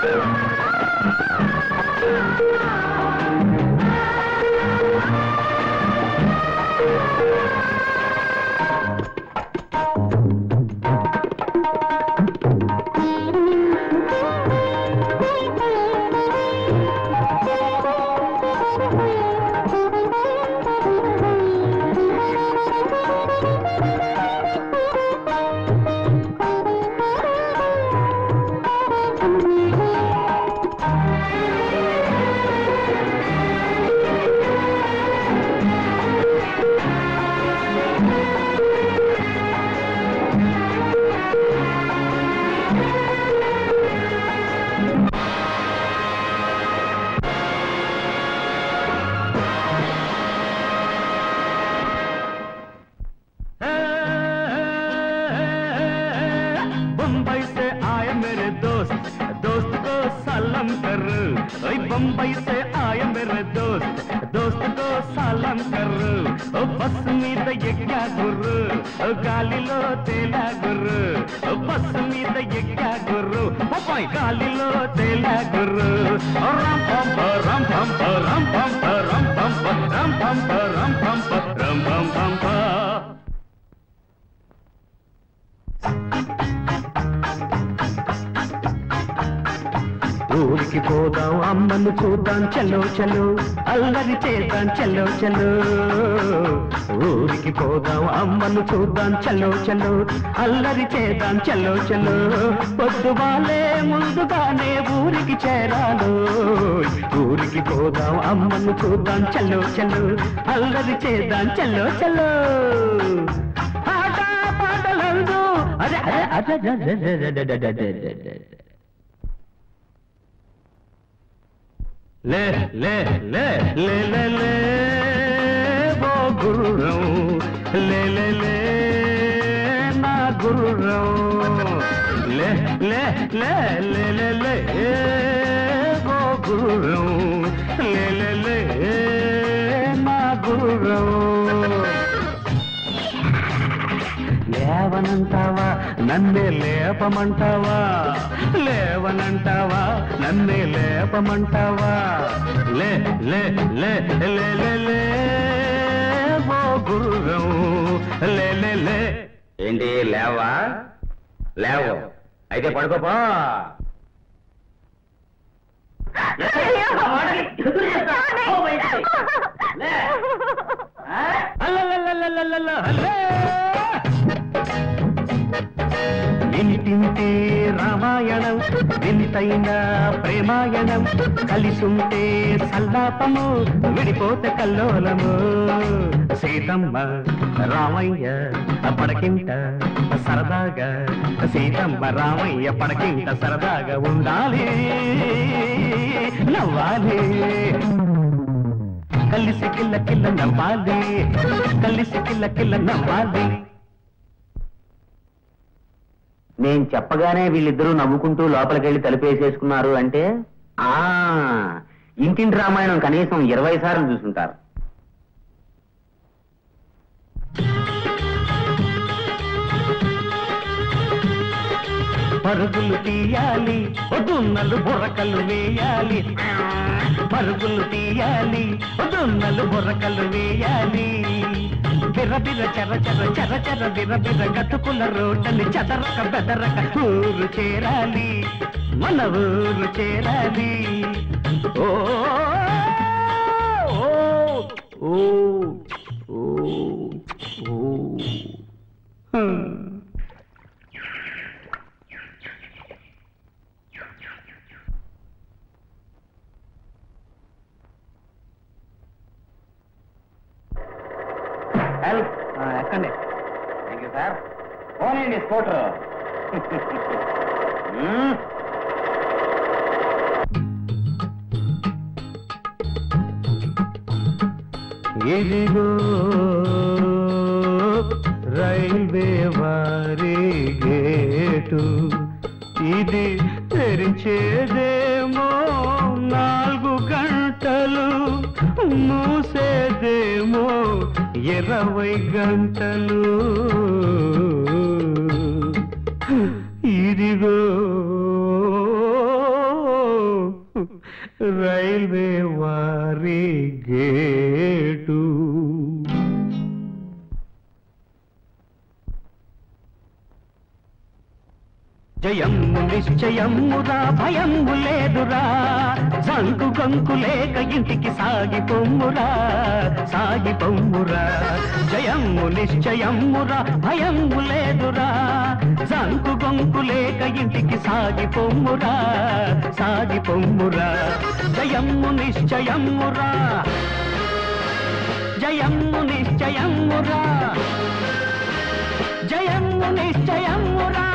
बम्बई से आए मेरे दोस्त दोस्त को सलाम कर ओए बम्बई से आए मेरे दोस्त दोस्त को సలాం కర్రు ఓ బస్సు మీద ఎక్కా గుర్రు ఓ గాలిలో తేలా గుర్రు ఓ బస్సు మీద ఎక్కా గుర్రు అబ్బాయి గాలిలో తేలా గుర్రు ఓ రామ్ పంప రామ్ పంప రామ్ పంప రామ్ పంప రామ్ పంప రామ్ పంప రామ్ పం పంప ఊరికి పోదాం అమ్మను చూద్దాం చలో చలో అల్లరి చేద్దాం చలో చలో ఊరికి పోదాం అమ్మను చూద్దాం చలో చలో అల్లరి చేద్దాం చలో చలో పొద్దు వాళ్ళే ముందుగానే ఊరికి చేరాలో ఊరికి పోదాం అమ్మను చూద్దాం చలో చలో అల్లరి చేద్దాం చలో చలో ఆట పాటలందు అరే అరే అరే అరే అరే అరే అరే అరే అరే లే లే లే లే లే లే ఓ గుర్రం లే లే లే నా గుర్రం లే లే లే లే లే లే ఓ గుర్రం లే లే లే నా గుర్రం లేవనంటావా నన్నే లేపమంటావా లేవనంటావా నన్నే లేపమంటావా లే లే లే లే లే లే ఓ గుర్రం లే లే లే ఏంటి లేవా లేవు అయితే పడుకోపా అల్లల్లల్లల్లల్లల్ల, అల్లే! ఇంటింటి రామాయణం వింతైన ప్రేమాయణం కలిసుంటే సల్లాపము విడిపోతే కల్లోలము సీతమ్మ రామయ్య పడకింట సరదాగా సీతమ్మ రామయ్య పడకింట సరదాగా ఉండాలి నవ్వాలి కలిసి కిల్ల కిల్ల నవ్వాలి కలిసి కిల్ల కిల్ల నవ్వాలి నేను చెప్పగానే వీళ్ళిద్దరూ నవ్వుకుంటూ లోపలికెళ్ళి తలుపేసేసుకున్నారు అంటే ఆ ఇంటింటి రామాయణం కనీసం ఇరవై సార్లు చూసుంటారు పరుగులు తీయాలి వదున్నలు బుర్రకలు వేయాలి పరుగులు తీయాలి వదున్నలు బుర్రకలు వేయాలి బిర్రబిర్ర చెర చెర చెర చెర బిర్రబిర్ర గతుకుల రోడ్డని చెదరక బెదరక ఊరు చేరాలి మన ఊరు చేరాలి ఓ ఓ ఓ ఓ ఓ హ్మ్. హెల్ప్ ఎక్కండి థ్యాంక్ యూ సార్ పోనండి స్కూటర్ ఇదిగో రైల్వే వారి గేటు ఇది తెరిచేదేమో నాలుగు గంటలు మూసేదేమో ఇరవై గంటలు ఇదిగో రైల్వే వారి గేటు జయము నిశ్చయమురా భయము లేదురా జంకు గంకు లేక ఇంటికి సాగి పొమ్మురా సాగి పొమ్మురా జయము నిశ్చయమురా భయము లేదురా జంకు గంకు లేక ఇంటికి సాగి పొమ్మురా సాగి పొమ్మురా జయము నిశ్చయమురా జయము నిశ్చయమురా జయము నిశ్చయమురా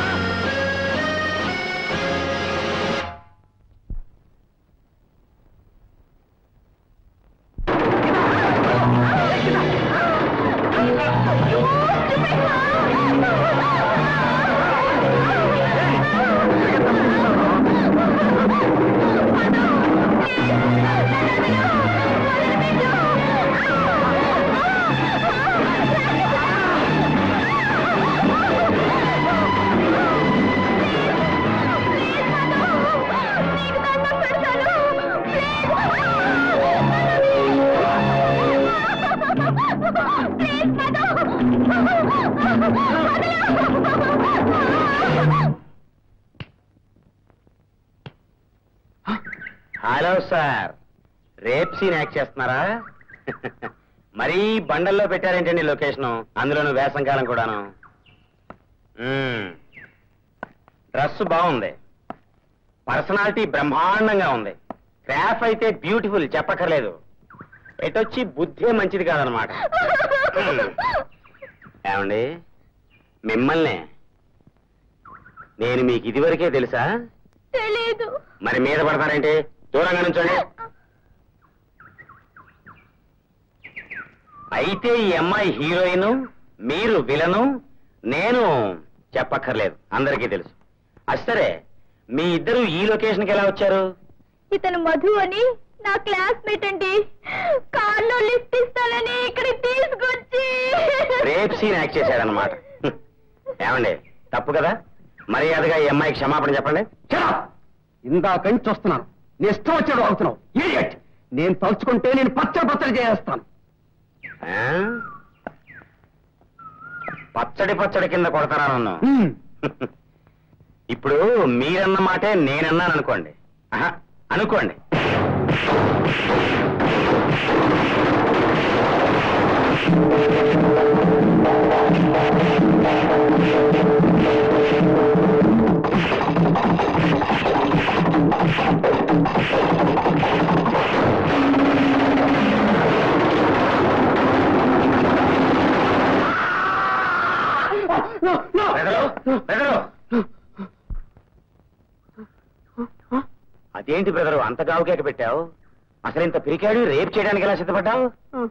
hello sir rape scene act చేస్తున్నారా మరీ బండల్లో పెట్టారేంటండి లొకేషన్ అందులోను వేసంకాలం కూడాను మ్మ్. డ్రెస్ బాగుంది పర్సనాలిటీ బ్రహ్మాండంగా ఉంది క్రాఫ్ అయితే బ్యూటిఫుల్ చెప్పక్కర్లేదు ఎటొచ్చి బుద్ధే మంచిది కాదనమాట మ్మ్. ఏమండి మిమ్మల్ని నేను మీకు ఇదివరకే తెలుసా తెలీదు మరి మీద పడతారేంటి దూరంగా నుంచోండి అయితే ఈ అమ్మాయి హీరోయిన్ మీరు విలను నేను చెప్పక్కర్లేదు అందరికీ తెలుసు అది సరే మీ ఇద్దరు ఈ లొకేషన్కి ఎలా వచ్చారు ఇతను మధు అని నా క్లాస్మేట్ అండి కార్లో లిఫ్ట్ ఇస్తానని ఇక్కడ తీసుకొచ్చి రేప్ సీన్ యాక్ట్ చేశాడనమాట హ్మ్. ఏమండి తప్పు కదా మర్యాదగా ఈ అమ్మాయికి క్షమాపణ చెప్పండి ఇందాక నుంచి చూస్తున్నాను నీ ఇష్టం వచ్చాడు అవుతున్నావు ఇడియట్ నేను తలుచుకుంటే నేను పచ్చడి పచ్చడి చేస్తాను ఆ? పచ్చడి పచ్చడి కింద కొడతారా నన్ను ఇప్పుడు మీరన్న మాటే నేనన్నాను అనుకోండి ఆహా, అనుకోండి బెదరు, బెదరు. అదేంటి బ్రదరు అంత గావుకేక పెట్టావు అసలు ఇంత పిరికాడు రేప్ చేయడానికి ఎలా సిద్ధపడ్డావు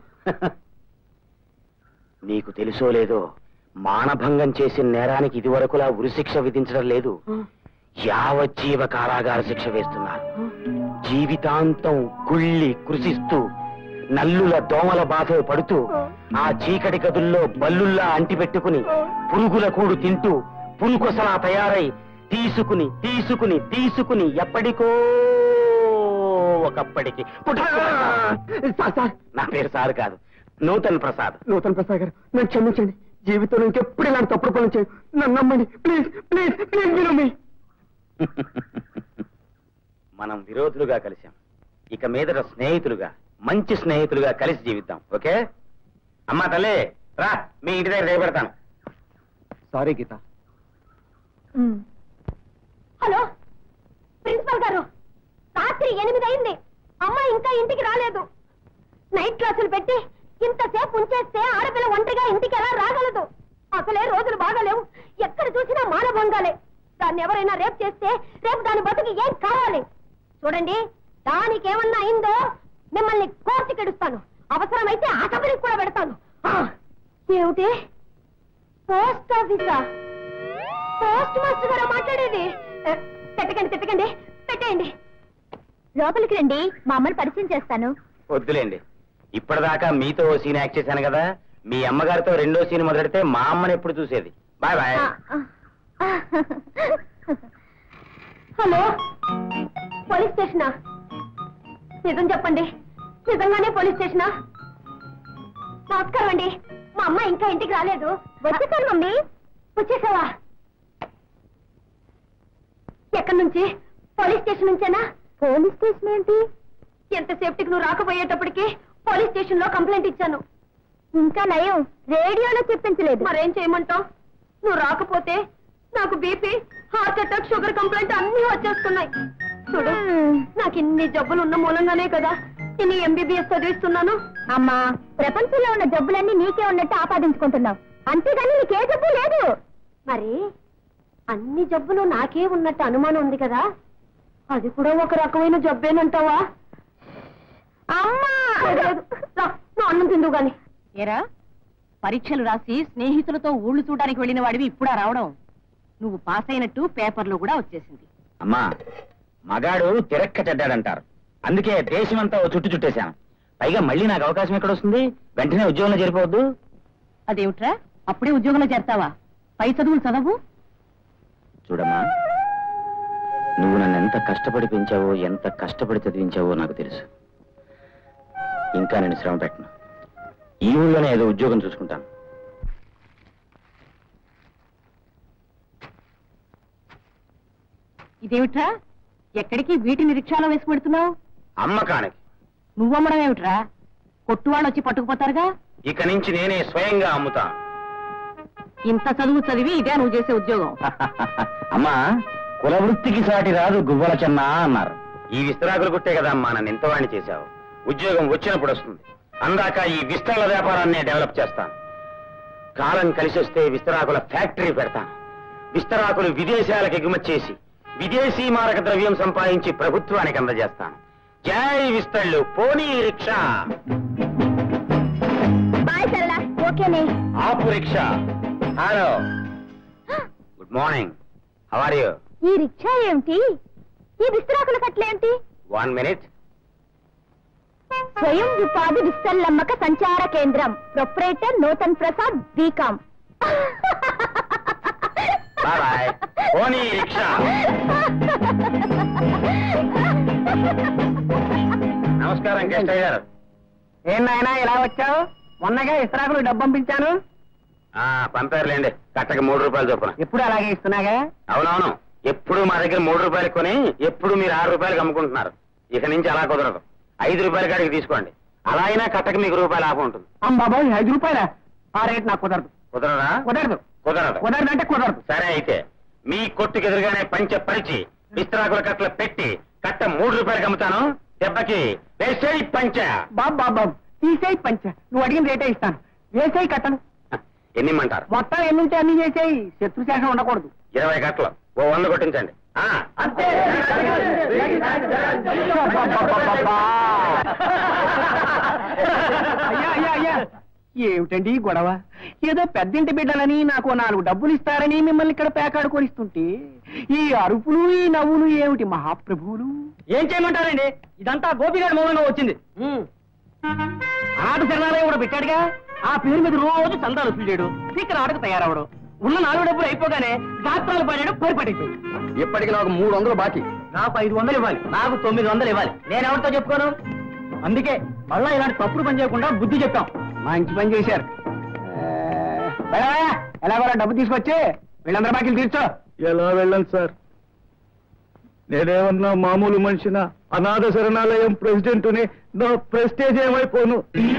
నీకు తెలుసో లేదో మానభంగం చేసిన నేరానికి ఇదివరకులా ఉరిశిక్ష విధించడం లేదు యావజ్జీవ కారాగార శిక్ష వేస్తున్నారు జీవితాంతం కుళ్ళి కృషిస్తూ నల్లుల దోమల బాధ పడుతూ ఆ చీకటి గదుల్లో బల్లుల్లా అంటిపెట్టుకుని పురుగుల కూడు తింటూ పురుకొసలా తయారై తీసుకుని తీసుకుని తీసుకుని ఎప్పటికో ఒకప్పటికి పుట్ట- సార్ సార్ నా పేరు సార్ కాదు నూతన్ ప్రసాద్ నూతన్ ప్రసాద్ గారు నన్ను క్షమించండి జీవితంలో ఇంకెప్పుడు ఇలాంటి తప్పుడు పనులు చేయ నన్ను నమ్మండి ప్లీజ్ ప్లీజ్ ప్లీజ్ మీరు మీ మనం విరోధులుగా కలిశాం ఇక మీదట స్నేహితులుగా మంచి స్నేహితులుగా కలిసి జీవిద్దాం ఓకే అమ్మా తల్లి రా మీ ఇంటి దగ్గర దిగబెడతాను సారీ గీత హలో ప్రిన్సిపల్ గారు రాత్రి ఎనిమిది అయింది అమ్మాయి ఇంకా ఇంటికి రాలేదు నైట్ క్లాసులు పెట్టి ఇంతసేపు ఉంచేస్తే ఆడపిల్ల ఒంటరిగా ఇంటికి ఎలా రాగలదు అసలే రోజులు బాగాలేవు ఎక్కడ చూసినా మానభంగాలే దాన్ని ఎవరైనా రేపు చేస్తే రేపు దాని బతుకు ఏం కావాలి చూడండి దానికి ఏమన్నా అయిందో మిమ్మల్ని కోర్టుకి ఎడుస్తాను అవసరమైతే అసభరికి కూడా పెడతాను ఆ, ఏమిటి పోస్ట్ ఆఫీసా పోస్ట్ మాస్టర్ గారు మాట్లాడేది ఏ, పెట్టకండి తిట్టకండి పెట్టేయండి లోపలికి రండి మా అమ్మని పరిచయం చేస్తాను వద్దులేండి ఇప్పటిదాకా మీతో ఓ సీన్ యాక్ట్ చేశాను కదా మీ అమ్మగారితో రెండో సీన్ మొదలెడితే మా అమ్మని ఎప్పుడు చూసేది బాయ్ బాయ్ హలో పోలీస్ స్టేషనా నిజం చెప్పండి నిజంగానే పోలీస్ స్టేషనా నమస్కారం అండి మా అమ్మ ఇంకా ఇంటికి రాలేదు వచ్చేసాను మమ్మీ వచ్చేసావా ఎక్కడి నుంచి పోలీస్ స్టేషన్ నుంచేనా పోలీస్ స్టేషన్ ఏంటి ఎంత సేఫ్టీకి నువ్వు రాకపోయేటప్పటికి పోలీస్ స్టేషన్ లో కంప్లైంట్ ఇచ్చాను ఇంకా నయం రేడియోలో చెప్పించలేదు మరేం చేయమంటావు నువ్వు రాకపోతే నాకు BP heart attack sugar complaint అన్ని వచ్చేస్తున్నాయి చూడు నాకు ఇన్ని జబ్బులు ఉన్న మూలంగానే కదా ఇన్ని ఎంబీబీఎస్ చదివిస్తున్నాను అమ్మా ప్రపంచంలో ఉన్న జబ్బులన్నీ నీకే ఉన్నట్టు ఆపాదించుకుంటున్నావు అంతేగాని నీకే జబ్బు లేదు మరి అన్ని జబ్బులు నాకే ఉన్నట్టు అనుమానం ఉంది కదా అది కూడా ఒక రకమైన జబ్బేనంటావా అమ్మా లేదు. రా, నా అన్నం తిందు గాని ఏరా పరీక్షలు రాసి స్నేహితులతో ఊళ్ళు చూడడానికి వెళ్ళిన వాడివి ఇప్పుడా రావడం నువ్వు పాస్ అయినట్టు పేపర్లో కూడా వచ్చేసింది అమ్మా మగాడు తిరక్క చెడ్డాడంటారు అందుకే దేశమంతా ఓ చుట్టు చుట్టేశాను పైగా మళ్ళీ నాకు అవకాశం ఎక్కడ వస్తుంది వెంటనే ఉద్యోగంలో చేరిపోవద్దు అదేమిట్రా అప్పుడే ఉద్యోగంలో చేరతావా పై చదువులు చదవు చూడమ్మా నువ్వు నన్ను ఎంత కష్టపడి పెంచావో ఎంత కష్టపడి చదివించావో నాకు తెలుసు ఇంకా నేను శ్రమ పెట్టను ఈ ఊళ్ళోనే ఏదో ఉద్యోగం చూసుకుంటాను ఇదేమిట్రా ఎక్కడికి వీటిని రిక్షాలో వేసి పెడుతున్నావు అమ్మకానికి నువ్వమ్మడం ఏమిట్రా కొట్టు వాళ్ళు వచ్చి పట్టుకుపోతారుగా ఇక నుంచి నేనే స్వయంగా అమ్ముతాను ఇంత చదువు చదివి ఇదే నువ్వు చేసే ఉద్యోగం అమ్మా కులవృత్తికి సాటి రాదు గువ్వల చెన్న అన్నారు ఈ విస్తరాకులు కుట్టే కదా అమ్మా నన్ను ఎంతవాణ్ణి చేశావు ఉద్యోగం వచ్చినప్పుడు వస్తుంది అందాక ఈ విస్తరాల వ్యాపారాన్ని డెవలప్ చేస్తాను కాలం కలిసి వస్తే విస్తరాకుల ఫ్యాక్టరీ పెడతాను విస్తరాకులు విదేశాలకు ఎగుమతి చేసి విదేశీ మారక ద్రవ్యం సంపాదించి ప్రభుత్వానికి అందజేస్తాను జై విస్తళ్ళు పోనీ రిక్షా బాయ్ సరళ ఓకేనే ఆపు rickshaw hello good morning how are you ఈ రిక్షా ఏమిటి ఈ విస్తరాకుల కట్లేంటి వన్ మినిట్ స్వయం ఉపాధి విస్తల్లమ్మక సంచార కేంద్రం proprietor Nutan Prasad BCom bye bye పోనీ రిక్షా నమస్కారం కేశవ్ గారు ఏం నాయనా ఇలా వచ్చావు మొన్నగా ఇస్త్రాకులు డబ్బు పంపించాను ఆ, పంపారులేండి కట్టకి మూడు రూపాయలు చొప్పున ఎప్పుడు అలాగే ఇస్తున్నాగా అవునవును ఎప్పుడు మా దగ్గర మూడు రూపాయలు కొని ఎప్పుడు మీరు ఆరు రూపాయలకి అమ్ముకుంటున్నారు ఇక నుంచి అలా కుదరదు ఐదు రూపాయల కాడికి తీసుకోండి అలా అయినా కట్టకి మీకు రూపాయలు ఆఫ్ ఉంటుంది బాబాయ్ ఐదు రూపాయల ఆ రేట్ నాకు కుదరదు కుదరదా కుదరదు కుదరదు కుదరదు అంటే కుదరదు సరే అయితే మీ కొట్టుకు ఎదురుగానే పంచె పరిచి విస్తరాకుల కట్టలు పెట్టి కట్ట మూడు రూపాయలకి అమ్ముతాను దెబ్బకి వేసేయి పంచ బాబు బాబు బాబు తీసేయి పంచ నువ్వు అడిగిన రేటే ఇస్తాను వేసేయి కట్టను ఎన్ని ఇమ్మంటారు మొత్తం ఎన్నుంటే అన్ని చేసేయి శత్రుశాఖం ఉండకూడదు ఇరవై కట్టలు ఓ వంద కొట్టించండి ఆ, అంతే అబ్బబ్బబ్బబ్బబ్బా. అయ్యా అయ్యా అయ్యా ఏమిటండి ఈ గొడవ ఏదో పెద్దింటి బిడ్డలని నాకు నాలుగు డబ్బులు ఇస్తారని మిమ్మల్ని ఇక్కడ పేకాడుకొనిస్తుంటే ఈ అరుపులు ఈ నవ్వులు ఏమిటి మహాప్రభువులు ఏం చేయమంటారండి ఇదంతా గోపిగాడి మూలంగా వచ్చింది ఆట శరణాలయం కూడా పెట్టాడుగా ఆ పేరు మీద రోజు చందాలు వసూలేడు ఇక్కడ ఆటకు తయారవడు ఉన్న నాలుగు డబ్బులు అయిపోగానే గాత్రాలు పడాడు పేరు పట్టించాడు ఇప్పటికి నాకు మూడు వందలు బాకీ నాకు ఐదు వందలు ఇవ్వాలి నాకు తొమ్మిది వందలు ఇవ్వాలి నేను ఎవరితో చెప్పుకోను అందుకే మళ్ళా ఇలాంటి తప్పుడు పని చేయకుండా బుద్ధి చెప్తాం మంచి పని చేశారు ఎలాగో డబ్బు తీసుకొచ్చి వీళ్ళందరూ బాకీలు తీర్చో ఎలా వెళ్ళను సార్ నేనేమన్నా మామూలు మనిషిన అనాథ శరణాలయం ప్రెసిడెంట్ని నా ప్రెస్టేజ్ ఏమైపోను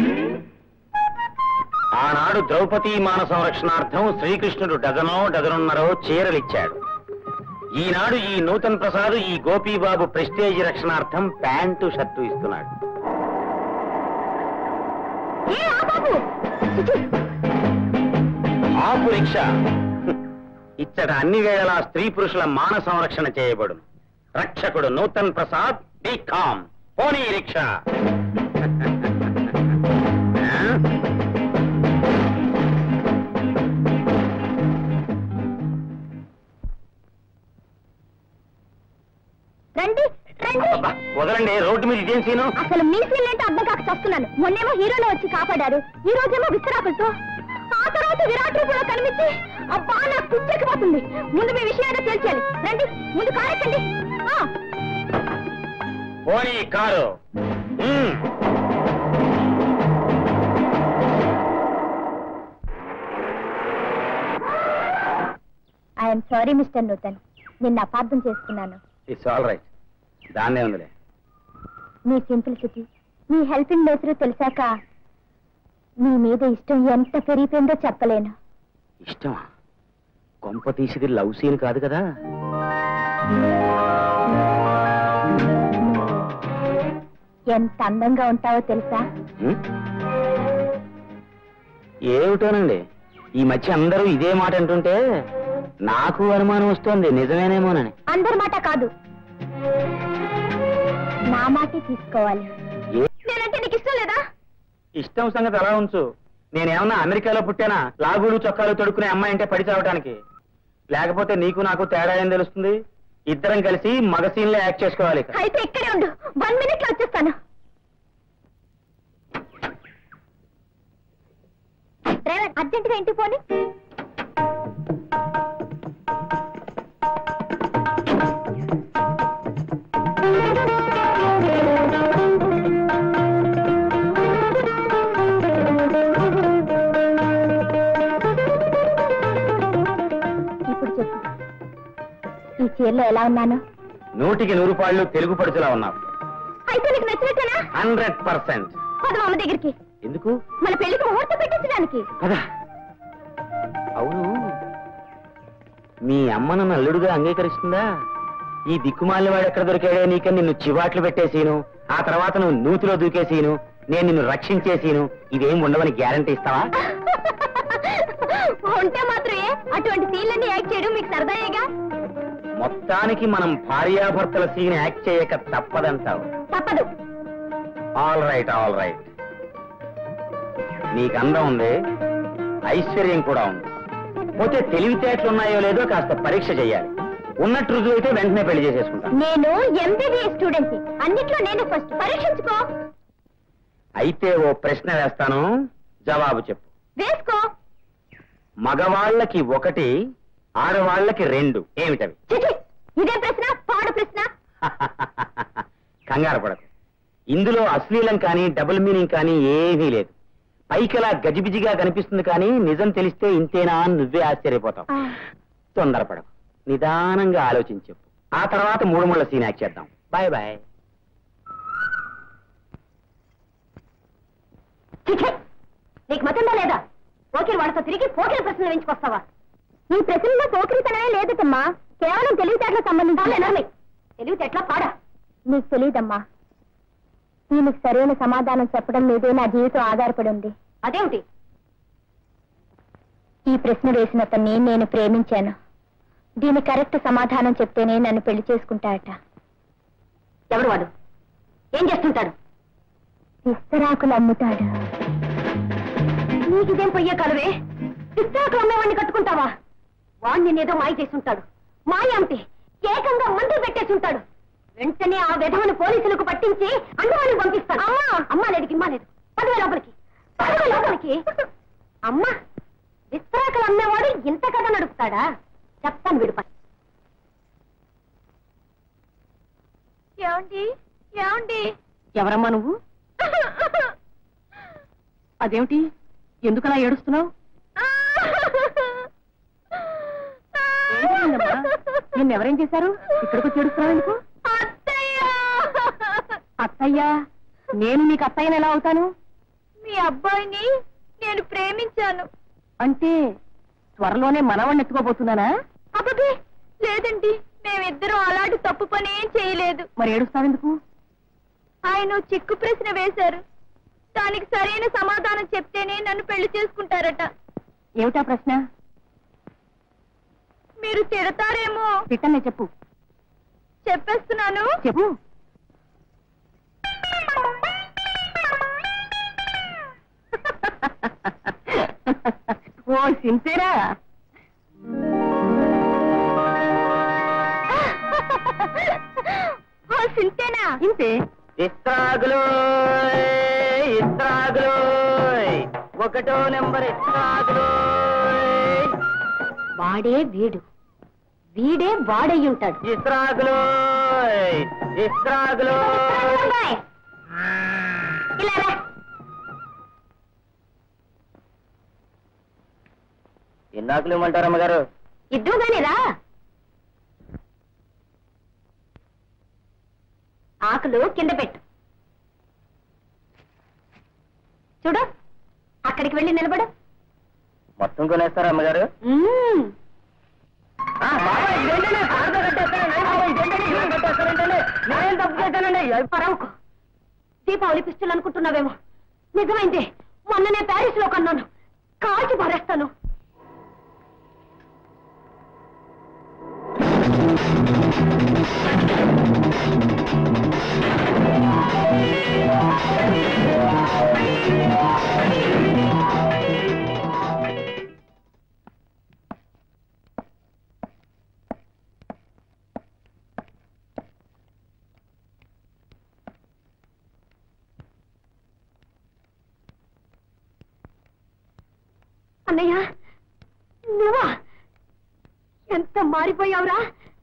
ఆనాడు ద్రౌపది మాన సంరక్షణార్థం శ్రీకృష్ణుడు డజనో డజనున్నరో చీరలిచ్చాడు ఈనాడు ఈ నూతన్ ప్రసాద్ ఈ గోపీబాబు ప్రెస్టేజ్ రక్షణార్థం ప్యాంటు షర్టు ఇస్తున్నాడు ఏ ఆ బాబు చిచి, ఆపు రిక్షా ఇచ్చట అన్ని వేళలా స్త్రీ పురుషుల మాన సంరక్షణ చేయబడును రక్షకుడు నూతన్ ప్రసాద్ బి కామ్ పోనీ రిక్షా ఆ? రండి రండి అబ్బా, వదలండి రోడ్డు మీద ఇదేం సీను అసలు మీ సీన్లేంటో అర్థం కాక చస్తున్నాను మొన్నేమో హీరోలో వచ్చి కాపాడారు ఈ రోజేమో విస్తరాకులతో ఆ తర్వాత విరాట్ రూపంలో కనిపించి అబ్బా నాకు పిచ్చెక్కిపోతుంది ముందు మీ విషయం ఏదో తేల్చాలి రండి ముందు కారెక్కండి ఆ, పోనీ కారు మ్మ్. ఐఎమ్ సారీ మిస్టర్ నూతన్ నిన్న అపార్థం చేసుకున్నాను ఇట్స్ ఆల్ రైట్ దాన్నే ఉందిలే మీ సింప్లిసిటీ మీ హెల్పింగ్ నేచర్ తెలిసాక మీ మీద ఇష్టం ఎంత పెరిగిపోయిందో చెప్పలేను ఇష్టమా కొంప తీసిది లవ్ సీన్ కాదు కదా ఎంత అందంగా ఉంటావో తెలుసా మ్మ్? ఏమిటోనండి ఈ మధ్య అందరూ ఇదే మాట అంటుంటే నాకు అనుమానం వస్తోంది నిజమేనేమోనని అందరి మాట కాదు నా మాటే తీసుకోవాలి ఏ- నేనంటే నీకు ఇష్టం లేదా ఇష్టం సంగతి అలా ఉంచు నేనేమన్నా అమెరికాలో పుట్టానా లాగులు చొక్కాలు తొడుక్కునే అమ్మాయి అంటే పడి చావటానికి లేకపోతే నీకు నాకు తేడా ఏం తెలుస్తుంది ఇద్దరం కలిసి మగ సీన్లో యాక్ట్ చేసుకోవాలి ఇక. అయితే ఇక్కడే ఉండు వన్ మినిట్ లో వచ్చేస్తాను డ్రైవర్ అర్జెంట్ గా ఇంటికి పోని ఇప్పుడు చెప్పు ఈ చీరలో ఎలా ఉన్నాను నూటికి నూరు పాళ్ళు తెలుగు పడుచులా ఉన్నావు అయితే నీకు నచ్చినట్టేనా హండ్రెడ్ పర్సెంట్ పద మామ దగ్గరికి ఎందుకు మన పెళ్లికి ముహూర్తం పెట్టించడానికి కదా అవును మీ అమ్మ నన్ను అల్లుడుగా అంగీకరిస్తుందా ఈ దిక్కుమాలిన వాడు ఎక్కడ దొరికాడే నీకని నిన్ను చివాట్లు పెట్టేసీను ఆ తర్వాత నువ్వు నూతిలో దూకేసీను నేను నిన్ను రక్షించేసీను ఇవేం ఉండవని గ్యారంటీ ఇస్తావా ఉంటే మాత్రమే అటువంటి సీన్లన్నీ యాక్ట్ చేయడం మీకు సరదాయేగా మొత్తానికి మనం భార్యాభర్తల సీన్ యాక్ట్ చేయక తప్పదంటావు తప్పదు ఆల్ రైట్ ఆల్ రైట్ నీకు అందం ఉంది ఐశ్వర్యం కూడా ఉంది పోతే తెలివితేటలు ఉన్నాయో లేదో కాస్త పరీక్ష చేయాలి ఉన్నట్టు రుజువు అయితే వెంటనే పెళ్లి చేసేసుకుంటాను నేను ఎంబీబీఎస్ స్టూడెంట్ అన్నిట్లో నేను ఫస్ట్ పరీక్షించుకో అయితే ఓ ప్రశ్న వేస్తాను జవాబు చెప్పు వేసుకో మగవాళ్ళకి ఒకటి ఆడవాళ్ళకి రెండు ఏమిటవి చిచి ఇదే ప్రశ్న పాడు ప్రశ్న కంగారు పడకు ఇందులో అశ్లీలం కానీ డబుల్ మీనింగ్ కానీ ఏమీ లేదు పైకిలా గజిబిజిగా కనిపిస్తుంది కానీ నిజం తెలిస్తే ఇంతేనా అని నువ్వే ఆశ్చర్యపోతావు ఆ, తొందరపడకు నిదానంగా ఆలోచించు ఆ తర్వాత మూడు ముళ్ళ సీన్ యాక్ట్ చేద్దాం బాయ్ బాయ్ చిచి నీకు మతందా లేదా పోకిరి వాళ్ళతో తిరిగి పోకిరి ప్రశ్నలు వేయించుకొస్తావా ఈ ప్రశ్నలో పోకిరితనమే లేదమ్మా కేవలం తెలివితేటలకు సంబంధించి తెలివితేటల పాడా నీకు తెలియదమ్మా దీనికి సరైన సమాధానం చెప్పడం మీదే నా జీవితం ఆధారపడి ఉంది అదేమిటి ఈ ప్రశ్న వేసిన అతన్ని నేను ప్రేమించాను దీని కరెక్ట్ సమాధానం చెప్తేనే నన్ను పెళ్లి చేసుకుంటాడట ఎవడు వాడు ఏం చేస్తుంటాడు విస్తరాకులు అమ్ముతాడు నీకిదేం పొయ్యే కలవే విస్తరాకులు అమ్మేవాడిని కట్టుకుంటావా వాణ్ణి నేనేదో మాయ చేసుంటాడు మాయ అంటే ఏకంగా మందు పెట్టేసుంటాడు వెంటనే ఆ విధవను పోలీసులకు పట్టించి అండవాళ్ళని పంపిస్తాడు అమ్మా అమ్మా లేదు ఇమ్మా లేదు పదివే లోపలికి పదివే లోపలికి అమ్మా విస్తరాకులు అమ్మేవాడు ఇంత కథ నడుపుతాడా చెప్తాను విడుప ఏమండి ఏమండి ఎవరమ్మా నువ్వు అదేమిటి ఎందుకలా ఏడుస్తున్నావు ఏమైందమ్మా? నిన్నెవరేం చేశారు ఇక్కడికి వచ్చి ఏడుస్తున్నావు ఎందుకు అత్తయ్యా నేను నీకు అత్తయ్యని ఎలా అవుతాను మీ అబ్బాయిని నేను ప్రేమించాను అంటే త్వరలోనే మనవణ్ణి ఎత్తుకోబోతున్నానా అబ్బే లేదండి మేమిద్దరం అలాంటి తప్పు పని ఏం చేయలేదు మరి ఏడుస్తావెందుకు ఆయన ఓ చిక్కు ప్రశ్న వేశారు దానికి సరైన సమాధానం చెప్తేనే నన్ను పెళ్లి చేసుకుంటారట ఏమిటా ప్రశ్న మీరు తిడతారేమో తిట్టనే చెప్పు చెప్పేస్తున్నాను చెప్పు ఓ సింతేరా ఓ సింతేనా ఇంతే ఇస్త్రాగులు ఇస్త్రాగులు ఒకటో నెంబర్ ఇస్త్రాగులు వాడే వీడు వీడే వాడై ఉంటాడు ఇస్త్రాగులు ఇస్త్రాగులు అబ్బాయ్, ఆ ఇలారా ఎన్ని ఆకులు ఇమ్మంటారు అమ్మగారు ఇద్దు గాని రా ఆకులు కింద పెట్టు చూడు అక్కడికి వెళ్ళి నిలబడు మొత్తం కొనేస్తారా అమ్మగారు మ్మ్. నేనేం తప్పు చేశానండి పరవకు దీపావళి పిస్టల్ అనుకుంటున్నావేమో నిజమైంది మొన్ననే ప్యారిస్ లో కన్నాను కాల్చి పారేస్తాను అన్నయ్య నువ్వా ఎంత మారిపోయావురా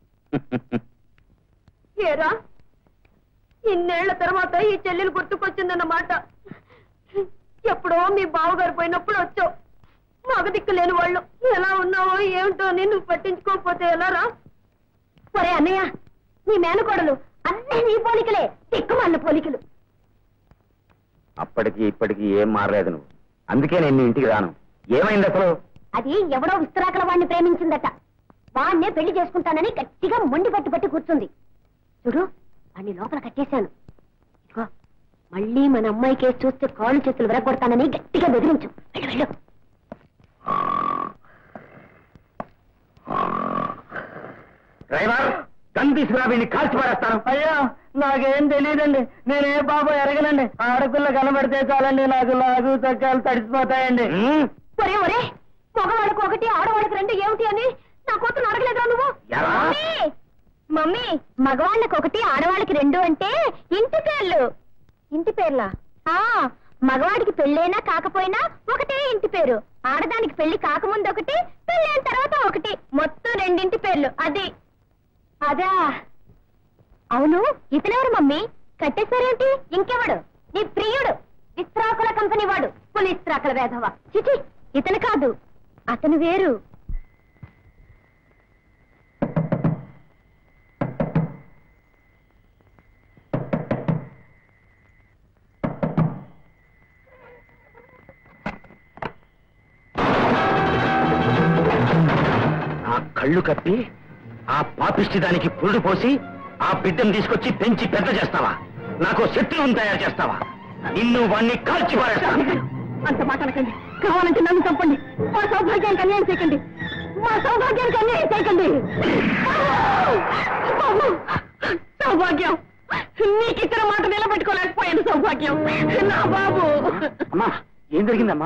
ఏరా ఇన్నేళ్ల తర్వాత ఈ చెల్లెలు గుర్తుకొచ్చిందన్నమాట ఎప్పుడో మీ బావగారు పోయినప్పుడు వచ్చావు మగ దిక్కు లేని వాళ్ళు ఎలా ఉన్నావో ఏమిటో అని నువ్వు పట్టించుకోకపోతే ఎలా రా ఒరే అన్నయ్య నీ మేనకోడలు అన్నీ నీ పోలికలే దిక్కుమాలిన పోలికలు అప్పటికి ఇప్పటికి ఏం మారలేదు నువ్వు అందుకే నేను నీ ఇంటికి రాను ఏమైంది అసలు అది ఎవడో విస్తరాకల వాడిని ప్రేమించిందట వాణ్ణే పెళ్లి చేసుకుంటానని గట్టిగా మొండి పట్టు పట్టి కూర్చుంది చూడు వాణ్ణి లోపల కట్టేశాను ఇదిగో మళ్ళీ మన అమ్మాయి కేసు చూస్తే కాళ్ళు చేతులు విరగొడతానని గట్టిగా బెదిరించు వెళ్ళు వెళ్ళు డ్రైవర్ గన్ తీసుకురా వీడిని కాల్చి పారేస్తాను అయ్యా నాకేం తెలియదండి నేనే బాబు ఎరగనండి ఆడపిల్ల కనబడితే చాలండి నాకు లాగు తగ్గాలు తడిసిపోతాయండి ఉమ్, ఒరే ఒరే మగవాడికి ఒకటి ఆడవాడికి రెండు ఏమిటి అని నా కూతురు అడగలేదురా నువ్వు ఎలా? మమ్మీ! మమ్మీ మగవాళ్ళకి ఒకటి ఆడవాళ్ళకి రెండు అంటే ఇంటి పేర్లు ఇంటి పేర్లా ఆ మగవాడికి పెళ్ళైనా కాకపోయినా ఒకటే ఇంటి పేరు ఆడదానికి పెళ్లి కాకముందు ఒకటి పెళ్ళైన తర్వాత ఒకటి మొత్తం రెండింటి పేర్లు అది అదా అవును ఇతనెవరు మమ్మీ కట్టేశారేంటి ఇంకెవడు నీ ప్రియుడు ఇస్త్రాకుల కంపెనీ వాడు పులిస్త్రాకుల వేధవ చిచి ఇతను కాదు అతను వేరు ఆ కళ్ళు కప్పి ఆ పాపిష్టి దానికి పురుడు పోసి ఆ బిడ్డను తీసుకొచ్చి పెంచి పెద్ద చేస్తావా నాకు శత్రువుని తయారు చేస్తావా నిన్ను వాణ్ణి కాల్చి పారేస్తాను అంత మాట అనకండి కావాలంటే నన్ను చంపండి మా సౌభాగ్యానికి అన్యాయం చేయకండి మా సౌభాగ్యానికి అన్యాయం చేయకండి బాబు, సౌభాగ్యం నీకు ఇచ్చిన మాట నిలబెట్టుకోలేకపోయాను సౌభాగ్యం నా బాబు అమ్మా ఏం జరిగిందమ్మా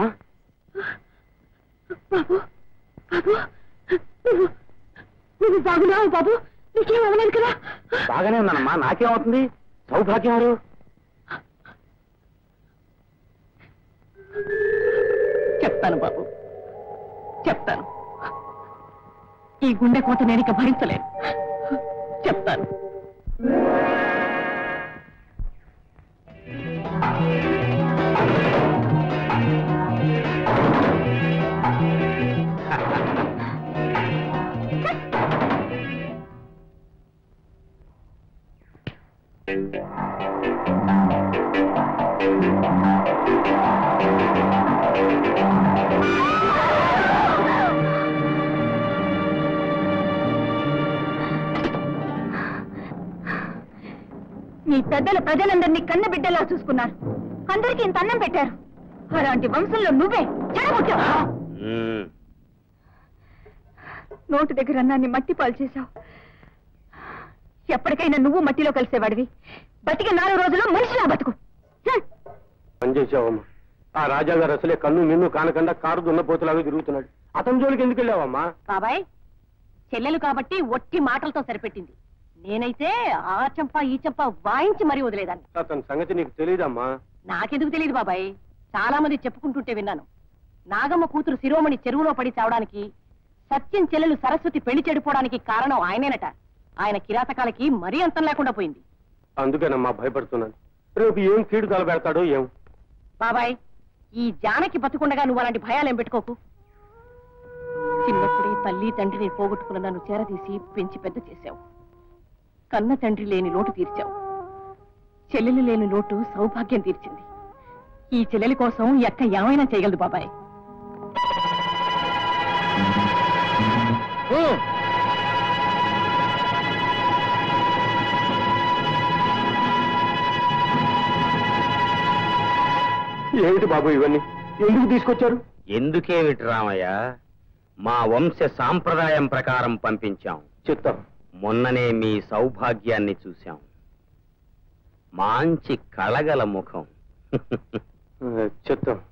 బాబు బాబు నువ్వు నువ్వు బాగున్నావు బాబు నీకేం అవ్వలేదు కదా బాగానే ఉన్నానమ్మా నాకేమవుతుంది సౌభాగ్యం ఎవరు చెప్తాను బాబు చెప్తాను ఈ గుండె కోత నేను ఇక భరించలేను చెప్తాను మీ పెద్దలు ప్రజలందరినీ కన్న బిడ్డలా చూసుకున్నారు అందరికీ ఇంత అన్నం పెట్టారు అలాంటి వంశంలో నువ్వే చెడగొట్టావు ఉమ్, నోటు దగ్గర అన్నాన్ని మట్టి పాలు చేశావు ఎప్పటికైనా నువ్వు మట్టిలో కలిసేవాడివి బతికి నాలుగు రోజులు మనిషిలా బతుకు హ్మ్. పనిచేసావమ్మా ఆ రాజా గారు అసలే కన్ను మిన్ను కానకుండా కారు దున్నపోతులాగా తిరుగుతున్నాడు అతని జోలికి ఎందుకు వెళ్ళావమ్మా బాబాయ్ చెల్లెలు కాబట్టి ఒట్టి మాటలతో సరిపెట్టింది నేనైతే ఆ చెంప ఈ చెంప వాయించి మరీ వదిలేదాన్ని అతని సంగతి నీకు తెలియదమ్మా నాకెందుకు తెలియదు బాబాయ్ చాలా మంది చెప్పుకుంటుంటే విన్నాను నాగమ్మ కూతురు శిరోమణి చెరువులో పడి చావడానికి సత్యం చెల్లెలు సరస్వతి పెళ్లి చెడిపోవడానికి కారణం ఆయనేనట ఆయన కిరాతకాలకి మరీ అంతం లేకుండా పోయింది అందుకేనమ్మా భయపడుతున్నాను రేపు ఏం కీడు తలబెడతాడో ఏం బాబాయ్ ఈ జానకి బతుకుండగా నువ్వు అలాంటి భయాలేం పెట్టుకోకు చిన్నప్పుడే తల్లి తండ్రిని పోగొట్టుకున్న నన్ను చేరదీసి పెంచి పెద్ద చేశావు కన్న తండ్రి లేని లోటు తీర్చావు చెల్లెలు లేని లోటు సౌభాగ్యం తీర్చింది ఈ చెల్లెలి కోసం ఈ అక్క ఏమైనా చేయగలదు బాబాయ్ ఏమిటి బాబు ఇవన్నీ ఎందుకు తీసుకొచ్చారు ఎందుకే రామయ్య మా వంశ సాంప్రదాయం ప్రకారం పంపించాం చెప్తాం మొన్ననే మీ సౌభాగ్యాన్ని చూశాం మంచి కళగల ముఖం చెప్తాం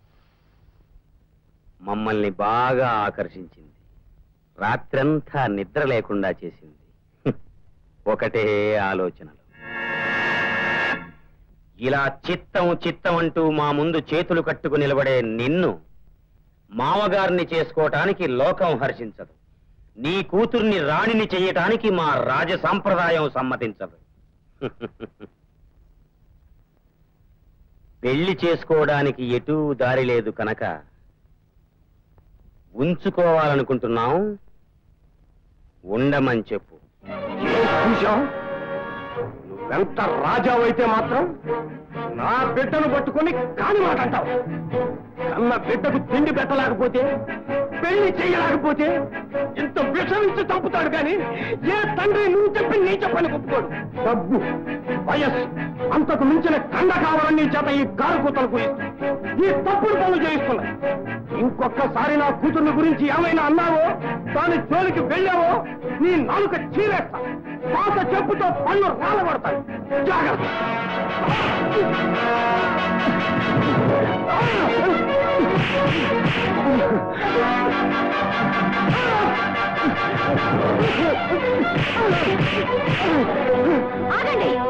మమ్మల్ని బాగా ఆకర్షించింది రాత్రంతా నిద్ర లేకుండా చేసింది ఒకటే ఆలోచనలు ఇలా చిత్తం చిత్తం అంటూ మా ముందు చేతులు కట్టుకు నిలబడే నిన్ను మామగారిని చేసుకోవటానికి లోకం హర్షించదు నీ కూతుర్ని రాణిని చెయ్యటానికి మా రాజ సాంప్రదాయం సమ్మతించదు పెళ్లి చేసుకోవడానికి ఎటూ దారి లేదు కనుక ఉంచుకోవాలనుకుంటున్నాం ఉండమని చెప్పు చూశాం నువ్వెంత రాజావైతే మాత్రం నా బిడ్డను పట్టుకొని కాని మాట అంటావు కన్న బిడ్డకు తిండి పెట్టలేకపోతే పెళ్లి చేయలేకపోతే ఇంత విషమించి చంపుతాడు కానీ ఏ తండ్రి నువ్వు చెప్పి నీ చెప్పని ఒప్పుకోడు డబ్బు వయస్సు అంతకు మించిన కండ కావాలని నీ చేత ఈ కారు కూతలకు ఈ తప్పుడు పనులు చేయిస్తున్నాయి ఇంకొకసారి నా కూతుర్ని గురించి ఏమైనా అన్నావో దాని జోలికి వెళ్ళావో నీ నాలుక చీరేస్తా పాత చెప్పుతో పళ్ళు రాలబడతాయి జాగ్రత్త ఆగండి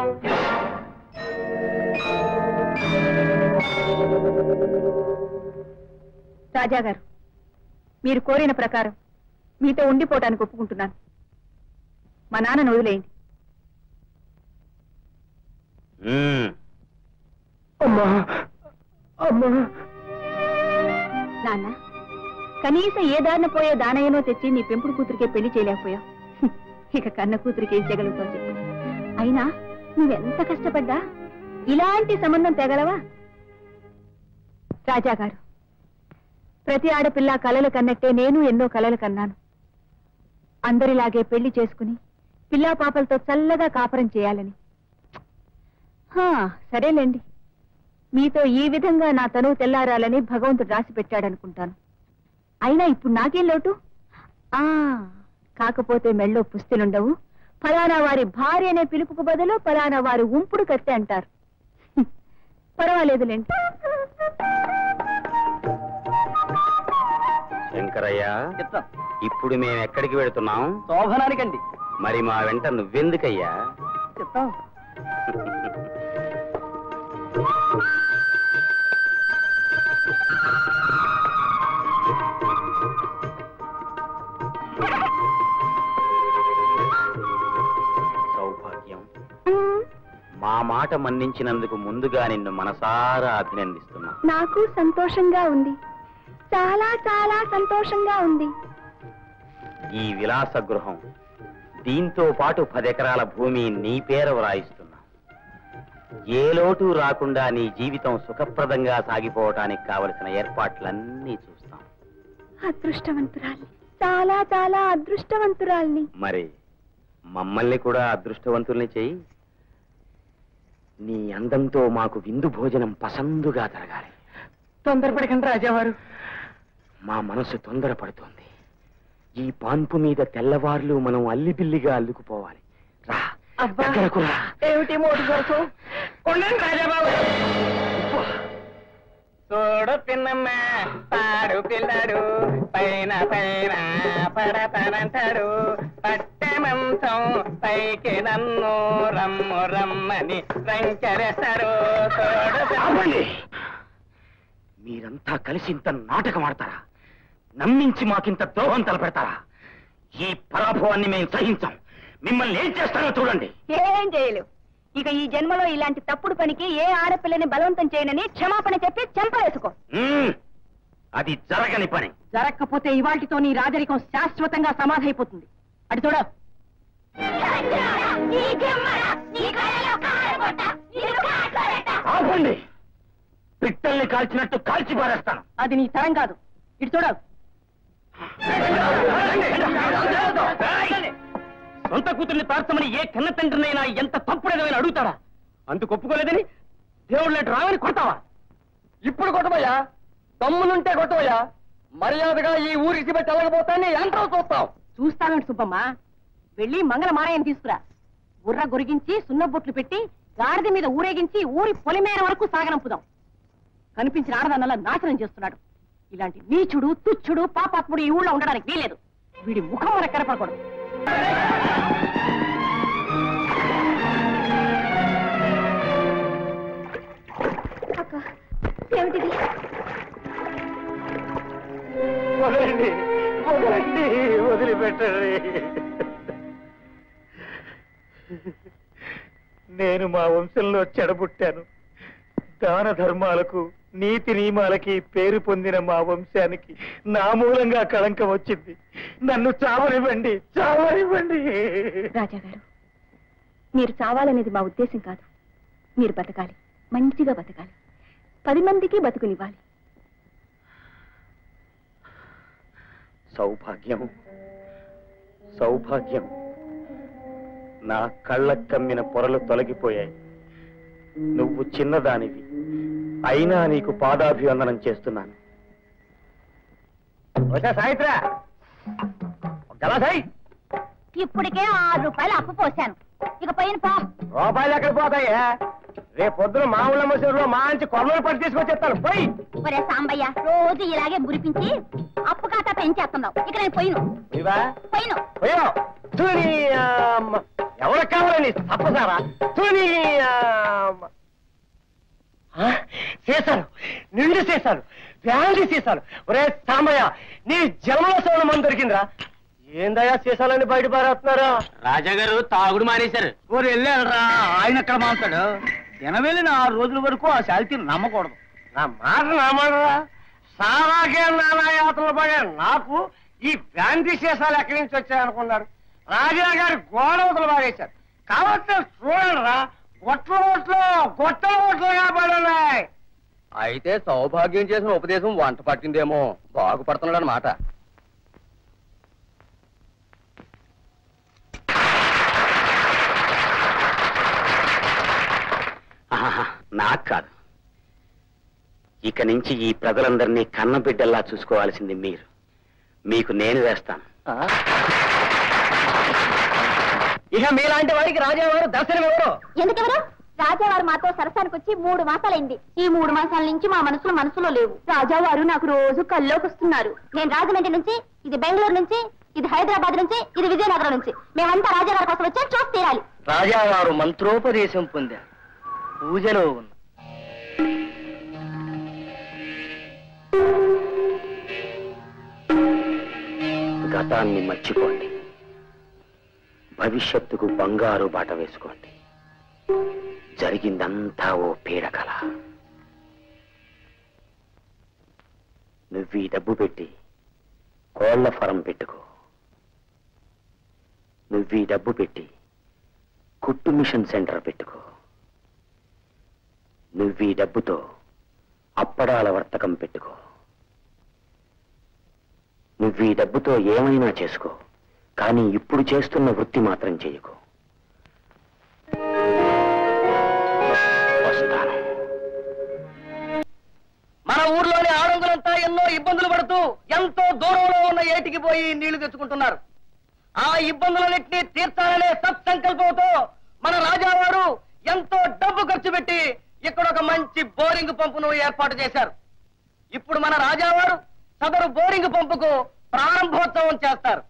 రాజా గారు మీరు కోరిన ప్రకారం మీతో ఉండిపోవటానికి ఒప్పుకుంటున్నాను మా నాన్నను వదిలేయండి మ్మ్. అమ్మా అమ్మా నాన్న కనీసం ఏ దారిన పోయే దానయ్యనో తెచ్చి నీ పెంపుడు కూతురికే పెళ్లి చేయలేకపోయావు హ్మ్. ఇక కన్న కూతురికి ఏం చేయగలుగుతావు చెప్పు అయినా నువ్వెంత కష్టపడ్డా ఇలాంటి సంబంధం తెగలవా రాజా గారు ప్రతి ఆడపిల్ల కలలు కన్నట్టే నేను ఎన్నో కలలు కన్నాను అందరిలాగే పెళ్లి చేసుకుని పిల్లా పాపలతో చల్లగా కాపురం చేయాలని హా, సరేలేండి మీతో ఈ విధంగా నా తనువు తెల్లారాలని భగవంతుడు రాసి పెట్టాడనుకుంటాను అయినా ఇప్పుడు నాకేం లోటు ఆ కాకపోతే మెళ్ళో పుస్తులుండవు ఫలానా వారి భార్య అనే పిలుపుకు బదులు ఫలానా వారి ఉంపుడు కత్తి అంటారు హ్మ్, పర్వాలేదులేండి శంకరయ్య చెప్తాం ఇప్పుడు మేము ఎక్కడికి వెళుతున్నాం శోభనానికండి మరి మా వెంట నువ్వెందుకయ్యా చెప్తాం సౌభాగ్యం మా మాట మన్నించినందుకు ముందుగా నిన్ను మనసారా అభినందిస్తున్నా నాకు సంతోషంగా ఉంది చాలా చాలా సంతోషంగా ఉంది ఈ విలాస గృహం దీంతో పాటు పదెకరాల భూమి నీ పేర వ్రాయిస్తున్నా ఏ లోటు రాకుండా నీ జీవితం సుఖప్రదంగా సాగిపోవటానికి కావలసిన ఏర్పాట్లన్నీ చూస్తాం అదృష్టవంతురాలి చాలా చాలా అదృష్టవంతురాల్ని మరి మమ్మల్ని కూడా అదృష్టవంతుల్ని చెయ్యి నీ అందంతో మాకు విందు భోజనం పసందుగా జరగాలి తొందరపడకండి రాజావారు మా మనసు తొందరపడుతోంది ఈ పాన్పు మీద తెల్లవార్లు మనం అల్లిపిల్లిగా అల్లుకుపోవాలి రా అబ్బా. దగ్గరకు రా ఏమిటి మోటు కొరకు ఉండండి రాజాబాబు చూడు పిన్నమ్మ పాడు పిల్లడు పైన పైన పడతానంటాడు పట్టె మంచం పైకి నన్ను రమ్ము రమ్మని రంకెరేస్తాడు చూడు పిన్నమ్మ. ఆపండి మీరంతా కలిసి ఇంత నాటకం ఆడతారా నమ్మించి మాకింత ద్రోహం తలపెడతారా ఈ పరాభవాన్ని మేము సహించాం మిమ్మల్ని ఏం చేస్తారో చూడండి ఏం చేయలేవు ఇక ఈ జన్మలో ఇలాంటి తప్పుడు పనికి ఏ ఆడపిల్లని బలవంతం చేయనని క్షమాపణ చెప్పి చెంపలేసుకో మ్మ్. అది జరగని పని జరగకపోతే ఇవాటితో నీ రాజరికం శాశ్వతంగా సమాధైపోతుంది అటు చూడ ఆపండి పిట్టల్ని కాల్చినట్టు కాల్చి పారేస్తాను అది నీ తరం కాదు ఇటు చూడ సొంత కూతుర్ని తార్చమని ఏ కన్న తండ్రినైనా ఎంత తప్పుడేదని అడుగుతాడా అందుకు ఒప్పుకోలేదని దేవుడు లాంటి రావని కొడతావా ఇప్పుడు కొట్టబోయా తమ్మునుంటే కొట్టబోయా మర్యాదగా ఈ ఊరికి పెట్టి వెళ్ళకపోతాన్ని ఎంతో చూస్తావు చూస్తానండి సుబ్బమ్మ వెళ్ళి మంగళ మారాయని తీసుకురా బుర్ర గొరిగించి సున్నబొట్లు పెట్టి గాడిద మీద ఊరేగించి ఊరి పొలిమేర వరకు సాగనంపుదాం కనిపించిన ఆడదాన్నలా నాశనం చేస్తున్నాడు ఇలాంటి నీచుడు తుచ్చుడు పాపాత్ముడు ఈ ఊళ్ళో ఉండడానికి వీలేదు వీడి ముఖం మనకు కనపడకూడదు అక్క ఏమిటిది వదలండి వదలండి వదిలిపెట్టండి నేను మా వంశంలో చెడబుట్టాను దాన ధర్మాలకు నీతి నియమాలకి పేరు పొందిన మా వంశానికి నా మూలంగా కళంకం వచ్చింది నన్ను చావనివ్వండి చావనివ్వండి రాజాగారు మీరు చావాలనేది మా ఉద్దేశం కాదు మీరు బతకాలి మంచిగా బతకాలి పది మందికి బతుకునివ్వాలి సౌభాగ్యం సౌభాగ్యం నా కళ్ళ కమ్మిన పొరలు తొలగిపోయాయి నువ్వు చిన్నదానివి అయినా నీకు పాదాభివందనం చేస్తున్నాను సాయిత్రా సాయి ఇప్పటికే ఆరు రూపాయలు అప్పు పోశాను ఇక పైన పో రూపాయలు ఎక్కడ పోతాయా రేపు పొద్దున మా ఊళ్ళ మసూరులో మంచి కొమ్మలు పట్టి తీసుకొచ్చేస్తాను పోయి ఒరే సాంబయ్య రోజు ఇలాగే మురిపించి అప్పు ఖాతా పెంచేస్తున్నావు ఇక నేను పోయిను ఇవా పోయిను పోయో తూని ఎవరు కావాలని తప్పసారా తూని చేశాను నిండు చేశాను వ్యాండి చేశాను ఒరే సామయ్య నీ జన్మలో సోన మంది దొరికిందిరా ఏందయ్యా సీసాలని బయట పారేస్తున్నారా రాజాగారు తాగుడు మానేశారు ఊరు వెళ్ళారా ఆయన ఎక్కడ మాట్లాడు ఎనవేలి ఆరు రోజుల వరకు ఆ శాలిటీని నమ్మకూడదు నా మాట నమ్మడరా సారాకే నానాయాత్రలు పడే నాకు ఈ గాంధీ శేషాలు ఎక్కడి నుంచి వచ్చాయనుకున్నారు రాజా గారి గోడవతలు బాగేశారు కాబట్టి చూడండిరా గొట్ల ఓట్లు గొట్టల ఓట్లుగా పడున్నాయి అయితే సౌభాగ్యం చేసిన ఉపదేశం వంట పట్టిందేమో బాగుపడుతున్నాడు అనమాట నాకు కాదు ఇక నుంచి ఈ ప్రజలందరినీ కన్నబిడ్డల్లా చూసుకోవాల్సింది మీరు మీకు నేను వేస్తాను ఇక మీలాంటి వారికి రాజావారు దర్శనం ఎవరు ఎందుకెవరు రాజావారు మాతో సరసానికి వచ్చి మూడు మాసాలైంది ఈ మూడు మాసాల నుంచి మా మనసులో మనసులో లేవు రాజావారు నాకు రోజు కల్లోకి వస్తున్నారు నేను రాజమండ్రి నుంచి ఇది బెంగళూరు నుంచి ఇది హైదరాబాద్ నుంచి ఇది విజయనగరం నుంచి మేమంతా రాజావారి కోసం వచ్చి చూసి తీరాలి రాజావారు మంత్రోపదేశం పొందారు పూజలో ఉన్న గతాన్ని మర్చిపోండి భవిష్యత్తుకు బంగారు బాట వేసుకోండి జరిగిందంతా ఓ పీడకల నువ్వు ఈ డబ్బు పెట్టి కోళ్ల ఫరం పెట్టుకో నువ్వు ఈ డబ్బు పెట్టి కుట్టు మిషన్ సెంటర్ పెట్టుకో నువ్వు ఈ డబ్బుతో అప్పడాల వర్తకం పెట్టుకో నువ్వు ఈ డబ్బుతో ఏమైనా చేసుకో కానీ ఇప్పుడు చేస్తున్న వృత్తి మాత్రం చేయకు వస్తాను మన ఊర్లోని ఆడంగులంతా ఎన్నో ఇబ్బందులు పడుతూ ఎంతో దూరంలో ఉన్న ఏటికి పోయి నీళ్లు తెచ్చుకుంటున్నారు ఆ ఇబ్బందులన్నింటినీ తీర్చాలనే సత్సంకల్పంతో మన రాజావారు ఎంతో డబ్బు ఖర్చు పెట్టి ఇక్కడ ఒక మంచి బోరింగ్ పంపును ఏర్పాటు చేశారు ఇప్పుడు మన రాజావారు సదరు బోరింగ్ పంపుకు ప్రారంభోత్సవం చేస్తారు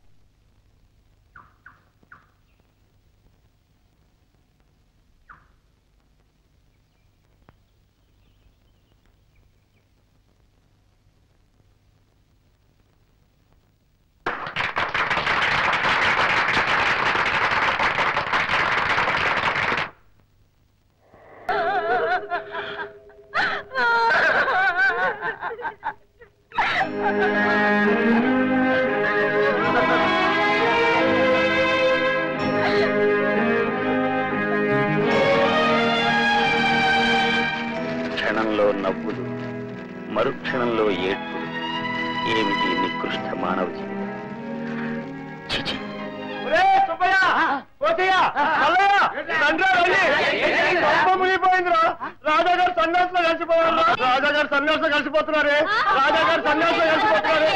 క్షణంలో నవ్వులు మరుక్షణంలో ఏడ్పులు ఏమిటి నికృష్ట మానవ జీవితం చిచి రాజాగారు సన్యాసులో కలిసిపోవాలా రాజాగారు సన్యాసులో కలిసిపోతున్నారే రాజాగారు సన్యాసులో కలిసిపోతున్నారే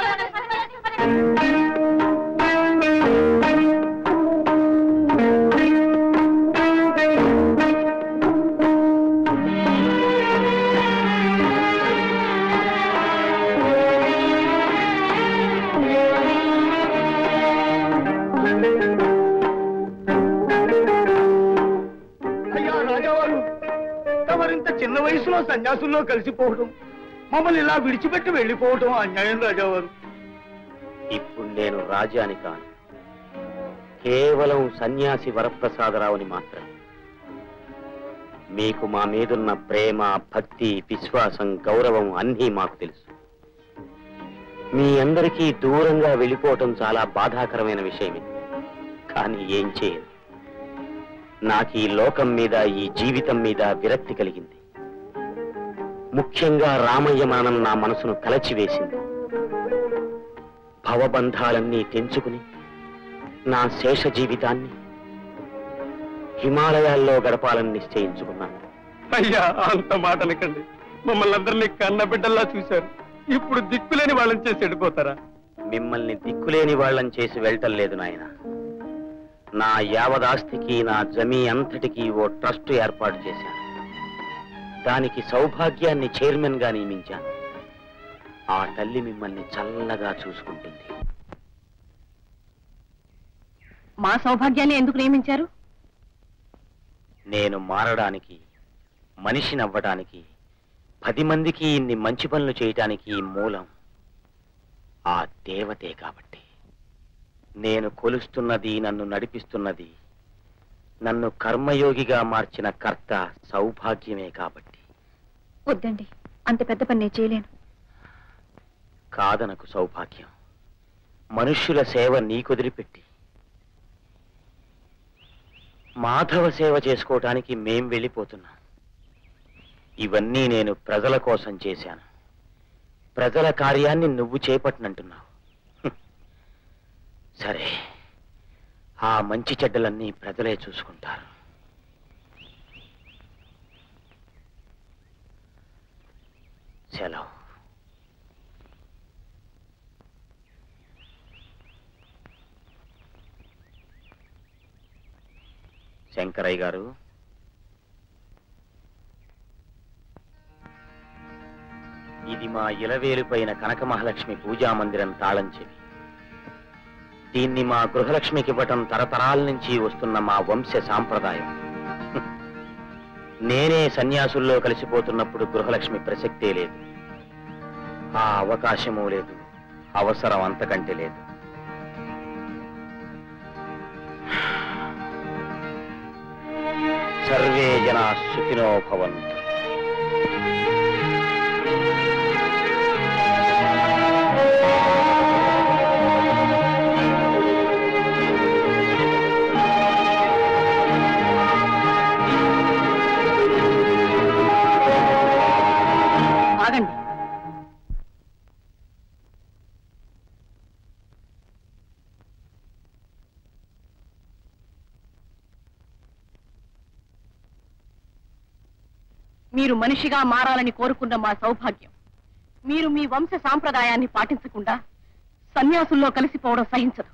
అయ్యా రాజావారు తమరింత చిన్న వయసులో సన్యాసుల్లో కలిసిపోవడం మమ్మల్ని ఇలా విడిచిపెట్టి వెళ్ళిపోవడం అన్యాయం రాజావారు ఇప్పుడు నేను రాజాని కాను కేవలం సన్యాసి వరప్రసాదరావుని మాత్రమే మీకు మా మీదున్న ప్రేమ భక్తి విశ్వాసం గౌరవం అన్నీ మాకు తెలుసు మీ అందరికీ దూరంగా వెళ్ళిపోవటం చాలా బాధాకరమైన విషయమే కానీ ఏం చేయను నాకు ఈ లోకం మీద ఈ జీవితం మీద విరక్తి కలిగింది ముఖ్యంగా రామయ్య మరణం నా మనసును కలచివేసింది భవబంధాలన్నీ తెంచుకుని నా శేష జీవితాన్ని హిమాలయాల్లో గడపాలని నిశ్చయించుకున్నాను అయ్యా అంత మాట అనకండి మమ్మల్ని అందరినీ కన్న బిడ్డల్లా చూశారు ఇప్పుడు దిక్కులేని వాళ్ళని చేసి వెళ్ళిపోతారా మిమ్మల్ని దిక్కులేని వాళ్ళని చేసి వెళ్ళటం లేదు నాయన నా యావదాస్తికి నా జమీ అంతటికి ఓ ట్రస్ట్ ఏర్పాటు చేశాను దానికి సౌభాగ్యాన్ని చైర్మన్ గా నియమించాను ఆ తల్లి మిమ్మల్ని చల్లగా చూసుకుంటుంది మా సౌభాగ్యాన్ని ఎందుకు నియమించారు నేను మారడానికి మనిషిని అవ్వడానికి పది మందికి ఇన్ని మంచి పనులు చేయటానికి మూలం ఆ దేవతే కాబట్టి నేను కొలుస్తున్నది నన్ను నడిపిస్తున్నది నన్ను కర్మయోగిగా మార్చిన కర్త సౌభాగ్యమే కాబట్టి వద్దండి అంత పెద్ద పని నేను చేయలేను కాదనకు సౌభాగ్యం మనుష్యుల సేవ నీకొదిలిపెట్టి మాధవ సేవ చేసుకోవటానికి మేం వెళ్ళిపోతున్నాం ఇవన్నీ నేను ప్రజల కోసం చేశాను ప్రజల కార్యాన్ని నువ్వు చేపట్టనంటున్నావు హ్మ్. సరే ఆ మంచి చెడ్డలన్నీ ప్రజలే చూసుకుంటారు సెలవు శంకరయ్య గారు ఇది మా ఇలవేలుపైన కనక మహాలక్ష్మి పూజా మందిరం తాళం చెవి దీన్ని మా గృహలక్ష్మికి ఇవ్వటం తరతరాల నుంచి వస్తున్న మా వంశ సాంప్రదాయం హ్మ్. నేనే సన్యాసుల్లో కలిసిపోతున్నప్పుడు గృహలక్ష్మి ప్రసక్తే లేదు ఆ అవకాశము లేదు అవసరం అంతకంటే లేదు సర్వే జనా సుఖినో భవంతు ఆగండి మీరు మనిషిగా మారాలని కోరుకున్న మా సౌభాగ్యం మీరు మీ వంశ సాంప్రదాయాన్ని పాటించకుండా సన్యాసుల్లో కలిసిపోవడం సహించదు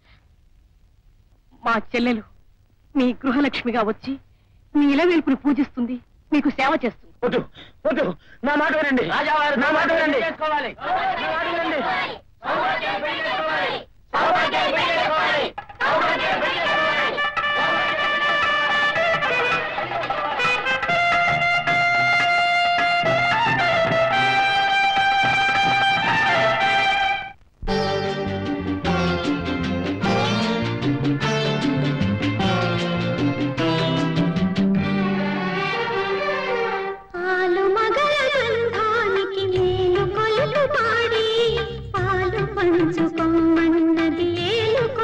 మా చెల్లెలు మీ గృహలక్ష్మిగా వచ్చి మీ ఇలవేల్పుని పూజిస్తుంది మీకు సేవ చేస్తుంది వద్దు వద్దు నా మాట వినండి రాజావారు నా మాట వినండి చేసుకోవాలి నా మాట వినండి పాలు మగల బంధానికి నేను కొలుపు పాడి పాలు పంచుకోమన్నది ఏలు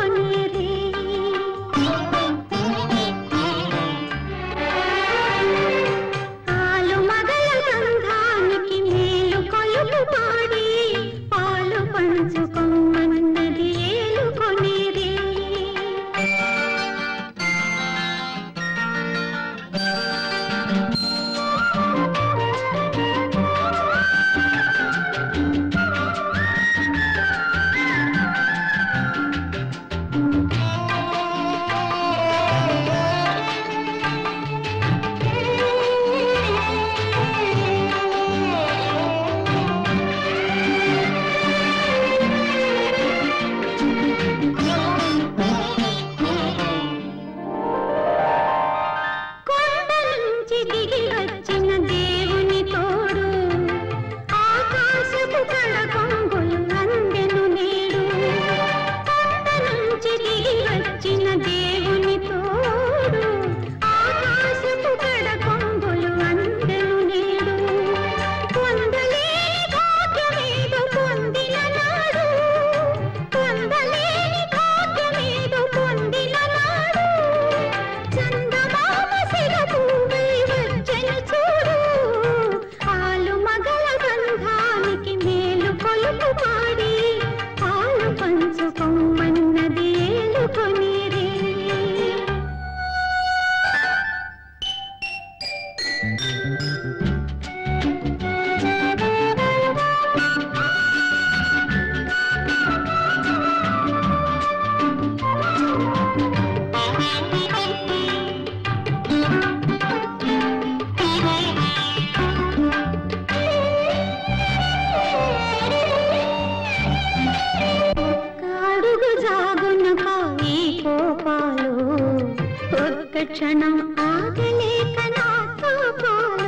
కాడుగు జాగున కావి కోపాలు ఒక్క క్షణం ఆగలేక నా కోపాలు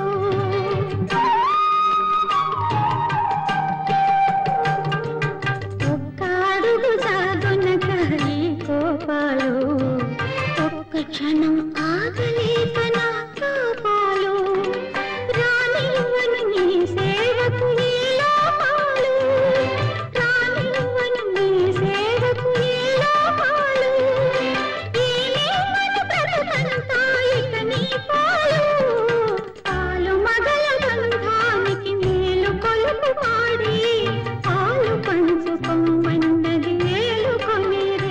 ఒక్కాడుగు జాగున కావి కోపాలు ఒక్క క్షణం ఆగలేక నా కోపాలు రానివ్వను నీ సేవకు ఈ లోపాలు రానివ్వను నీ సేవకు ఈ లోపాలు ఈ నీవను బ్రతుకంతా ఇక నీ పాలు పాలు మగల బంధానికి మేలు కొలుపు పాడి పాలు పంచుకోమన్నది ఏలుకొనిరే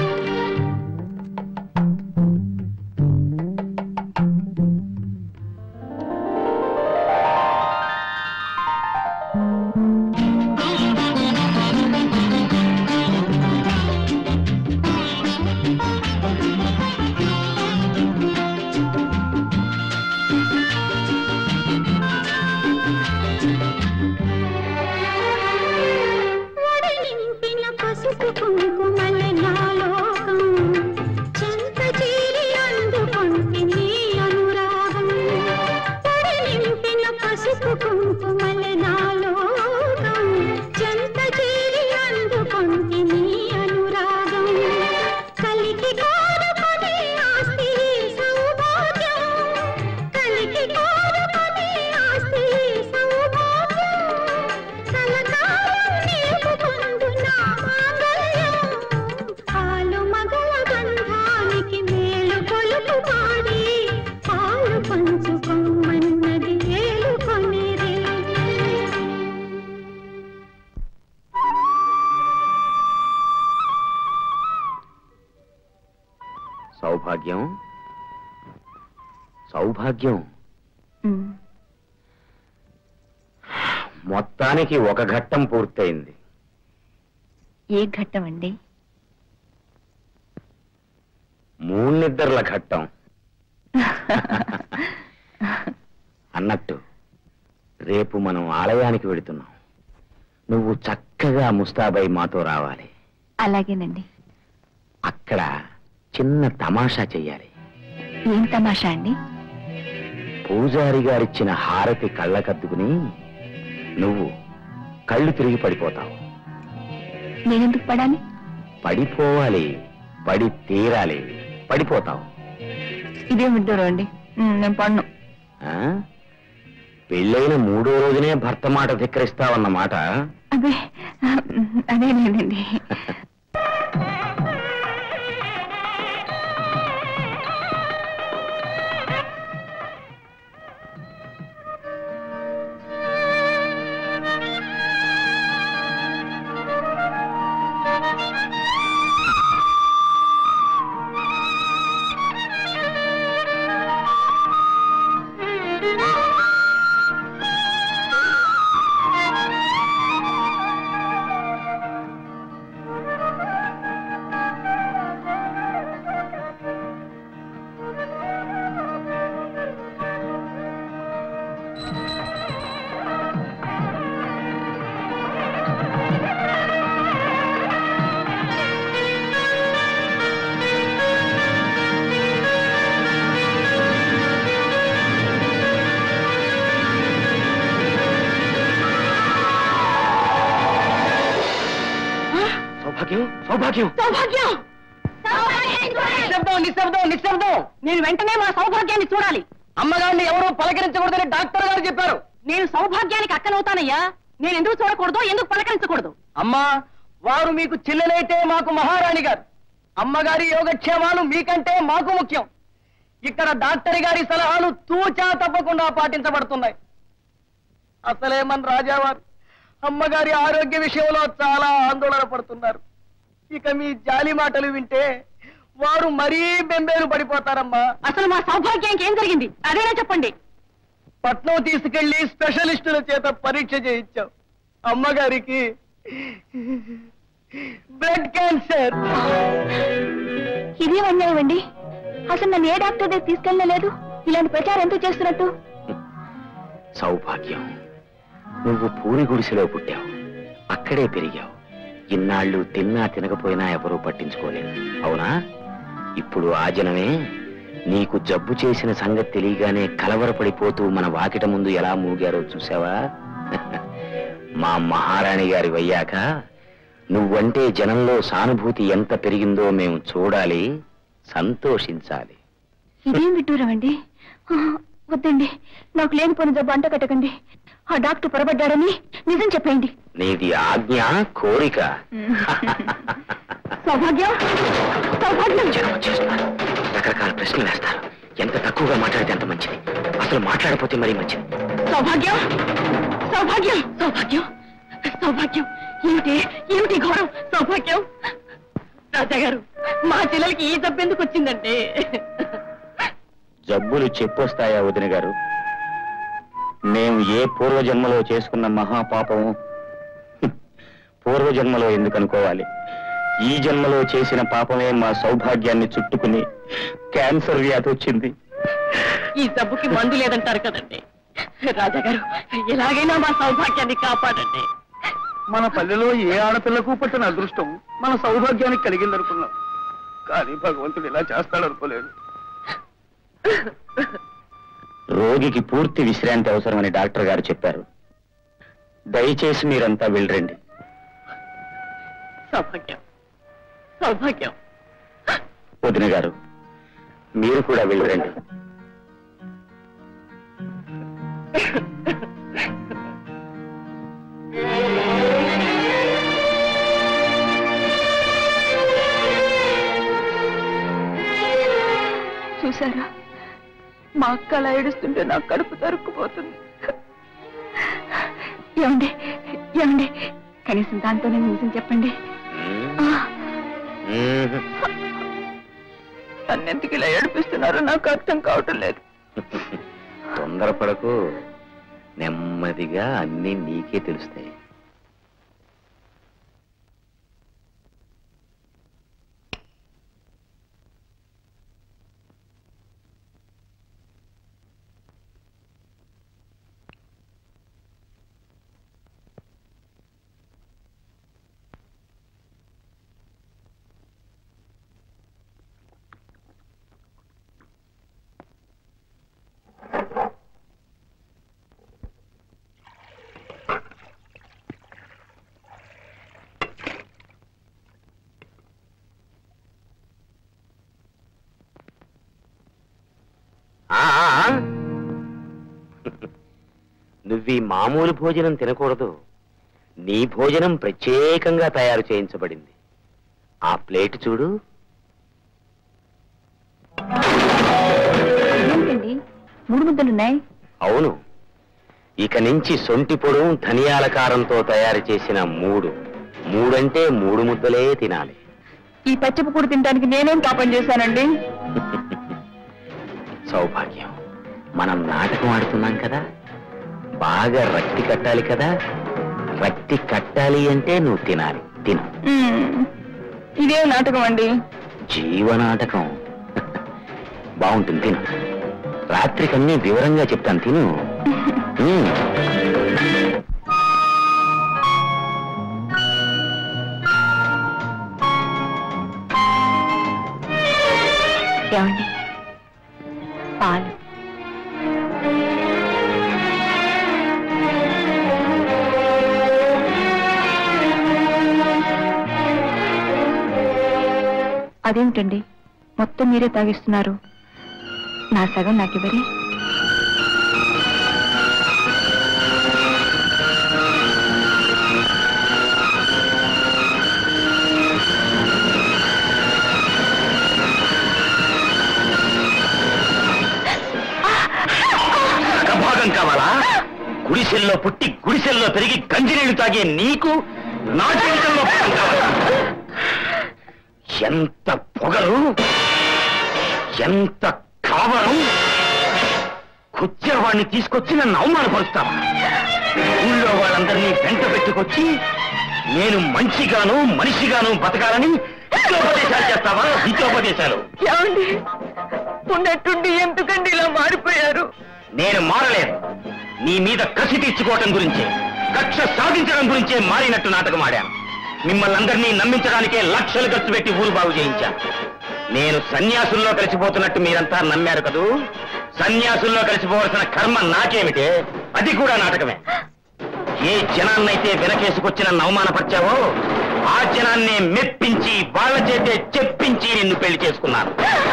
ఒడి నింపిన పసుపు కుంకుమల నా లోకం చెంత చేరి అందుకొంటి నీ అనురాగం ఒడి నింపిన పసుపు కుంకుమల నా లోకం చెంత చేరి అందుకొంటి నీ అనురాగం కలికి కోరుకొని ఆస్తి సౌభాగ్యం కలికి కోరుకొని ఆస్తి సౌభాగ్యం కలకాలం నిలుపుకొందు నా మాంగళ్యం. పాలు మగల బంధానికి మేలు కొలుపు పాడి పాలు పంచుకోమన్నది ఏలుకొనిరే సౌభాగ్యం సౌభాగ్యం మొత్తానికి ఒక ఘట్టం పూర్తయింది ఏ ఘట్టం అండి మూడు నిద్రల ఘట్టం అన్నట్టు రేపు మనం ఆలయానికి వెడుతున్నాం నువ్వు చక్కగా ముస్తాబై మాతో రావాలి అలాగేనండి అక్కడ చిన్న తమాషా చెయ్యాలి ఏం తమాషా అండి పూజారి గారిచ్చిన హారతి కళ్ళకద్దుకుని నువ్వు కళ్ళు తిరిగి పడిపోతావు నేనెందుకు పడాలి పడిపోవాలి పడి తీరాలి పడిపోతావు ఇదే విడ్డూరం అండి ఉమ్, నేను పడను ఆ? పెళ్ళైన మూడో రోజునే భర్త మాట ధిక్కరిస్తావన్నమాట అదే అదేనేనండి సౌభాగ్యం సౌభాగ్యం సౌభాగ్యం నిశ్శబ్దం నిశ్శబ్దం నిశ్శబ్దం నేను వెంటనే మా సౌభాగ్యాన్ని చూడాలి అమ్మగారిని ఎవరూ పలకరించకూడదని డాక్టర్ గారు చెప్పారు నేను సౌభాగ్యానికి అక్కనవుతానయ్యా నేను ఎందుకు చూడకూడదు ఎందుకు పలకరించకూడదు అమ్మా వారు మీకు చెల్లెలైతే మాకు మహారాణి గారు అమ్మగారి యోగక్షేమాలు మీకంటే మాకు ముఖ్యం ఇక్కడ డాక్టర్ గారి సలహాలు తూచా తప్పకుండా పాటించబడుతున్నాయి అసలే మన రాజావారు అమ్మగారి ఆరోగ్య విషయంలో చాలా ఆందోళన పడుతున్నారు ఇక మీ జాలి మాటలు వింటే వారు మరీ బెంబేలు పడిపోతారమ్మా అసలు మా సౌభాగ్యానికి ఏం జరిగింది అదేనా చెప్పండి పట్నం తీసుకెళ్లి స్పెషలిస్టుల చేత పరీక్ష చేయించాం అమ్మగారికి బ్లడ్ క్యాన్సర్ ఇదేం అన్యాయం అండి అసలు నన్ను ఏ డాక్టర్ దగ్గర తీసుకెళ్ళలేదు ఇలాంటి ప్రచారం ఎందుకు చేస్తున్నట్టు సౌభాగ్యం నువ్వు పూరి గుడిసెలో పుట్టావు అక్కడే పెరిగావు ఇన్నాళ్ళు తిన్నా తినకపోయినా ఎవరూ పట్టించుకోలేదు అవునా ఇప్పుడు ఆ జనమే నీకు జబ్బు చేసిన సంగతి తెలియగానే కలవరపడిపోతూ మన వాకిట ముందు ఎలా మూగారో చూసావా మా మహారాణి గారి వయ్యాక నువ్వంటే జనంలో సానుభూతి ఎంత పెరిగిందో మేము చూడాలి సంతోషించాలి ఇదేం విడ్డూరం అండి ఆ, వద్దండి నాకు లేనిపోయిన జబ్బు అంట కట్టకండి ఆ డాక్టర్ పొరబడ్డాడని నిజం చెప్పండి నీది ఆజ్ఞ కోరిక సౌభాగ్యం సౌభాగ్యం జనం వచ్చేస్తున్నారు రకరకాల ప్రశ్నలు వేస్తారు ఎంత తక్కువగా మాట్లాడితే అంత మంచిది అసలు మాట్లాడపోతే మరీ మంచిది సౌభాగ్యం సౌభాగ్యం సౌభాగ్యం సౌభాగ్యం ఏమిటి ఏమిటి ఘోరం సౌభాగ్యం రాజా గారు మా చెల్లెలకి ఈ జబ్బు ఎందుకు వచ్చిందంటే జబ్బులు చెప్పొస్తాయా వదిన గారు మేము ఏ పూర్వజన్మలో చేసుకున్న మహాపాపము హ్మ్, పూర్వజన్మలో ఎందుకు అనుకోవాలి ఈ జన్మలో చేసిన పాపమే మా సౌభాగ్యాన్ని చుట్టుకుని క్యాన్సర్ వ్యాధి వచ్చింది ఈ జబ్బుకి మందు లేదంటారు కదండి రాజా గారు ఎలాగైనా మా సౌభాగ్యాన్ని కాపాడండి మన పల్లెలో ఏ ఆడపిల్లకు పట్టిన అదృష్టం మన సౌభాగ్యానికి కలిగిందనుకున్నాం కానీ భగవంతుడు ఇలా చేస్తాడనుకోలేదు రోగికి పూర్తి విశ్రాంతి అవసరమని డాక్టర్ గారు చెప్పారు దయచేసి మీరంతా వెళ్ళరండి సౌభాగ్యం సౌభాగ్యం వదిన గారు మీరు కూడా వెళ్ళరండి చూసారా మా అక్క అలా ఏడుస్తుంటే నాకు కడుపు తరుక్కుపోతుంది ఏమండి ఏమండి కనీసం దాంతో నేను నిజం చెప్పండి ఆ, మ్మ్. నన్నెందుకు ఇలా ఏడిపిస్తున్నారో నాకు అర్థం కావటం లేదు తొందరపడకు నెమ్మదిగా అన్నీ నీకే తెలుస్తాయి ఆ, ఆ, ఆ. నువ్వీ మామూలు భోజనం తినకూడదు నీ భోజనం ప్రత్యేకంగా తయారు చేయించబడింది ఆ ప్లేట్ చూడు ఏంటండి మూడు ముద్దలున్నాయి అవును ఇక నుంచి సొంటి పొడు ధనియాల కారంతో తయారు చేసిన మూడు మూడంటే మూడు ముద్దలే తినాలి ఈ పచ్చిపు కూడు తినడానికి నేనేం పాపం చేశానండి సౌభాగ్యం మనం నాటకం ఆడుతున్నాం కదా బాగా రక్తి కట్టాలి కదా రక్తి కట్టాలి అంటే నువ్వు తినాలి తిను మ్మ్. ఇదే నాటకం అండి జీవనాటకం బాగుంటుంది తిను రాత్రికన్నీ వివరంగా చెప్తాను తిను ఉమ్. ఏమండి పాలు అదేమిటండి మొత్తం మీరే తాగిస్తున్నారు నా సగం నాకు ఇవ్వరే భాగం కావాలా గుడిసెల్లో పుట్టి గుడిసెల్లో పెరిగి గంజినీళ్లు తాగే నీకు నా జీవితంలో భాగం కావాలా? ఎంత పొగరు ఎంత కావరం కుచ్చేవాడిని తీసుకొచ్చి నన్ను అవమానపరుస్తావా ఊళ్ళో వాళ్ళందరినీ వెంట పెట్టుకొచ్చి నేను మంచిగాను మనిషిగాను బతకాలని హితోపదేశాలు చేస్తావా హితోపదేశాలు ఏమండి ఉన్నట్టుండి ఎందుకండి ఇలా మారిపోయారు నేను మారలేదు నీ మీద కసి తీర్చుకోవటం గురించే కక్ష సాధించడం గురించే మారినట్టు నాటకం ఆడాను మిమ్మల్ని అందరినీ నమ్మించడానికే లక్షలు ఖర్చు పెట్టి ఊరు బాగు చేయించాను నేను సన్యాసుల్లో కలిసిపోతున్నట్టు మీరంతా నమ్మారు కదూ సన్యాసుల్లో కలిసిపోవలసిన కర్మ నాకేమిటే అది కూడా నాటకమే ఏ జనాన్నైతే వెనకేసుకొచ్చి నన్ను అవమానపరిచావో ఆ జనాన్నే మెప్పించి వాళ్ళ చేతే చెప్పించి నిన్ను పెళ్లి చేసుకున్నాను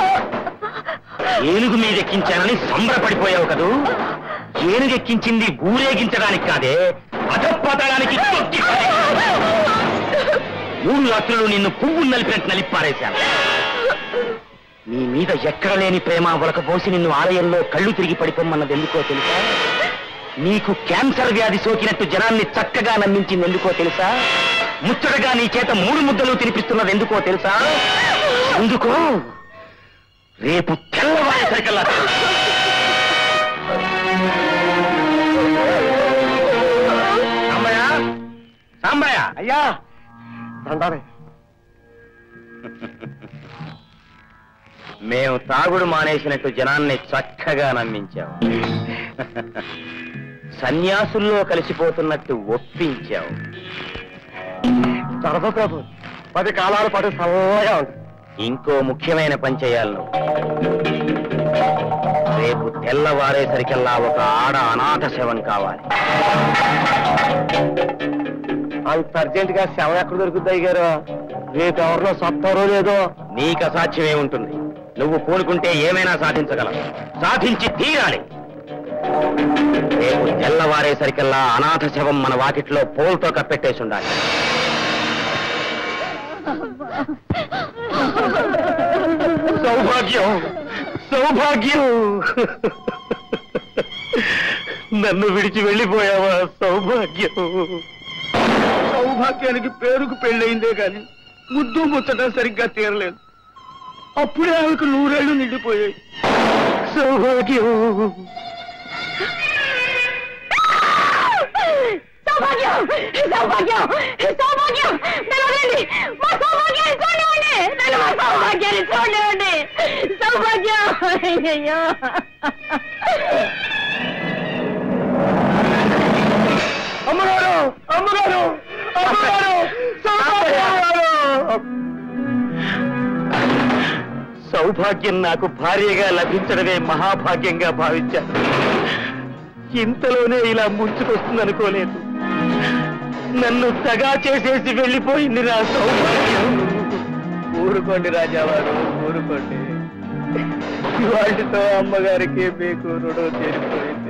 ఏనుగు మీద ఎక్కించానని సంబరపడిపోయావు కదూ ఏనుగు ఎక్కించింది ఊరేగించడానికి కాదే అధపతడానికి తొక్కి పడేయడానికి. మూడు రాత్రులు నిన్ను పువ్వు నలిపినట్టు నలిపారేశాను నీ మీద ఎక్కడ లేని ప్రేమ ఒలకపోసి నిన్ను ఆలయంలో కళ్ళు తిరిగి పడిపోమన్నది ఎందుకో తెలుసా నీకు క్యాన్సర్ వ్యాధి సోకినట్టు జనాన్ని చక్కగా నమ్మించింది ఎందుకో తెలుసా ముచ్చటగా నీ చేత మూడు ముద్దలు తినిపిస్తున్నది ఎందుకో తెలుసా ఎందుకో రేపు తెల్లవారేసరికల్లా తెలుసు. సాంబయ్య సాంబయ్య అయ్యా దండాలి మేము తాగుడు మానేసినట్టు జనాన్ని చక్కగా నమ్మించావు సన్యాసుల్లో కలిసిపోతున్నట్టు ఒప్పించావు సరదా ప్రభు పది కాలాల పాటు చల్లగా ఉంటుంది ఇంకో ముఖ్యమైన పని చేయాలి నువ్వు రేపు తెల్లవారేసరికల్లా ఒక ఆడ అనాథ శవం కావాలి అంత అర్జెంట్ గా శవం ఎక్కడ దొరుకుతాయి గారు రేపు ఎవరినో సత్తారో లేదో నీకు అసాధ్యమే ఉంటుంది నువ్వు పూనుకుంటే ఏమైనా సాధించగలవు సాధించి తీరాలి రేపు తెల్లవారేసరికల్లా అనాథ శవం మన వాకిట్లో పోల్తో కప్పెట్టేసి ఉండాలి సౌభాగ్యం సౌభాగ్యం నన్ను విడిచి వెళ్ళిపోయావా సౌభాగ్యం సౌభాగ్యానికి పేరుకు పెళ్ళయిందే కాని ముద్దు ముచ్చట సరిగ్గా తీరలేదు అప్పుడే ఆమెకు నూరేళ్లు నిండిపోయాయి సౌభాగ్యం సౌభాగ్యం సౌభాగ్యం సౌభాగ్యం నన్ను వదలండి మా సౌభాగ్యాన్ని చూడనివ్వండి నన్ను మా సౌభాగ్యాన్ని చూడనివ్వండి సౌభాగ్యం అయ్యయ్యో అమ్మగారు అమ్మగారు అమ్మగారు సౌభాగ్యం! సౌభాగ్యం నాకు భార్యగా లభించడమే మహాభాగ్యంగా భావించాను ఇంతలోనే ఇలా ముంచుకొస్తుందనుకోలేదు నన్ను తగా చేసేసి వెళ్ళిపోయింది నా సౌభాగ్యం ఊరుకోండి రాజావారు ఊరుకోండి వాటితో అమ్మగారికి మీకు రుణం చేరిపోయింది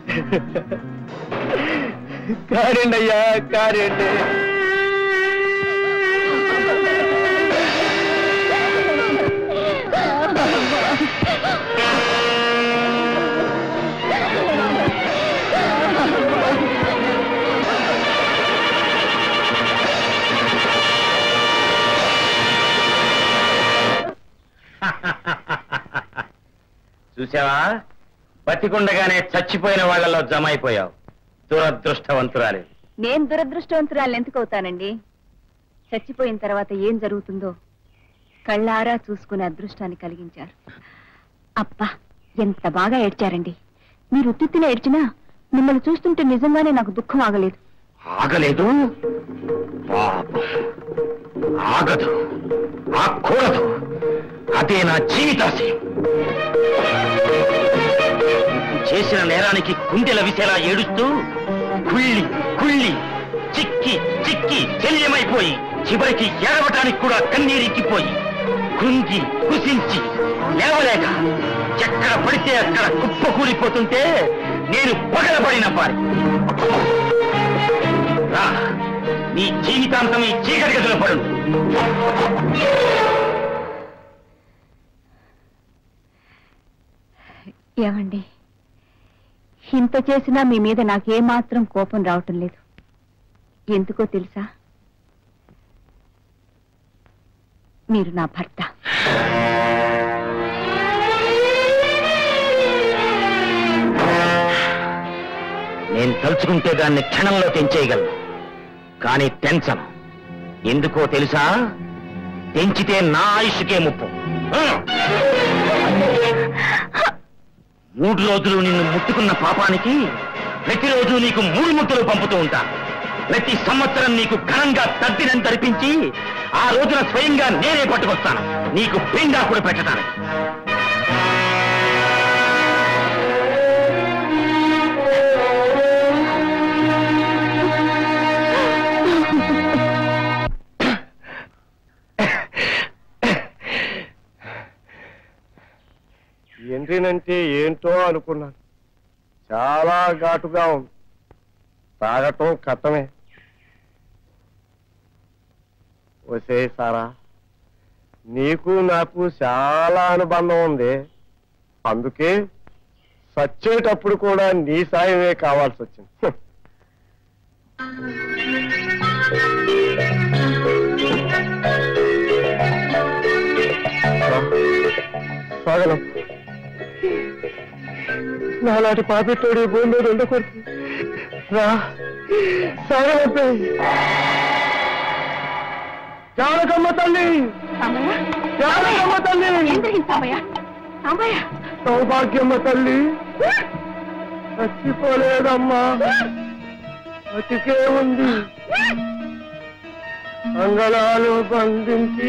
కారండి అయ్యా కారండి చూసావా బతికుండగానే చచ్చిపోయిన వాళ్ళలో జమ అయిపోయావు దురదృష్టవంతురాలి నేను దురదృష్టవంతురాలు ఎందుకు అవుతానండి చచ్చిపోయిన తర్వాత ఏం జరుగుతుందో కళ్ళారా చూసుకునే అదృష్టాన్ని కలిగించారు అబ్బా ఎంత బాగా ఏడ్చారండి మీరు ఉత్తిన ఏడ్చినా మిమ్మల్ని చూస్తుంటే నిజంగానే నాకు దుఃఖం ఆగలేదు ఆగలేదు పాపం ఆగదు ఆగకూడదు అదే నా జీవితాశయం నువ్వు చేసిన నేరానికి కుండెల విసేలా ఏడుస్తూ కుళ్ళి కుళ్ళి చిక్కి చిక్కి శల్యమైపోయి చివరికి ఏడవటానికి కూడా కన్నీరిక్కిపోయి కృంగి కుసించి లేవలేక ఎక్కడ పడితే అక్కడ కుప్ప కూలిపోతుంటే నేను పగలబడిన పారి రా నీ జీవితాంతం ఈ చీకటి గదిలో పడు ఏమండి ఇంత చేసినా మీ మీద నాకేమాత్రం కోపం రావటం లేదు ఎందుకో తెలుసా మీరు నా భర్త నేను తలుచుకుంటే దాన్ని క్షణంలో తెంచేయగలను కానీ తెంచను ఎందుకో తెలుసా తెంచితే నా ఆయుష్కే ముప్పు ఆ! మూడు రోజులు నిన్ను ముట్టుకున్న పాపానికి ప్రతిరోజు నీకు మూడు ముద్దలు పంపుతూ ఉంటాను ప్రతి సంవత్సరం నీకు ఘనంగా తద్దినం తరిపించి ఆ రోజున స్వయంగా నేనే పట్టుకొస్తాను నీకు పిండా కూడా పెట్టడానికి ఎండ్రినంటే ఏంటో అనుకున్నాను చాలా ఘాటుగా ఉంది తాగటం కట్టమే వసే సారా నీకు నాకు చాలా అనుబంధం ఉంది అందుకే సచ్చేటప్పుడు కూడా నీ సాయమే కావాల్సి వచ్చింది హ్మ్. సాగలం నాలాంటి పాపెట్టోడి భూమి మీద ఉండకూడదు రా సాగలంపే జానకమ్మ తల్లి జానకమ్మ తల్లి ఏం జరిగింది సాంబయ్య సాంబయ్య సౌభాగ్యమ్మ తల్లి చచ్చిపోలేదమ్మా బతికే ఉంది అంగళాలు బంధించి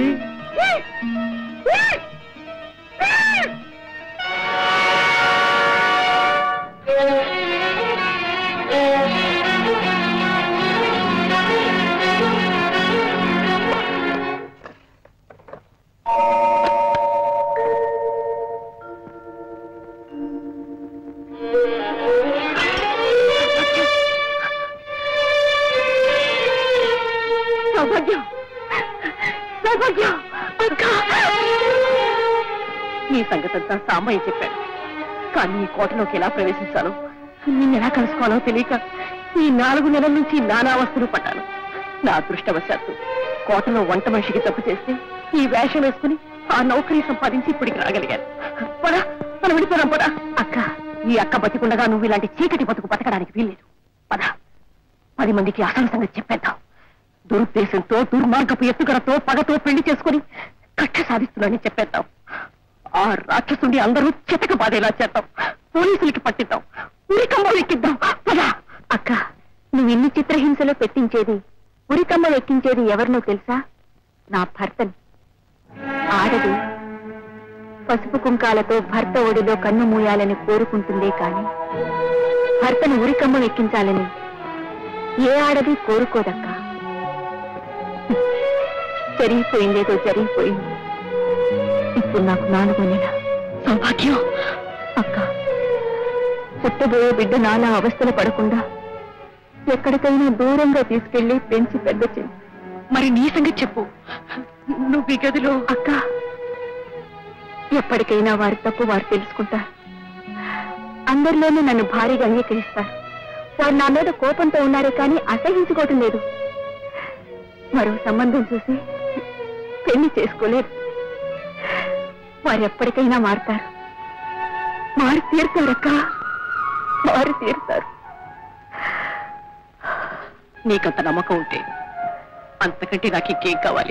సౌభాగ్యం సౌభాగ్యం అక్క నీ సంగతంతా సాంబయ్య చెప్పాడు కానీ ఈ కోటలోకి ఎలా ప్రవేశించాలో నిన్నెలా కలుసుకోవాలో తెలియక ఈ నాలుగు నెలల నుంచి నానావస్థలు పడ్డాను నా అదృష్టవశాత్తు కోటలో వంట మనిషికి తప్పు చేస్తే ఈ వేషం వేసుకుని ఆ నౌకరీ సంపాదించి ఇప్పటికి రాగలిగాను పదా మనం విడిపోదాం పదా అక్క ఈ అక్క బతికుండగా నువ్వు ఇలాంటి చీకటి బతుకు బతకడానికి వీల్లేదు పద పది మందికి అసలు సంగతి చెప్పేద్దాం దురుద్దేశంతో దుర్మార్గపు ఎత్తుగడతో పగతో పెళ్లి చేసుకుని కక్ష సాధిస్తున్నానని చెప్పేద్దాం ఆ రాక్షసుని అందరూ చితక బాధేలా చేద్దాం పోలీసులకి పట్టిద్దాం ఉరికమ్మ ఎక్కిద్దాం పదా అక్క నువ్వు ఇన్ని చిత్రహింసలో పెట్టించేది ఉరికమ్మలు ఎక్కించేది ఎవరినో తెలుసా నా భర్తని ఆడది పసుపు కుంకాలతో భర్త ఒడిలో కన్ను మూయాలని కోరుకుంటుందే కాని భర్తను ఉరికమ్మ ఎక్కించాలని ఏ ఆడది కోరుకోదక్క జరిగిపోయిందేదో జరిగిపోయింది ఇప్పుడు నాకు నాలుగో నెల సౌభాగ్యం అక్క పుట్టబోయే బిడ్డ నానా అవస్థలు పడకుండా ఎక్కడికైనా దూరంగా తీసుకెళ్లి పెంచి పెద్ద చెయ్యి మరి నీ సంగతి చెప్పు నువ్వు ఈ గదిలో అక్క ఎప్పటికైనా వారి తప్పు వారు తెలుసుకుంటారు అందరిలోనూ నన్ను భారీగా అంగీకరిస్తారు వారు నా మీద కోపంతో ఉన్నారే కానీ అసహించుకోవటం లేదు మరో సంబంధం చూసి పెళ్లి చేసుకోలేదు వారు ఎప్పటికైనా మారుతారు మారి తీరుతారక్క మారి తీరుతారు నీకంత నమ్మకం ఉంటే అంతకంటే నాకు ఇంకేం కావాలి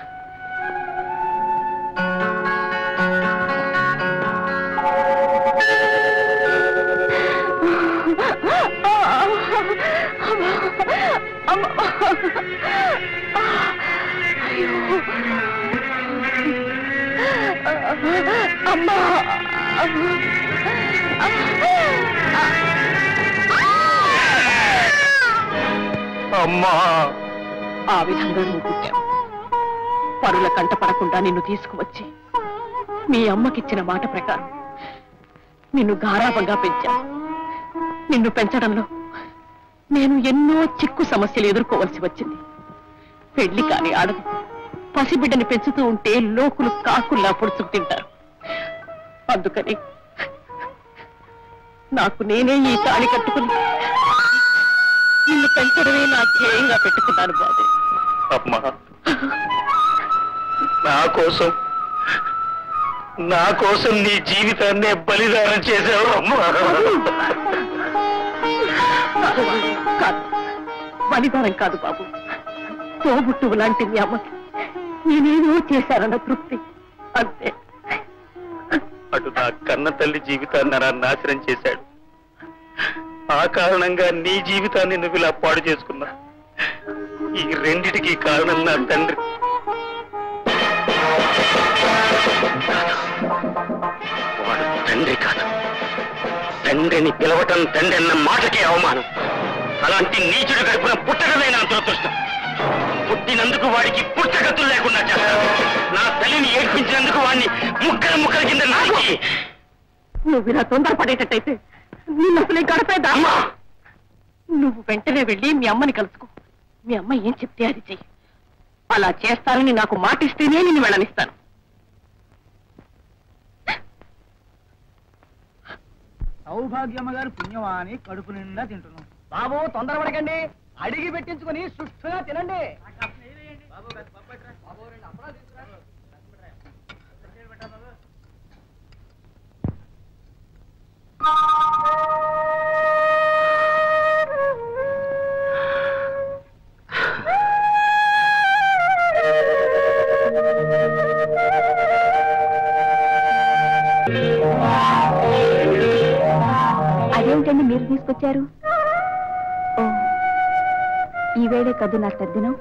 అమ్మా అమ్మా ఆ విధంగా నువ్వు పుట్టావు పరుల కంట పడకుండా నిన్ను తీసుకువచ్చి మీ అమ్మకిచ్చిన మాట ప్రకారం నిన్ను గారాబంగా పెంచా నిన్ను పెంచడంలో నేను ఎన్నో చిక్కు సమస్యలు ఎదుర్కోవలసి వచ్చింది పెళ్లి కాని ఆడదు పసిబిడ్డని పెంచుతూ ఉంటే లోకులు కాకుల్లా పొడుచుకు తింటారు అందుకని నాకు నేనే ఈ తాళి కట్టుకుని నిన్ను పెంచడమే నా ధ్యేయంగా పెట్టుకున్నాను బాబు అమ్మా నా కోసం నా కోసం నీ జీవితాన్నే బలిదానం చేసావు అమ్మా కాదు బలిదానం కాదు బాబు తోబుట్టువు లాంటి మీ అమ్మకి నేనేమో చేశారన్న తృప్తి అంతే అటు నా కన్న తల్లి జీవితాన్ని అలా నాశనం చేశాడు ఆ కారణంగా నీ జీవితాన్ని నువ్వు ఇలా పాడు చేసుకున్నా ఈ రెండిటికి కారణం నా తండ్రి వాడు తండ్రి కాదు తండ్రిని పిలవటం తండ్రి అన్న మాటకే అవమానం అలాంటి నీచుడు గడుపున పుట్టడమే నా దురదృష్టం పుట్టినందుకు వాడికి పుట్టగతులు లేకుండా చేస్తాను నా తల్లిని ఏడ్పించినందుకు వాడిని ముక్కల ముక్కల కింద నాకి నువ్వు ఇలా తొందరపడేటట్టయితే నిన్ను అసలే గడపేదా అమ్మా నువ్వు వెంటనే వెళ్ళి మీ అమ్మని కలుసుకో మీ అమ్మ ఏం చెప్తే అది చెయ్యి అలా చేస్తానని నాకు మాటిస్తేనే నిన్ను వెళ్ళనిస్తాను సౌభాగ్యమ్మ గారు పుణ్యమా అని కడుపు నిండా తింటున్నాం బాబు తొందరపడకండి అడిగి పెట్టించుకుని సుష్టుగా తినండి అదేమిటండి మీరు తీసుకొచ్చారు ఓ ఈ వేళే కదూ నా తద్దినం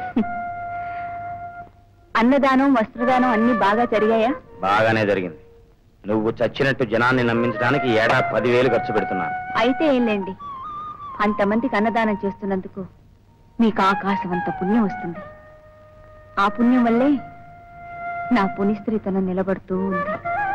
అన్నదానం వస్త్రదానం అన్ని బాగా జరిగాయా బాగానే జరిగింది నువ్వు చచ్చినట్టు జనాన్ని నమ్మించడానికి ఏడా పదివేలు ఖర్చు పెడుతున్నాను అయితే ఏం లేండి అంతమందికి అన్నదానం చేస్తున్నందుకు మీకు ఆకాశం అంత పుణ్యం వస్తుంది ఆ పుణ్యం వల్లే నా పునిస్త్రీతనం నిలబడుతూ ఉంది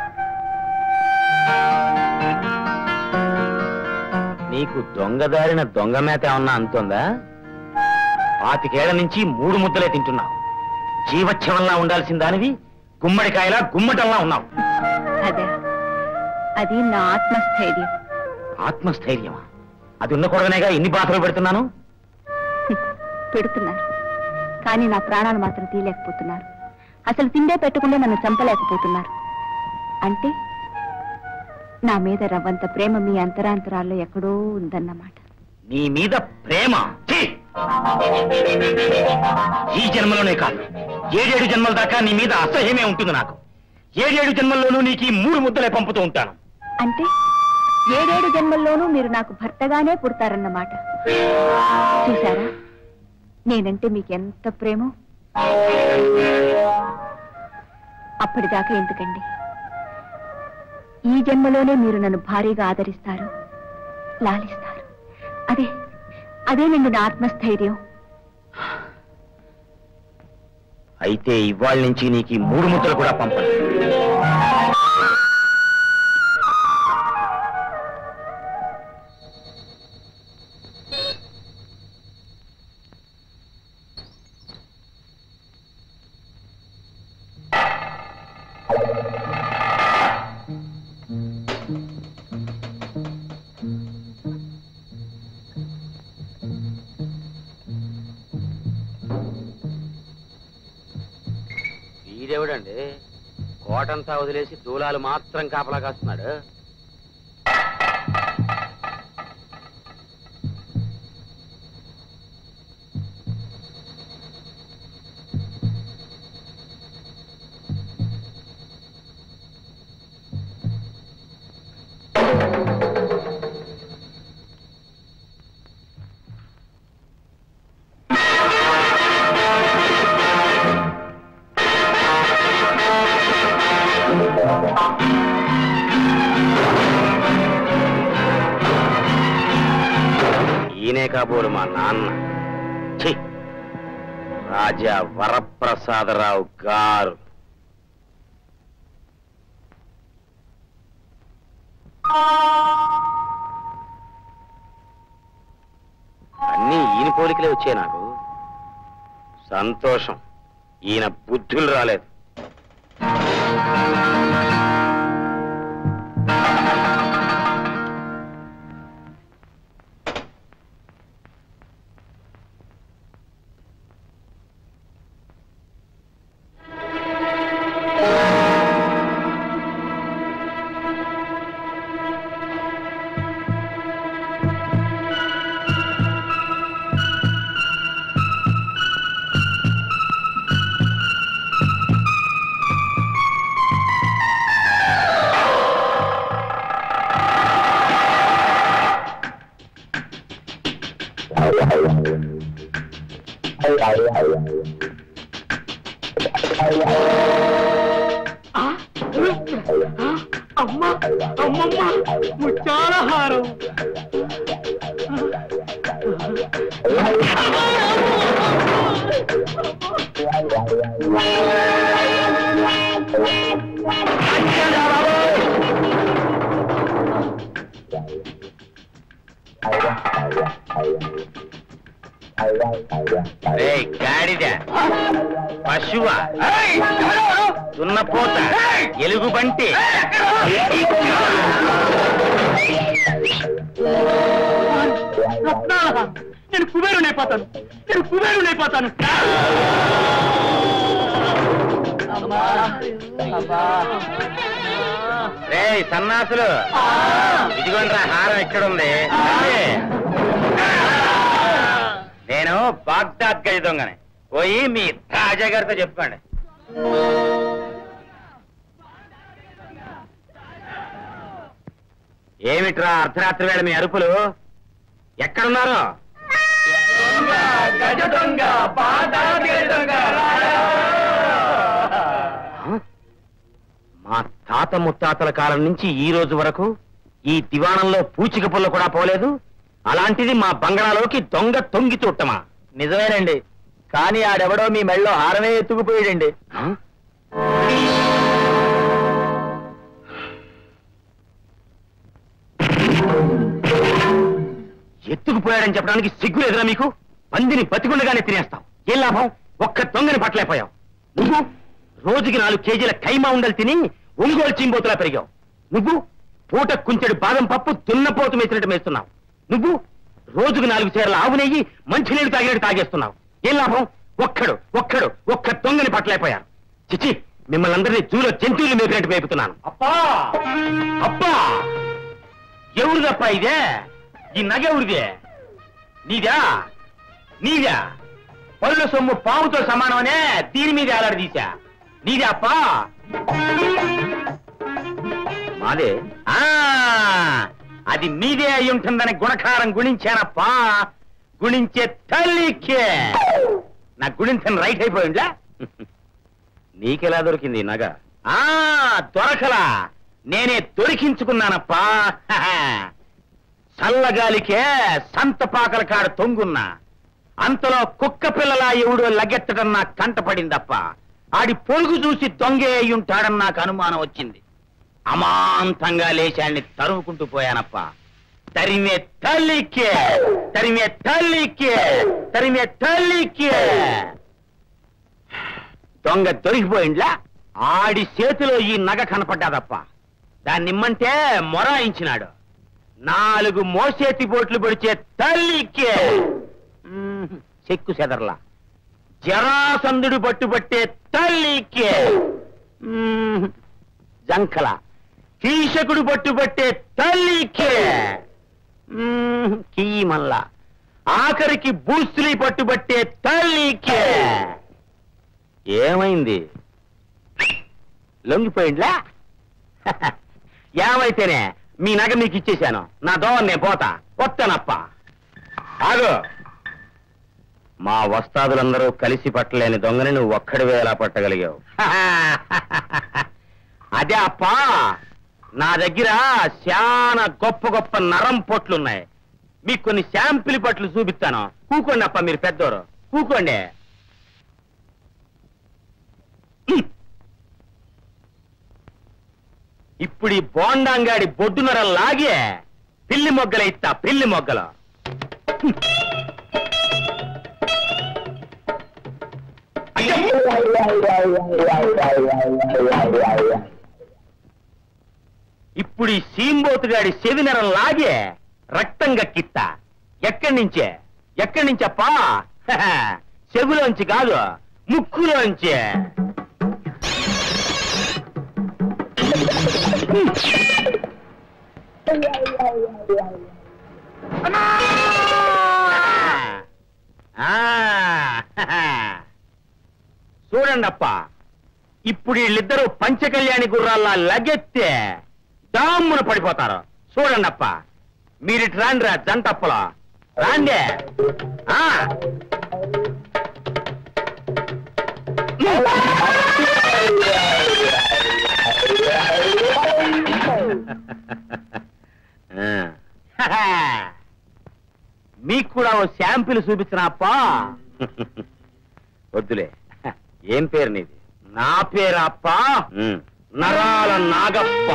నీకు దొంగదారిన దొంగ మేత ఏమన్నా అంతుందా పాతికేళ్ల నుంచి మూడు ముద్దలే తింటున్నావు జీవచ్ఛవంలా ఉండాల్సిన దానివి గుమ్మడికాయలా గుమ్మటంలా ఉన్నావు అదే అది నా ఆత్మస్థైర్యం ఆత్మస్థైర్యమా అది ఉండకూడదనేగా ఎన్ని బాధలు పెడుతున్నాను పెడుతున్నారు కానీ నా ప్రాణాలు మాత్రం తీయలేకపోతున్నారు అసలు తిండే పెట్టకుండా నన్ను చంపలేకపోతున్నారు అంటే నా మీద రవ్వంత ప్రేమ మీ అంతరాంతరాల్లో ఎక్కడో ఉందన్నమాట నీ మీద ప్రేమ ఛీ! ఈ జన్మలోనే కాదు ఏడేడు జన్మల దాకా నీ మీద అసహ్యమే ఉంటుంది నాకు ఏడేడు జన్మల్లోనూ నీకు ఈ మూడు ముద్దలే పంపుతూ ఉంటాను అంటే ఏడేడు జన్మల్లోనూ మీరు నాకు భర్తగానే పుడతారన్నమాట చూసారా నేనంటే మీకు ఎంత ప్రేమో అప్పటిదాకా ఎందుకండి ఈ జన్మలోనే మీరు నన్ను భారీగా ఆదరిస్తారు లాలిస్తారు అదే అదేనండి నా ఆత్మస్థైర్యం అయితే ఇవాళ నుంచి నీకు ఈ మూడు ముద్దలు కూడా పంపను వీడెవడండి కోటంతా వదిలేసి దూలాలు మాత్రం కాపలా కాస్తున్నాడు ఈయనే కాబోలు మా నాన్న ఛీ! రాజా వరప్రసాదరావు గారు అన్నీ ఈయన పోలికలే వచ్చాయి నాకు సంతోషం ఈయన బుద్ధులు రాలేదు అమ్మా అమ్మమ్మ ముచ్చాల హారం రేయ్, గాడిద పశువ దున్నపోత ఎలుగుబంటి రత్నాల నేను కుబేరునైపోతాను నేను కుబేరునైపోతాను రే సన్నాసులు ఇదిగోండి హారం ఎక్కడుంది రండి. నేను బాగ్దాద్ గది దొంగని పోయి మీ తాజా గారితో చెప్పుకోండి ఏమిట్రా అర్ధరాత్రి వేళ మీ అరుపులు ఎక్కడున్నారు గజ దొంగ బాగ్దాద్ గజ దొంగ హ? మా తాత ముత్తాతల కాలం నుంచి ఈ రోజు వరకు ఈ దివాణంలో పూచిక పుల్ల కూడా పోలేదు అలాంటిది మా బంగళాలోకి దొంగ తొంగి చుట్టమా నిజమేనండి కానీ ఆడెవడో మీ మెళ్ళో హారమే ఎత్తుకుపోయాడండి హ? ఎత్తుకుపోయాడని చెప్పడానికి సిగ్గు లేదురా మీకు పందిని బతికుండగానే తినేస్తాం ఏం లాభం ఒక్క దొంగని పట్టలేకపోయావు నువ్వు రోజుకి నాలుగు కేజీల కైమా ఉండలు తిని ఒంగోలు చీంబోతులా పెరిగావు నువ్వు పూట కుంచెడు బాదం పప్పు దున్నపోతు మేసినట్టు మేస్తున్నావు నువ్వు రోజుకు నాలుగు చీరల ఆవు నెయ్యి మంచినీళ్ళు తాగినట్టు తాగేస్తున్నావు ఏం లాభం ఒక్కడు ఒక్కడు ఒక్క దొంగని పట్టలేకపోయారు చిచి మిమ్మల్ని అందరినీ జూలో జంతువులు మేపినట్టు మేపుతున్నాను అప్పా అబ్బా ఎవరిదప్పా ఇదే ఈ నగ ఎవరిదే నీదా నీదా పళ్ళ సొమ్ము పాముతో సమానమనే దీని మీద తీసా నీదే అప్పా మాదే ఆ అది మీదే అయి ఉంటుందని గుణకారం గుణించానప్పా గుణించే తల్లికే నా గుణించని రైట్ అయిపోయిందా నీకెలా దొరికింది ఈ నగ ఆ దొరకలా నేనే దొరికించుకున్నానప్పా చల్లగాలికే సంతపాకల కాడ తొంగున్నా అంతలో కుక్క పిల్లలా ఎవడో లగెత్తడం నాకు కంటపడిందప్ప ఆడి పొరుగు చూసి దొంగే అయి ఉంటాడని నాకు అనుమానం వచ్చింది అమాంతంగా లేచాడిని తరుముకుంటూ పోయానప్ప తరిమే తల్లికే తరిమే తల్లికే తరిమే తల్లికే దొంగ దొరికిపోయిండ్లా ఆడి చేతిలో ఈ నగ కనపడ్డాదప్ప దాన్ని ఇమ్మంటే మొరాయించినాడు నాలుగు మోసేతి బోట్లు పొడిచే తల్లికే మ్మ్, చెక్కు సెదర్లా జరాసందుడు పట్టుబట్టే తల్లికే మ్మ్, జంకల కీషకుడు పట్టుబట్టే తల్లికే మ్మ్, కీమల్లా ఆఖరికి బూస్తులి పట్టుబట్టే తల్లికే ఏమైంది లొంగిపోయిండ్లా ఏమైతేనే మీ నగ మీకు ఇచ్చేశాను నా దోవని నేను పోతా వస్తానప్ప ఆగు మా వస్తాదులందరూ కలిసి పట్టలేని దొంగని నువ్వు ఒక్కడివే ఎలా పట్టగలిగావు అదే అప్ప నా దగ్గర చాలా గొప్ప గొప్ప నరం పొట్లున్నాయి మీకు కొన్ని శాంపిల్ పట్లు చూపిస్తాను కూకోండి అప్ప మీరు పెద్దోరు కూకోండి ఇప్పుడు ఈ బోండాంగాడి బొడ్డునర లాగే పిల్లి మొగ్గలు ఇస్తా పిల్లి మొగ్గలు ఇప్పుడు ఈ సీంబోతుగాడి చెవినరం లాగే రక్తం గక్కిస్తా ఎక్కడి నుంచే ఎక్కడి నుంచప్పా చెవిలోంచి కాదు ముక్కులోంచి చూడండి అప్ప ఇప్పుడు వీళ్ళిద్దరూ పంచకళ్యాణి గుర్రాల్లా లగెత్తే డామ్మున పడిపోతారు చూడండి అప్ప మీరిటి రాండిరా జంటప్పలో రాండి ఆ. ఆ. మీకు కూడా ఓ శాంపిల్ చూపించిన అప్ప వద్దులే ఏం పేరు నీది నా పేరు అప్ప నరాల నాగప్ప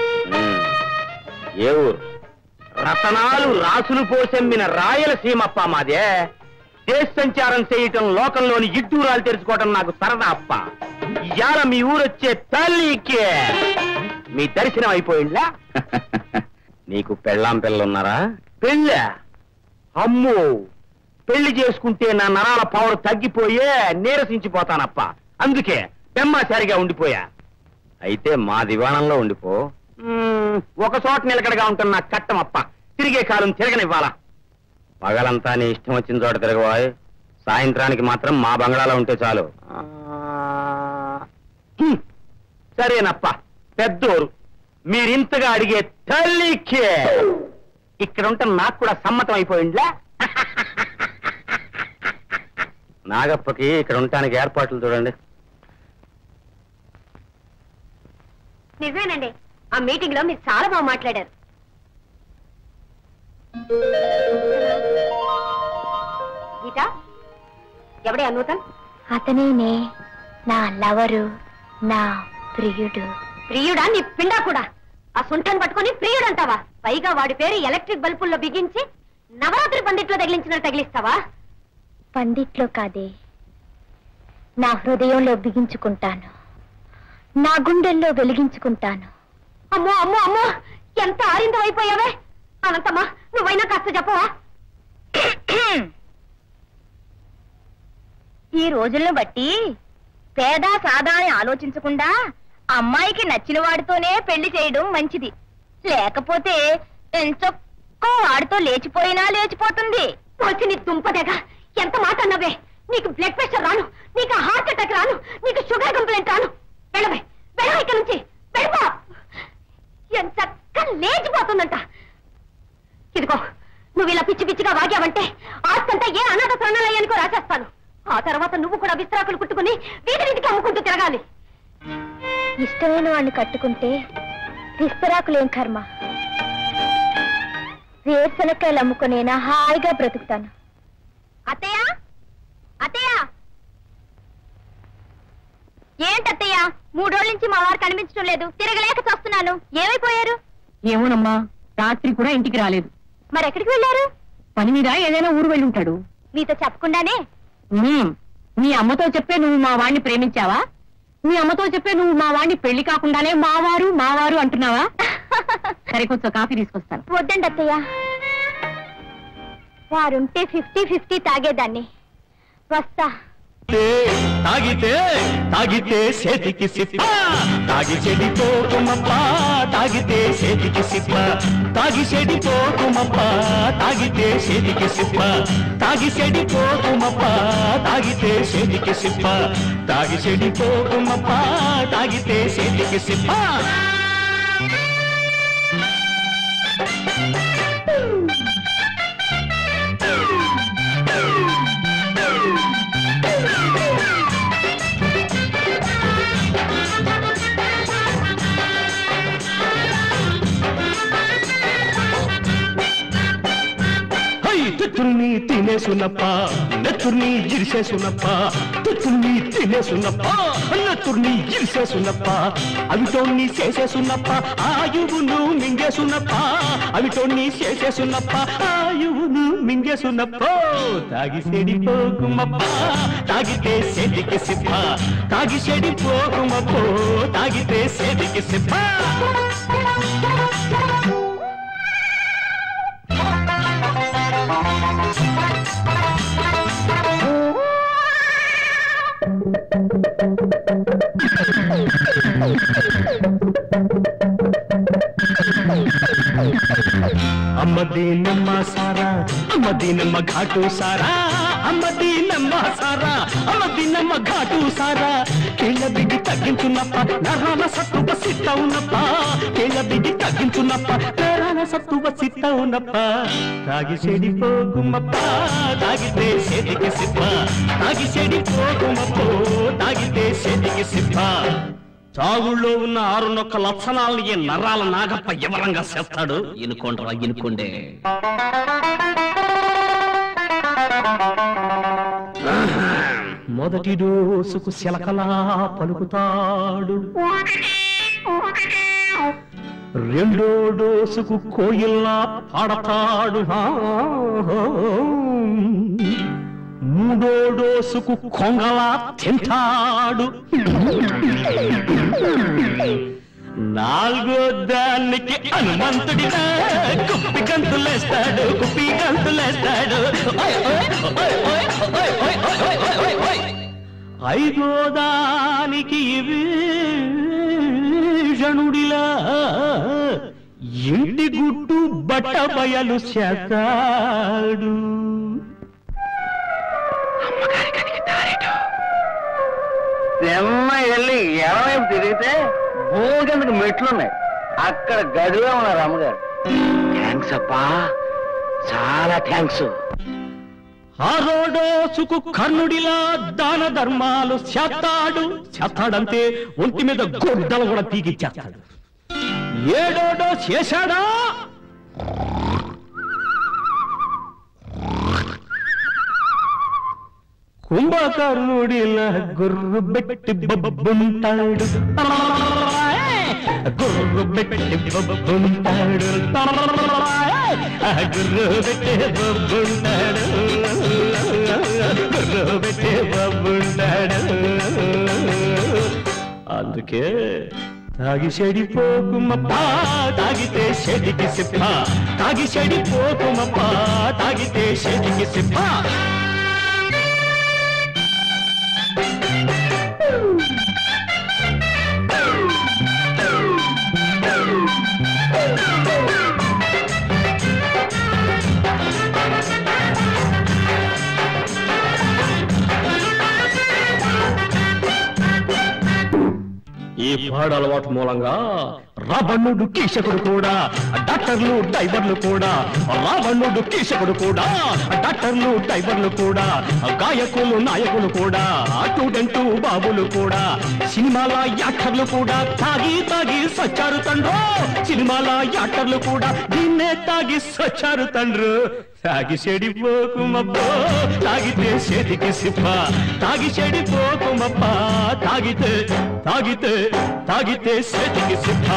ఏ ఊరు రతనాలు రాసులు పోసెమ్మిన రాయలసీమప్ప మాదే దేశ సంచారం చేయటం లోకంలోని ఇడ్డూరాలు తెరుచుకోవటం నాకు సరదా అప్ప ఇవాళ మీ ఊరొచ్చే తల్లికే మీ దర్శనం అయిపోయిందా నీకు పెళ్ళాం పిల్లలున్నారా పెళ్ళ అమ్మో పెళ్లి చేసుకుంటే నా నరాల పవర్ తగ్గిపోయే నీరసించిపోతానప్ప అందుకే బెమ్మాసారిగా ఉండిపోయా అయితే మా దివాణంలో ఉండిపో మ్మ్, ఒక చోట నిలకడగా ఉంటున్న నా కట్టమప్ప తిరిగే కాలం తిరగనివ్వాలా పగలంతా నీ ఇష్టం వచ్చిన చోట తిరగవాయ్ సాయంత్రానికి మాత్రం మా బంగళాలో ఉంటే చాలు ఆ, హ్మ్, సరేనప్ప పెద్దోరు మీరింతగా అడిగే తల్లికే ఇక్కడ ఉంటే నాకు కూడా సమ్మతం అయిపోయిందిలే నాగప్పకి ఇక్కడ ఉండటానికి ఏర్పాట్లు చూడండి నిజమేనండి ఆ మీటింగ్ లో మీరు చాలా బాగా మాట్లాడారు గీత ఎవడే అనూతన్ అతనేనే నా లవరు నా ప్రియుడు ప్రియుడా నీ పిండా కూడా ఆ సుంఠని పట్టుకొని ప్రియుడు అంటావా పైగా వాడి పేరు ఎలక్ట్రిక్ బల్బుల్లో బిగించి నవరాత్రి పందిట్లో తగిలించినట్టు తగిలిస్తావా పందిట్లో కాదే నా హృదయంలో బిగించుకుంటాను నా గుండెల్లో వెలిగించుకుంటాను అమ్మో అమ్మో అమ్మో ఎంత ఆరిందం అయిపోయావే అనంతమ్మా నువ్వైనా కాస్త చెప్పవా ఈ రోజులను బట్టి పేద సాదా అని ఆలోచించకుండా అమ్మాయికి నచ్చిన వాడితోనే పెళ్లి చేయడం మంచిది లేకపోతే ఎంచొక్క వాడితో లేచిపోయినా లేచిపోతుంది వచ్చి నీ దుంపదేగ ఎంత మాట అన్నవే నీకు బ్లడ్ ప్రెషర్ రాను నీకు హార్ట్ అటాక్ రాను నీకు షుగర్ కంప్లైంట్ రాను వెళ్ళవే వెళ్ళవే ఇక్కడ నుంచి వెళ్ళిపో ఎంత లేచిపోతుందంట ఇదిగో నువ్వు ఇలా పిచ్చి పిచ్చిగా వాగావంటే ఆస్తంతా ఏ అనాథ ప్రణాలయానికో రాసేస్తాను ఆ తర్వాత నువ్వు కూడా విస్తరాకులు కుట్టుకుని వీధి వీధికి అమ్ముకుంటూ తిరగాలి ఇష్టమైన వాడిని కట్టుకుంటే విస్తరాకులేం కర్మ వేరుశనక్కాయలు అమ్ముకునేనా హాయిగా బ్రతుకుతాను అత్తయ్య అత్తయ్య ఏంటత్తయ్య మూడు రోజుల నుంచి మా వారు కనిపించడం లేదు తిరగలేక చూస్తున్నాను ఏమైపోయారు ఏమోనమ్మా రాత్రి కూడా ఇంటికి రాలేదు మరి ఎక్కడికి వెళ్ళారు పని మీద ఏదైనా ఊరు వెళ్ళి ఉంటాడు మీతో చెప్పకుండానే ఉమ్, మీ అమ్మతో చెప్పే నువ్వు మా వాడిని ప్రేమించావా మీ అమ్మతో చెప్పే నువ్వు మా వాడిని పెళ్లి కాకుండానే మావారు మావారు అంటున్నావా సరే కొంచెం కాఫీ తీసుకొస్తాను వద్దండి అత్తయ్య వారుంటే ఫిఫ్టీ ఫిఫ్టీ తాగేదాన్ని వస్తా తాగితే తాగితే చేతికి సిప్ప తాగి చెడిపోకుమప్ప తాగితే చేతికి సిప్ప తాగి చెడిపోకుమప్ప తాగితే చేతికి సిప్ప తాగి చెడిపోకుమప్ప తాగితే చేతికి సిప్ప తాగి చెడిపోకుమప్ప తాగితే చేతికి సిప్ప హై తుత్తుల్ని తినేసునప్ప నెత్తుర్ని ఇరిసేసునప్ప తుత్తుల్ని తినేసునప్ప నెత్తుర్ని ఇరిసేసునప్ప అవిటోన్ని చేసేసునప్ప ఆయువును మింగేసునప్ప అవిటోన్ని చేసేసునప్ప ఆయువును మింగేసునప్ప తాగి సెడిపోకుమప్ప తాగితే సెడికి సిప్ప తాగి సెడిపోకుమప్పో తాగితే సెడికి సిప్ప అమ్మది నమ్మ సారా అమ్మది నమ్మ ఘాటు సారా అమ్మది నమ్మ సారా అమ్మది నమ్మ ఘాటు సారా కీళ్ళ బిగి తగ్గించున్నప్ప నరాల సత్తువ సిట్ట ఉన్నప్ప కీళ్ళ బిగి తగ్గించున్నప్ప నరాల సత్తువ సిట్ట ఉన్నప్ప తాగి చెడి పోకుమప్ప తాగితే చేతికి సిప్ప తాగి చెడి పోకుమప్పో తాగితే చేతికి సిప్ప తాగుళ్ళో ఉన్న ఆరు నొక్క లక్షణాలని ఈ నరాల నాగప్ప ఎవరంగా చేస్తాడు ఇనుకోండ్రా ఇనుకోండే మొదటి డోసుకు శిలకలా పలుకుతాడు రెండో డోసుకు కోయిల్లా పాడతాడు మూడో డోసుకు కొంగలా తింటాడు నాలుగో దానికి హనుమంతుడిగా కుప్పి గంతులేస్తాడు కుప్పి గంతులేస్తాడు ఓయ్, ఓయ్, ఓయ్, ఓయ్, ఓయ్, ఓయ్, ఓయ్, ఓయ్, ఓయ్, ఓయ్. ఐదో దానికి వీషణుడిలా ఇంటి గుట్టు బట్ట బయలు చేస్తాడు నిన్న వెళ్ళి ఎడవైపు తిరిగితే భూమికెందుకు మెట్లున్నాయి అక్కడ గదిలో ఉన్నారు అమ్మగారు థ్యాంక్స్ అబ్బా చాలా థ్యాంక్స్ ఆరోడోసుకు కర్ణుడిలా దాన ధర్మాలు చేస్తాడు చేస్తాడంతే ఒంటి మీద గొడ్డలు కూడా తీగిచ్చేస్తాడు ఏడోడో చేశాడా కుంభకర్ణుడిలా గుర్రు పెట్టి బొబ్బుంటాడు గుర్రు పెట్టి బొబ్బుంటాడు గుర్రు పెట్టి బొబ్బుంటాడు గుర్రు పెట్టి బొబ్బుంటాడు అందుకే తాగి చెడిపోకుమప్పా తాగితే చెడికి సిప్ప తాగి చెడిపోకుమప్పా తాగితే చెడికి సిప్ప ఈ పాడలవాటు మూలంగా రావణుడు కీచకుడు కూడా డాక్టర్లు డ్రైవర్లు కూడా రావణుడు కీచకుడు కూడా డాక్టర్లు డ్రైవర్లు కూడా గాయకులు నాయకులు కూడా స్టూడెంట్ బాబులు కూడా సినిమాల యాక్టర్లు కూడా తాగి తాగి సచ్చారు తండ్రు సినిమాల యాక్టర్లు కూడా దీన్నే తాగి సచ్చారు తండ్రు తాగి చెడిపోకుమబ్బో తాగితే చేతికి సిప్ప తాగి చెడిపోకుమప్ప తాగితే తాగితే తాగితే చేతికి సిప్ప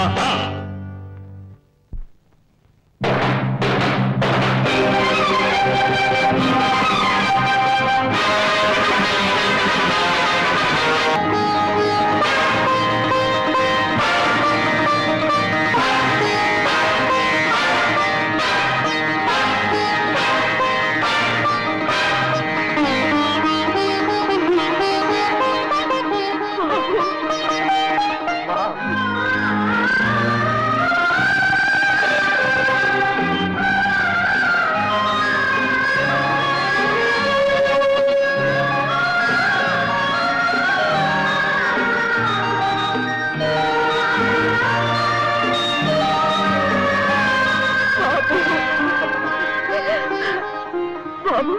బాబు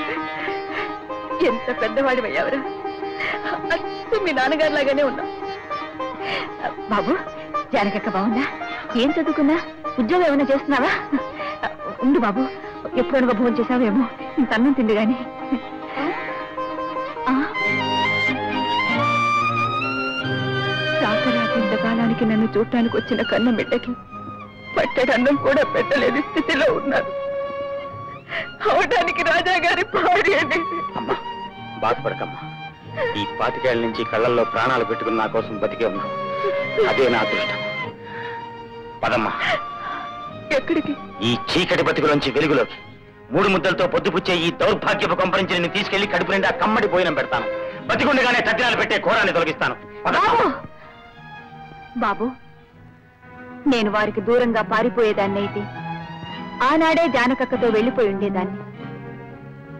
ఎంత పెద్దవాడి అయ్యావరా అచ్చు మీ నాన్నగారు లాగానే ఉన్నా బాబు జానకక్క బాగుందా ఏం చదువుకున్నా ఉద్యోగం ఏమైనా చేస్తున్నావా ఉండు బాబు ఎప్పుడనగా భోజనం చేసావేమో ఇంత అన్నం తిండి గాని ఆ? సాకరాకి ఇంతకాలానికి నన్ను చూడటానికి వచ్చిన కన్న బిడ్డకి పట్టడన్నం కూడా పెట్టలేని స్థితిలో ఉన్నారు అవడానికి రాజా గారి భార్యని అమ్మా బాధపడకమ్మా ఈ పాతికేళ్ల నుంచి కళ్ళల్లో ప్రాణాలు పెట్టుకుని నా కోసం బతికే ఉన్నావు అదే నా అదృష్టం పదమ్మా ఎక్కడికి ఈ చీకటి బతుకులోంచి వెలుగులోకి మూడు ముద్దలతో పొద్దుపుచ్చే ఈ దౌర్భాగ్యపు కొంపరించి నిన్ను తీసుకెళ్లి కడుపు నిండా కమ్మడి పోయినం పెడతాను బతికుండగానే తద్దినాలు పెట్టే ఘోరాన్ని తొలగిస్తాను పదమ్మా. బాబు బాబు నేను వారికి దూరంగా పారిపోయేదాన్నైతే ఆనాడే జానకక్కతో వెళ్ళిపోయి ఉండేదాన్ని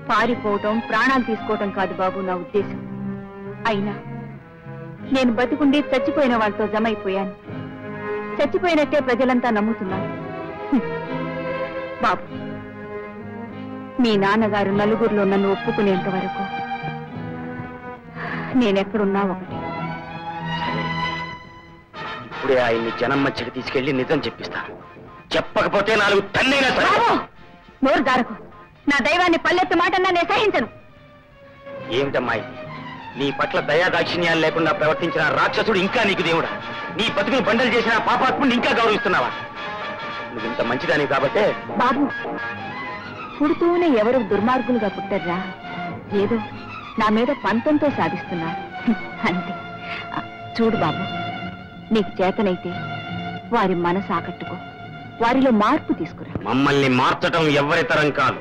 పారిపోవటం ప్రాణాలు తీసుకోవటం కాదు బాబు నా ఉద్దేశం అయినా నేను బతికుండి చచ్చిపోయిన వాళ్ళతో జమ అయిపోయాను చచ్చిపోయినట్టే ప్రజలంతా నమ్ముతున్నారు హ్మ్. బాబు మీ నాన్నగారు నలుగురిలో నన్ను ఒప్పుకునేంత వరకు నేనెక్కడున్నా ఒకటి సరే ఇప్పుడే ఆయన్ని జనం మధ్యకి తీసుకెళ్లి నిజం చెప్పిస్తాను చెప్పకపోతే నాలుగు తన్నైనా సరే బాబు నోరు దారకు నా దైవాన్ని పల్లెత్తు మాటన్నా నేను సహించను ఏమిటమ్మా ఇది? నీ పట్ల దయా దాక్షిణ్యాలు లేకుండా ప్రవర్తించిన రాక్షసుడు ఇంకా నీకు దేవుడా నీ బతుకుని బండలు చేసిన పాపాత్ముడిని ఇంకా గౌరవిస్తున్నావా నువ్వు ఇంత మంచిదాని కాబట్టే బాబు పుడుతూనే ఎవరు దుర్మార్గులుగా పుట్టర్రా ఏదో నా మీద పంతంతో సాధిస్తున్నారు హ్మ్, అంతే ఆ, చూడు బాబు నీకు చేతనైతే వారి మనసు ఆకట్టుకో వారిలో మార్పు తీసుకురా మమ్మల్ని మార్చటం ఎవ్వరితరం కాదు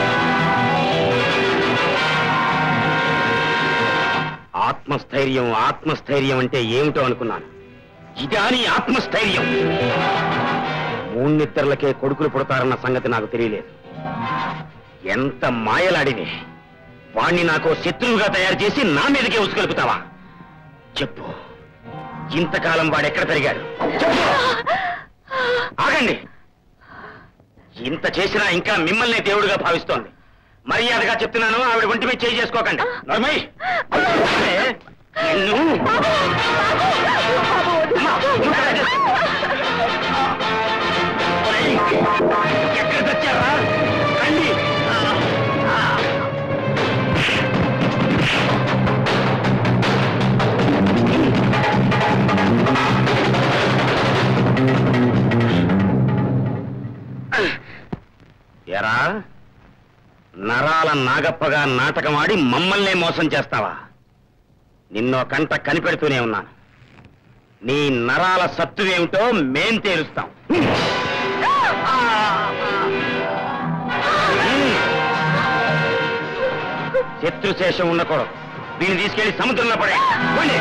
ఆత్మస్థైర్యం ఆత్మస్థైర్యం అంటే ఏమిటో అనుకున్నాను ఇదా నీ ఆత్మస్థైర్యం మూణ్ణిద్దరులకే కొడుకులు పుడతారన్న సంగతి నాకు తెలియలేదు ఎంత మాయలాడివి వాణ్ణి నాకు శత్రువుగా తయారు చేసి నా మీదకే ఉసుకొలుపుతావా చెప్పు ఇంతకాలం వాడెక్కడ పెరిగాడు చెప్పు ఆగండి ఇంత చేసినా ఇంకా మిమ్మల్ని దేవుడిగా భావిస్తోంది మర్యాదగా చెప్తున్నాను ఆవిడ ఒంటి మీద చేయి చేసుకోకండి నర్మయ్! అరే, నిన్ను- అమ్మా, నువ్వు ఎలా చేస్తావు? ఒరేయ్, ఎక్కడ తెచ్చారా రండి ఎరా నరాల నాగప్పగా నాటకమాడి మమ్మల్నే మోసం చేస్తావా నిన్నో కంట కనిపెడుతూనే ఉన్నాను నీ నరాల సత్తువేమిటో మేం తేలుస్తాం శత్రుశేషం ఉండకూడదు దీన్ని తీసుకెళ్లి సముద్రంలో పడే పోండి.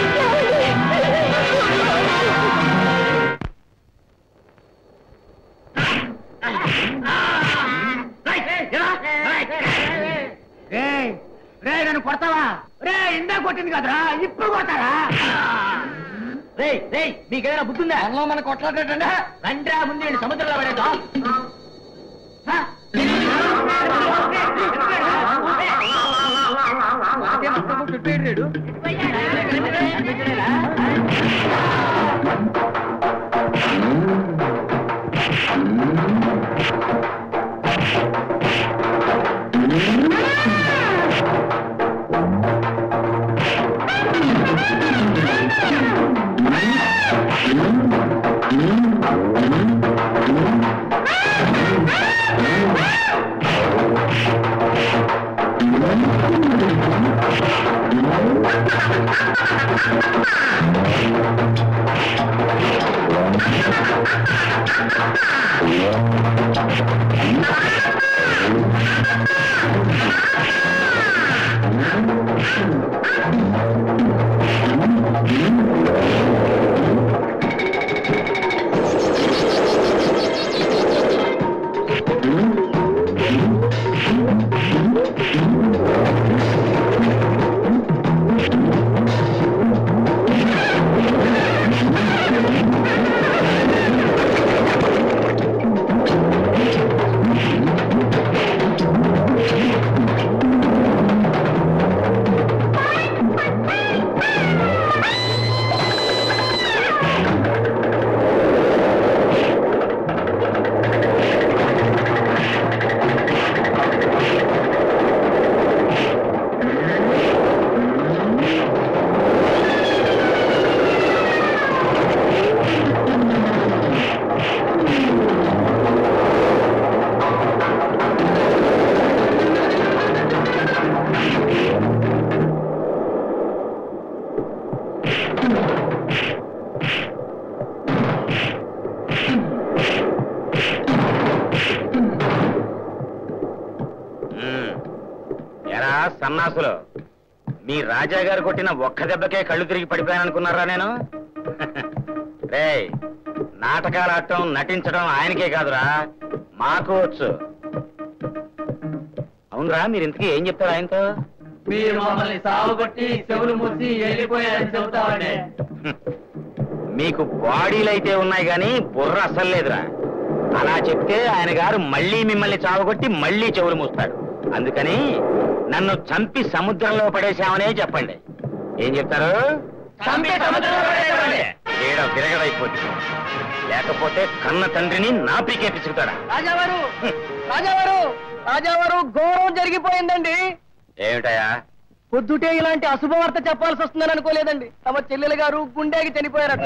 రే నన్ను కొడతావా రే ఇందా కొట్టింది కదరా ఇప్పుడు కొట్టారా రే రే మీకేమైనా బుద్ధిందా అన్నం మన కొట్లాడేటండి రండి ముందు వీడిని సముద్రంలో పడేద్దా మ్మ్. ఎరా సన్నాసులు మీ రాజా గారు కొట్టిన ఒక్క దెబ్బకే కళ్ళు తిరిగి పడిపోయాననుకున్నారా నేను రే నాటకాలు ఆడటం నటించడం ఆయనకే కాదురా మాకు వచ్చు అవునరా మీరు ఇంతకీ ఏం చెప్తారు ఆయనతో మీరు మమ్మల్ని సాగుకొట్టి చెవులు మూసి వెళ్ళిపోయారని చెబుతామండి మీకు బాడీలు అయితే ఉన్నాయి కానీ బుర్ర అసలు లేదురా అలా చెప్తే ఆయన గారు మళ్ళీ మిమ్మల్ని చావగొట్టి మళ్ళీ చెవులు మూస్తాడు అందుకని నన్ను చంపి సముద్రంలో పడేశామనే చెప్పండి ఏం చెప్తారు చంపి సముద్రంలో పడేశామని. ఏడ విరగడైపోతుంది లేకపోతే కన్న తండ్రిని నా పీకే పిసుకుతాడా రాజావారు రాజావారు రాజావారు ఘోరం జరిగిపోయిందండి ఏమిటయా పొద్దుటే ఇలాంటి అశుభవార్త చెప్పాల్సి వస్తుందని అనుకోలేదండి తమ చెల్లెలు గారు గుండెకి చనిపోయారట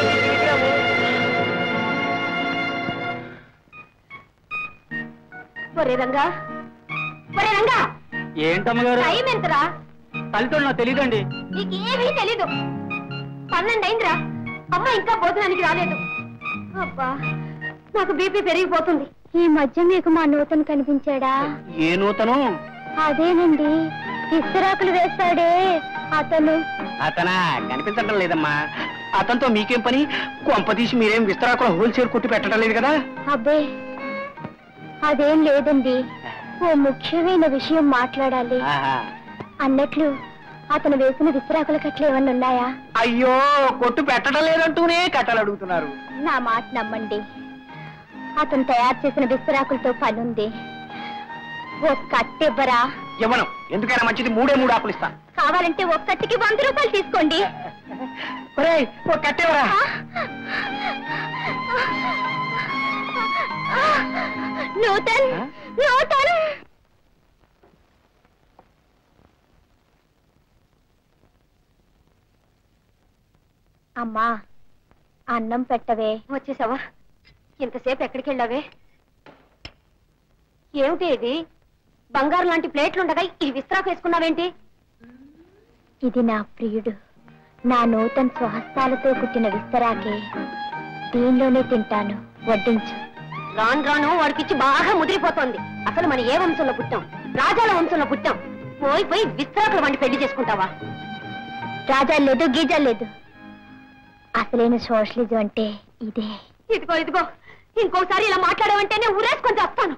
ఒరే రంగా ఒరే రంగా ఏంటమ్మగారు టైం ఎంతరా ఫలితం నాకు తెలియదండి నీకేమీ తెలీదు పన్నెండు అయిందిరా అమ్మ ఇంకా భోజనానికి రాలేదు అబ్బా నాకు బీపీ పెరిగిపోతుంది ఈ మధ్య మీకు మా నూతన్ కనిపించాడా ఏ నూతను అదేనండి ఇస్తరాకులు వేస్తాడే అతను అతనా కనిపించడం లేదమ్మా అతనితో మీకేం పని కొంపదీసి మీరేం విస్తరాకుల హోల్సేల్ కొట్టి పెట్టడం లేదు కదా అబ్బే అదేం లేదండి ఓ ముఖ్యమైన విషయం మాట్లాడాలి అన్నట్లు అతను వేసిన విస్తరాకుల కట్లు ఏమన్నా ఉన్నాయా అయ్యో కొట్టు పెట్టడం లేదంటూనే కట్టలు అడుగుతున్నారు నా మాట నమ్మండి అతను తయారు చేసిన విస్తరాకులతో పనుంది ఓ కట్టెవ్వరా ఇవ్వను ఎందుకైనా మంచిది మూడే మూడు ఆకులు ఇస్తా కావాలంటే ఒక్కటికి వంద రూపాయలు తీసుకోండి ఒరేయ్, ఓ కట్టేవరా నూతన్ నూతన్ అమ్మా అన్నం పెట్టవే వచ్చేసావా ఇంతసేపు ఎక్కడికి వెళ్ళావే ఏమిటి ఇది బంగారు లాంటి ప్లేట్లుండగా ఈ విస్త్రాకు వేసుకున్నావేంటి ఇది నా ప్రియుడు నా నూతన్ స్వహస్తాలతో కుట్టిన విస్తరాకే దీనిలోనే తింటాను వడ్డించు రాను రాను వాడికిచ్చి బాగా ముదిరిపోతోంది అసలు మన ఏ వంశంలో పుట్టాం రాజాల వంశంలో పుట్టాం పోయి పోయి విస్తరాకులు వండి పెళ్లి చేసుకుంటావా రాజాలు లేదు గీజాలు లేదు అసలైన సోషలిజం అంటే ఇదే ఇదిగో ఇదిగో ఇంకోసారి ఇలా మాట్లాడావంటేనే ఊరేసుకొని చేస్తాను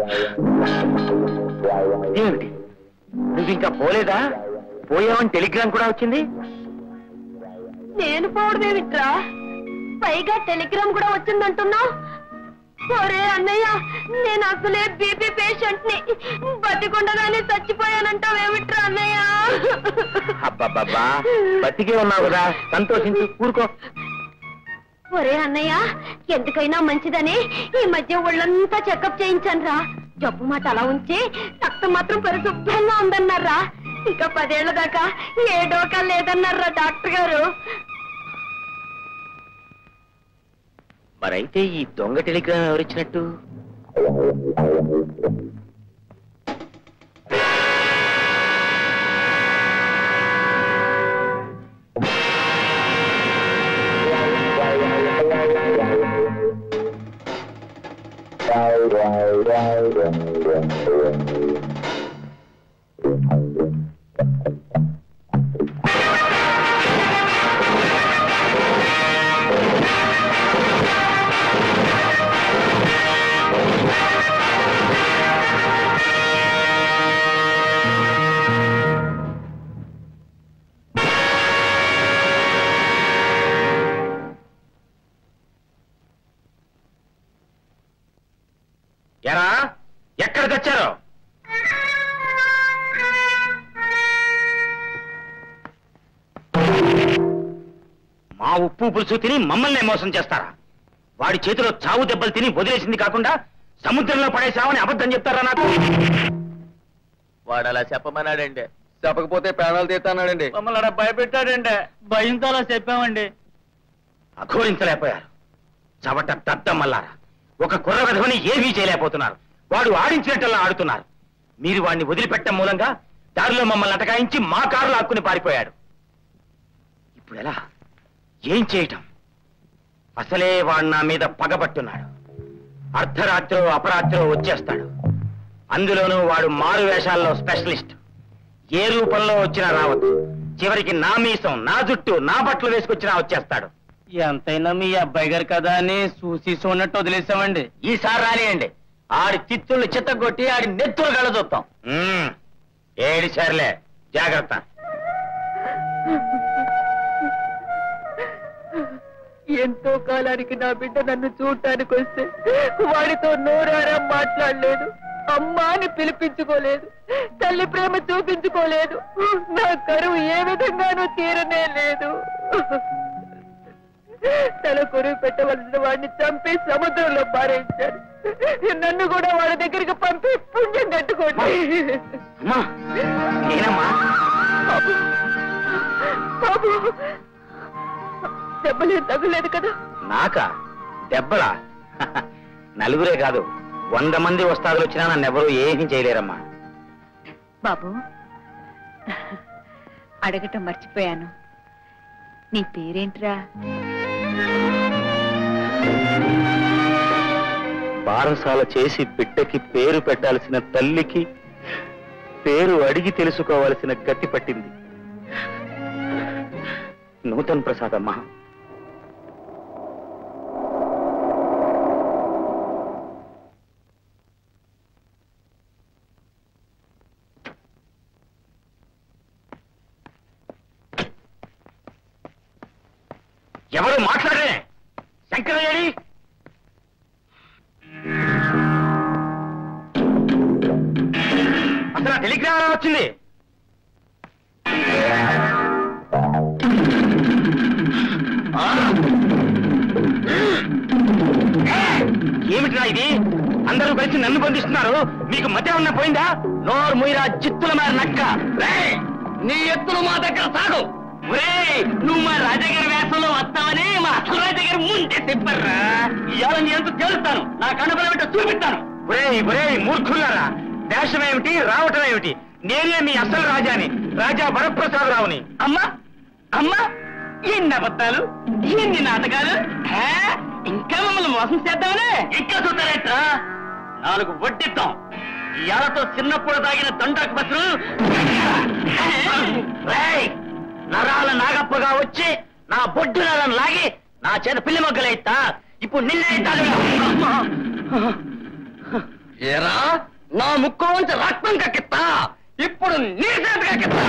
ఇదేమిటి నువ్వు ఇంకా పోలేదా పోయావని టెలిగ్రామ్ కూడా వచ్చింది నేను పోవడమేమిట్రా పైగా టెలిగ్రామ్ కూడా వచ్చిందంటున్నావు ఒరే అన్నయ్య నేను అసలే బీపీ పేషెంట్ ని బతికుండగానే చచ్చిపోయానంటావేమిట్రా అన్నయ్య అబ్బబ్బబ్బా బతికే ఉన్నావు కదా సంతోషించి ఊరుకో ఒరే అన్నయ్య ఎందుకైనా మంచిదని ఈ మధ్య ఒళ్ళంతా చెకప్ చేయించాను రా జబ్బు మాట అలా ఉంచి రక్తం మాత్రం పరిశుభ్రంగా ఉందన్నారా ఇంకా పదేళ్ల దాకా ఏ డోకా లేదన్నారా డాక్టర్ గారు మరైతే ఈ దొంగ టెలిగ్రామ్ ఎవరిచ్చినట్టు ఎరా ఎక్కడ తెచ్చారు మా ఉప్పు పులుసు తిని మమ్మల్ని మోసం చేస్తారా వాడి చేతిలో చావు దెబ్బలు తిని వదిలేసింది కాకుండా సముద్రంలో పడేశామని అబద్ధం చెప్తారా నాకు వాడు అలా చెప్పమన్నాడండి చెప్పకపోతే ప్రాణాలు తీస్తానండి మమ్మల్ని అలా భయపెట్టాడండి భయంతో అలా చెప్పామండి అఘోరించలేకపోయారు చవట దద్దమల్లారా ఒక కుర్ర విధవని ఏమీ చేయలేకపోతున్నారు వాడు ఆడించినట్టల్లా ఆడుతున్నారు మీరు వాడిని వదిలిపెట్టడం మూలంగా దారిలో మమ్మల్ని అటకాయించి మా కారులో హక్కుని పారిపోయాడు ఇప్పుడు ఎలా ఏం చేయటం అసలే వాడు నా మీద పగబట్టున్నాడు అర్ధరాత్రో అపరాత్రో వచ్చేస్తాడు అందులోనూ వాడు మారు వేషాల్లో స్పెషలిస్ట్ ఏ రూపంలో వచ్చినా రావచ్చు చివరికి నా మీసం నా జుట్టు నా బట్టలు వేసుకొచ్చినా వచ్చేస్తాడు ఎంతైనా మీ అబ్బాయి గారు కదా అని చూసి చూడనట్టు వదిలేసామండి ఈసారి రానియండి ఆడి చిత్తుల్ని చిత్తగొట్టి ఆడి నెత్తులు కళ్ళ చూస్తాం ఏడిచారులే జాగ్రత్త ఎంతో కాలానికి నా బిడ్డ నన్ను చూడటానికి వస్తే వాడితో నోరారా మాట్లాడలేదు అమ్మా అని పిలిపించుకోలేదు తల్లి ప్రేమ చూపించుకోలేదు నా కరువు ఏ విధంగానూ తీరనే లేదు తల కొరువు పెట్టవలసిన వాడిని చంపి సముద్రంలో పారేయించాడు నన్ను కూడా వాడి దగ్గరికి పంపి పుణ్యం కట్టుకోండి అమ్మా నేనమ్మా బాబు బాబు దెబ్బలేం తగ్గలేదు కదా నాకా దెబ్బలా నలుగురే కాదు వంద మంది వస్తాదులు వచ్చినా నన్ను ఎవరూ ఏమీ చేయలేరమ్మా బాబు అడగటం మర్చిపోయాను నీ పేరేంట్రా బారసాల చేసి బిడ్డకి పేరు పెట్టాల్సిన తల్లికి పేరు అడిగి తెలుసుకోవాల్సిన గతి పట్టింది నూతన్ ప్రసాద్ అమ్మా ఎవరు మాట్లాడరే శంకరయ్యడి అసలు ఆ టెలిగ్రామ్ ఎలా వచ్చింది ఆ? ఏమిటిరా ఇది అందరూ కలిసి నన్ను బంధిస్తున్నారు మీకు మధ్య ఉన్న పోయిందా నోరు ముయిరా చిత్తుల మారి నక్క రేయ్, నీ ఎత్తులు మా దగ్గర సాగు ఒరేయ్, నువ్వు మా రాజగారి వేషంలో వస్తావని మా అసలు రాజగారి ముందే చెప్పారా ఇవాళ నీ ఎంత తేలుస్తాను నా కనుబలమిట చూపిస్తాను ఒరేయ్ ఒరేయ్ మూర్ఖులారా వేషం ఏమిటి రావటం ఏమిటి నేనే మీ అసలు రాజాని రాజా వరప్రసాదరావుని అమ్మా అమ్మా ఎన్ని అబద్ధాలు ఎన్ని నాటకాలు హే? ఇంకా మమ్మల్ని మోసం చేద్దామనే ఇంకా చూస్తారేట్రా నాలుగు వడ్డిద్దాం ఇయాలతో చిన్నప్పుడు తాగిన దండకు బస్సులు రేయ్, నరాల నాగప్పగా వచ్చి నా బొడ్డు నరాలను లాగి నా చేత పిల్లి మొగ్గలు ఇస్తా ఇప్పుడు నిన్నే ఏరా నా ముక్కులోంచి రక్తం కక్కిస్తా ఇప్పుడు నీ చేత కక్కిస్తా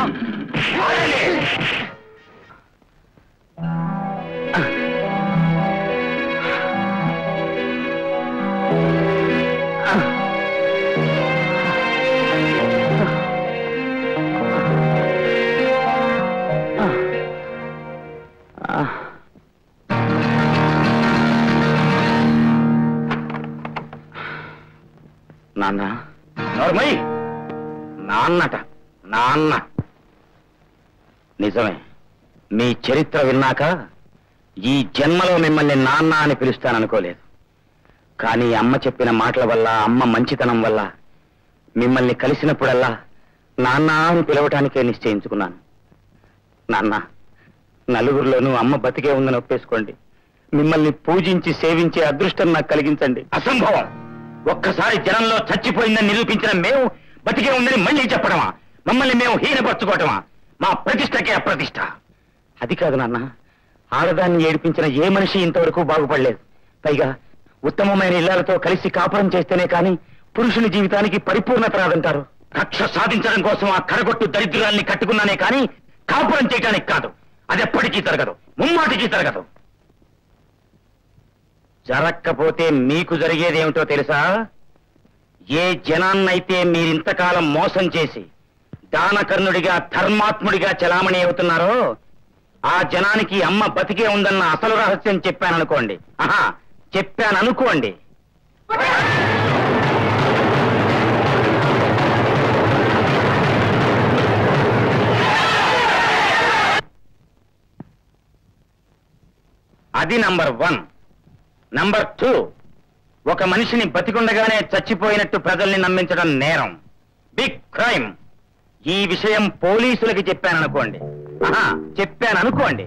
నాన్న నోర్మయ్ నాన్నట నాన్న నిజమే మీ చరిత్ర విన్నాక ఈ జన్మలో మిమ్మల్ని నాన్న అని పిలుస్తాననుకోలేదు కానీ అమ్మ చెప్పిన మాటల వల్ల అమ్మ మంచితనం వల్ల మిమ్మల్ని కలిసినప్పుడల్లా నాన్న అని పిలవటానికే నిశ్చయించుకున్నాను నాన్న నలుగురిలోనూ అమ్మ బతికే ఉందని ఒప్పేసుకోండి మిమ్మల్ని పూజించి సేవించే అదృష్టం నాకు కలిగించండి అసంభవం ఒక్కసారి జనంలో చచ్చిపోయిందని నిరూపించిన మేము బతికే ఉందని మళ్ళీ చెప్పడమా మమ్మల్ని మేము హీనపరచుకోవటమా మా ప్రతిష్టకే అప్రతిష్ట అది కాదు నాన్న ఆడదాన్ని ఏడిపించిన ఏ మనిషి ఇంతవరకు బాగుపడలేదు పైగా ఉత్తమమైన ఇళ్లతో కలిసి కాపురం చేస్తేనే కాని పురుషుని జీవితానికి పరిపూర్ణత రాదంటారు కక్ష సాధించడం కోసం ఆ కరగొట్టు దరిద్రాల్ని కట్టుకున్నానే కాని కాపురం చేయటానికి కాదు అది ఎప్పటికీ జరగదు ముమ్మాటికి జరగదు జరక్కపోతే మీకు జరిగేది ఏమిటో తెలుసా ఏ జనాన్నైతే మీరింతకాలం మోసం చేసి దానకర్ణుడిగా ధర్మాత్ముడిగా చలామణి అవుతున్నారో ఆ జనానికి అమ్మ బతికే ఉందన్న అసలు రహస్యం చెప్పాననుకోండి ఆహా చెప్పాననుకోండి అది నంబర్ వన్ నంబర్ టూ ఒక మనిషిని బతికుండగానే చచ్చిపోయినట్టు ప్రజల్ని నమ్మించడం నేరం బిగ్ క్రైమ్ ఈ విషయం పోలీసులకి చెప్పాననుకోండి ఆహా చెప్పాననుకోండి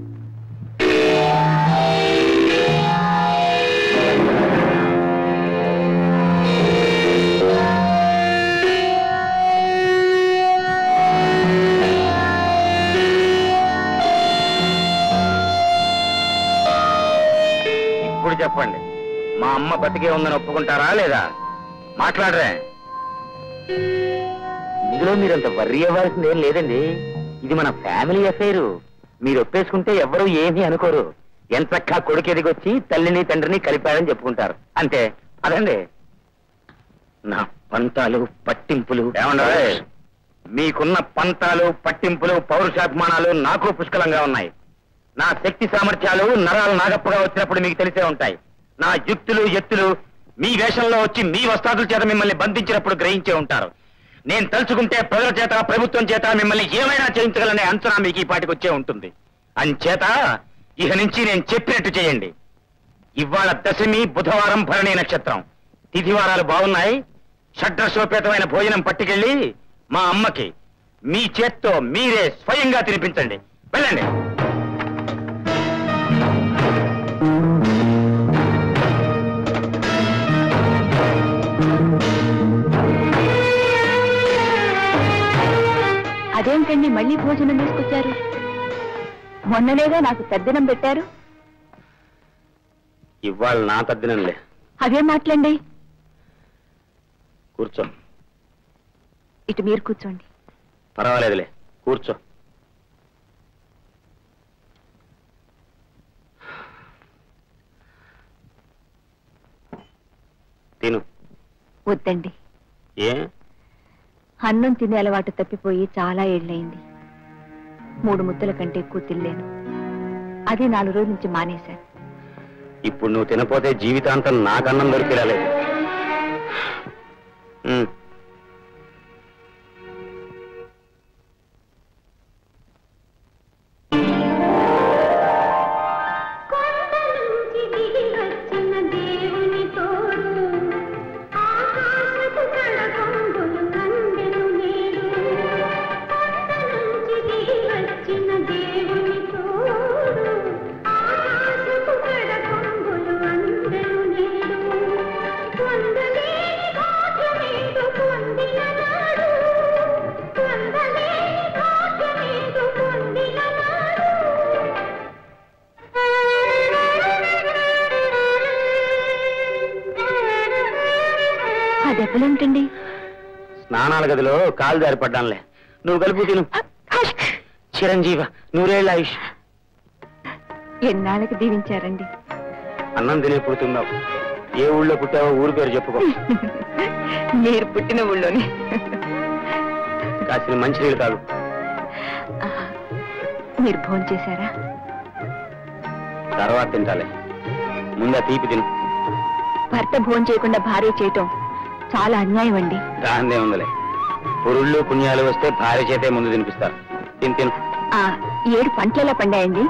ఇప్పుడు చెప్పండి మా అమ్మ బతికే ఉందని ఒప్పుకుంటారా లేదా మాట్లాడరే ఇందులో మీరంత వర్రీ అవ్వాల్సింది ఏం లేదండి ఇది మన ఫ్యామిలీ అఫైరు మీరు ఒప్పేసుకుంటే ఎవరు ఏమీ అనుకోరు ఎంతక్కా కొడుకు ఎదిగొచ్చి తల్లిని తండ్రిని కలిపాడని చెప్పుకుంటారు అంతే అదండి నా పంతాలు పట్టింపులు ఏమంటారు మీకున్న పంతాలు పట్టింపులు పౌరుషాభిమానాలు నాకు పుష్కలంగా ఉన్నాయి నా శక్తి సామర్థ్యాలు నరాలు నాగప్పగా వచ్చినప్పుడు మీకు తెలిసే ఉంటాయి నా యుక్తులు ఎత్తులు మీ వేషంలో వచ్చి మీ వస్తాదుల చేత మిమ్మల్ని బంధించినప్పుడు గ్రహించే ఉంటారు నేను తలుచుకుంటే ప్రజల చేత ప్రభుత్వం చేత మిమ్మల్ని ఏమైనా చేయించగలనే అంచనా మీకు ఈ పాటికి వచ్చే ఉంటుంది అంచేత ఇక నుంచి నేను చెప్పినట్టు చేయండి ఇవాళ దశమి బుధవారం భరణి నక్షత్రం తిథివారాలు బాగున్నాయి షడ్రశోపేతమైన భోజనం పట్టుకెళ్ళి మా అమ్మకి మీ చేత్తో మీరే స్వయంగా తినిపించండి వెళ్ళండి అదేంటండి మళ్ళీ భోజనం తీసుకొచ్చారు మొన్ననేగా నాకు తద్దినం పెట్టారు ఇవాళ నా తద్దినంలే అవే మాట్లాడండి కూర్చో ఇటు మీరు కూర్చోండి పర్వాలేదులే కూర్చో తిను వద్దండి ఏ అన్నం తినే అలవాటు తప్పిపోయి చాలా ఏళ్ళయింది మూడు ముద్దల కంటే ఎక్కువ తినలేను అది నాలుగు రోజుల నుంచి మానేశాను ఇప్పుడు నువ్వు తినపోతే జీవితాంతం నాకన్నం దొరికేలా లేదు ఉమ్. ఆ దెబ్బలేమిటండి స్నానాల గదిలో కాలు జారి పడ్డానులే నువ్వు కలుపు తిను చిరంజీవ నూరేళ్ళ ఆయుష్ ఎన్నాళ్ళకి దీవించారండి అన్నం తినే పుడుతున్నావు ఏ ఊళ్ళో పుట్టావో ఊరి పేరు చెప్పుకో మీరు పుట్టిన ఊళ్ళోనే కాసిన మంచినీళ్ళు కాదు ఆ, మీరు భోజనం చేశారా తర్వాత తింటాలే ముందా తీపి తిను భర్త భోజనం చేయకుండా భార్య చేయటం చాలా అన్యాయం అండి దాందే ఉందిలే పురుళ్ళు పుణ్యాలు వస్తే భార్య చేతే ముందు తినిపిస్తారు తిని తిను ఆ ఏడు పంటలలో పండాయండి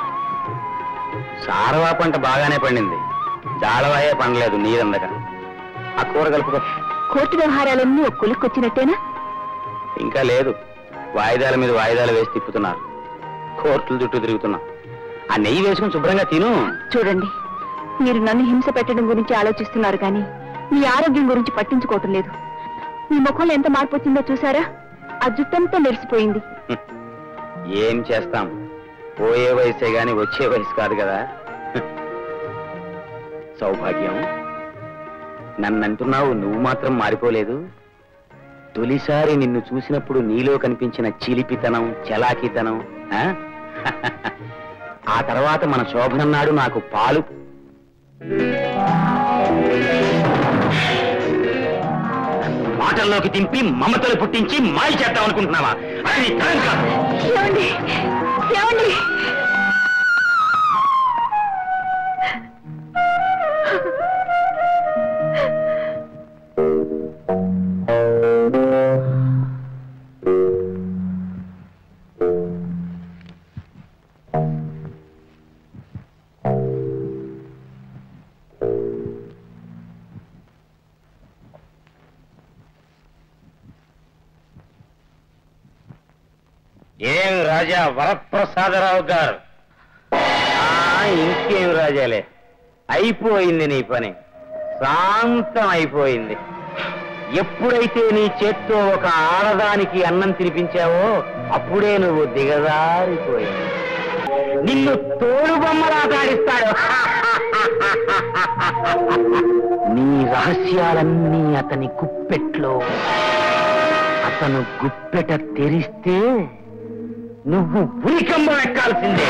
సారవా పంట బాగానే పండింది జాడవాయే పండలేదు నీరందక ఆ కూర కలుపుకో కోర్టు వ్యవహారాలన్నీ ఒక కొలిక్కొచ్చినట్టేనా ఇంకా లేదు వాయిదాల మీద వాయిదాలు వేసి తిప్పుతున్నారు కోర్టుల చుట్టూ తిరుగుతున్నాం ఆ నెయ్యి వేసుకుని శుభ్రంగా తిను చూడండి మీరు నన్ను హింస పెట్టడం గురించి ఆలోచిస్తున్నారు కానీ మీ ఆరోగ్యం గురించి పట్టించుకోవటం లేదు మీ ముఖంలో ఎంత మార్పు వచ్చిందో చూసారా ఆ జుట్టంతా మెరిసిపోయింది హ్మ్. ఏం చేస్తాం పోయే వయసే గాని వచ్చే వయసు కాదు కదా సౌభాగ్యం నన్నంటున్నావు నువ్వు మాత్రం మారిపోలేదు తొలిసారి నిన్ను చూసినప్పుడు నీలో కనిపించిన చిలిపితనం చలాకీతనం ఆ? ఆ తర్వాత మన శోభనన్నాడు నాకు పాలు మాటల్లోకి తింపి మమతలు పుట్టించి మాయ చేద్దాం అనుకుంటున్నావా అది నీ తరం కాదు ఏమండి ఏమండి ఏం రాజా వరప్రసాదరావు గారు ఆ, ఇంకేం రాజాలే అయిపోయింది నీ పని శాంతం అయిపోయింది ఎప్పుడైతే నీ చేత్తో ఒక ఆడదానికి అన్నం తినిపించావో అప్పుడే నువ్వు దిగజారిపోయింది నిన్ను తోడు బొమ్మలాటాడిస్తాడు నీ రహస్యాలన్నీ అతని కుప్పెట్లో అతను గుప్పెట తెరిస్తే నువ్వు ఉరికంబం ఎక్కాల్సిందే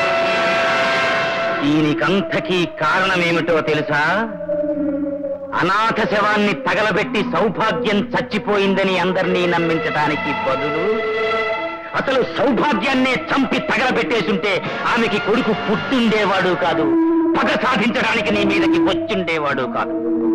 దీనికంతకీ కారణమేమిటో తెలుసా అనాథ శవాన్ని తగలబెట్టి సౌభాగ్యం చచ్చిపోయిందని అందరినీ నమ్మించడానికి బదులు అసలు సౌభాగ్యాన్నే చంపి తగలబెట్టేసుంటే ఆమెకి కొడుకు పుట్టుండేవాడు కాదు పగ సాధించడానికి నీ మీదకి వచ్చుండేవాడు కాదు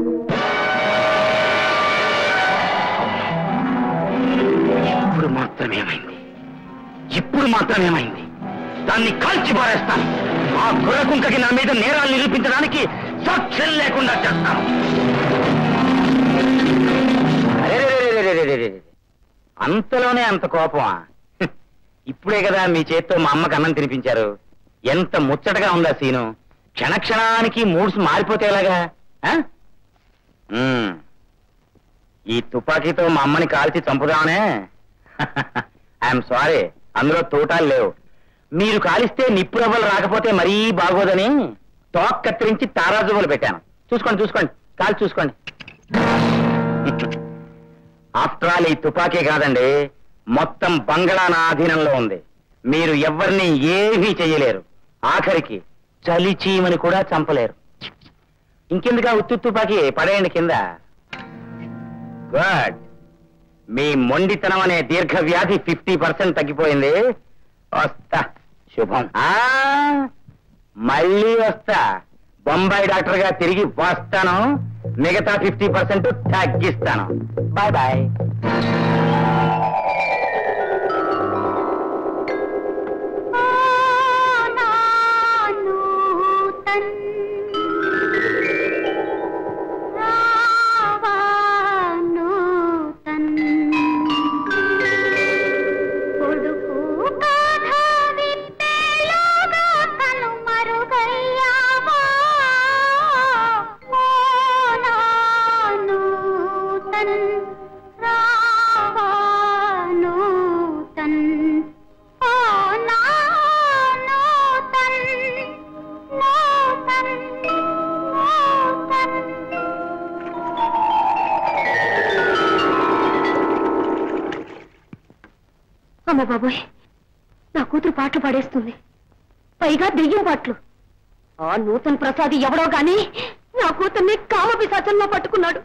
ఇప్పుడు మాత్రమేమైంది ఇప్పుడు మాత్రమేమైంది దాన్ని కాల్చి పారేస్తాను ఆ గుర్రకుంకకి నా మీద నేరాలు నిరూపించడానికి సాక్ష్యం లేకుండా చేస్తాను అరెరెరెరెరెరెరెరెరె. అంతలోనే అంత కోపమా హ్. ఇప్పుడే కదా మీ చేత్తో మా అమ్మకి అన్నం తినిపించారు ఎంత ముచ్చటగా ఉందా సీను క్షణక్షణానికి మూడ్స్ మారిపోతే ఎలాగా ఆ? మ్మ్. ఈ తుపాకీతో మా అమ్మని కాల్చి చంపుదామనే ఐఎమ్ సారీ అందులో తోటాలు లేవు మీరు కాలిస్తే నిప్పు రవ్వలు రాకపోతే మరీ బాగోదని తోక్ కత్తిరించి తారాజువులు పెట్టాను చూసుకోండి చూసుకోండి కాలు చూసుకోండి ఆఫ్టర్ ఆల్ ఈ తుపాకీ కాదండి మొత్తం బంగళా నా ఆధీనంలో ఉంది మీరు ఎవరిని ఏమీ చెయ్యలేరు ఆఖరికి చలి చీమని కూడా చంపలేరు ఇంకెందుగా ఉత్తు తుపాకీ పడేయండి కింద గుడ్ మీ మొండితనం అనే దీర్ఘ వ్యాధి ఫిఫ్టీ పర్సెంట్ తగ్గిపోయింది వస్తా శుభం ఆ మళ్ళీ వస్తా బొంబాయి డాక్టర్ గా తిరిగి వస్తాను మిగతా ఫిఫ్టీ పర్సెంట్ తగ్గిస్తాను బాయ్ బాయ్ అమ్మ బాబోయ్ నా కూతురు పాటలు పాడేస్తుంది పైగా దెయ్యం పాటలు ఆ నూతన్ ప్రసాద్ ఎవడో గాని నా కూతుర్ని కామ పిశాచంలో పట్టుకున్నాడు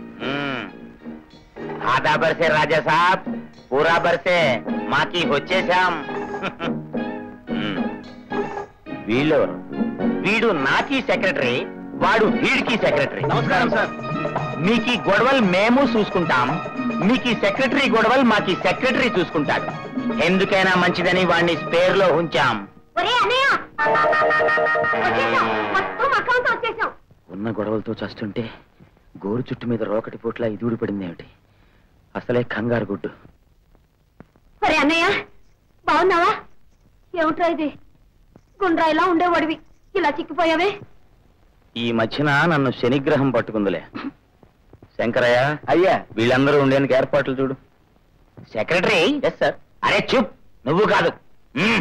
ఆదా బర్సే రాజా సాబ్ పూరా బర్సే మాకి వచ్చేశాం మ్మ్. వీళ్ళెవరు వీడు నాకి సెక్రటరీ వాడు వీడికి సెక్రటరీ నమస్కారం సార్ మీకు ఈ గొడవలు మేము చూసుకుంటాం మీకు ఈ సెక్రటరీ గొడవలు మాకి సెక్రటరీ చూసుకుంటాడు ఎందుకైనా మంచిదని వాడిని స్పేర్ లో ఉంచాం ఒరే అన్నయ్య వచ్చేసాం మొత్తం అకౌంట్ వచ్చేసాం ఉన్న గొడవలతో చస్తుంటే గోరు చుట్టు మీద రోకటి పూట్ల ఇదూడి పడింది ఏమిటి అసలే కంగారు గుడ్డు ఒరే అన్నయ్య బాగున్నావా ఏమిట్రా ఇది గుండ్రాయిలా ఉండేవాడివి ఇలా చిక్కిపోయావే ఈ మధ్యన నన్ను శనిగ్రహం పట్టుకుందిలే శంకరయ్య అయ్యా వీళ్ళందరూ ఉండేందుకు ఏర్పాట్లు చూడు సెక్రటరీ ఎస్ సార్ అరే చూప్ నువ్వు కాదు మ్మ్.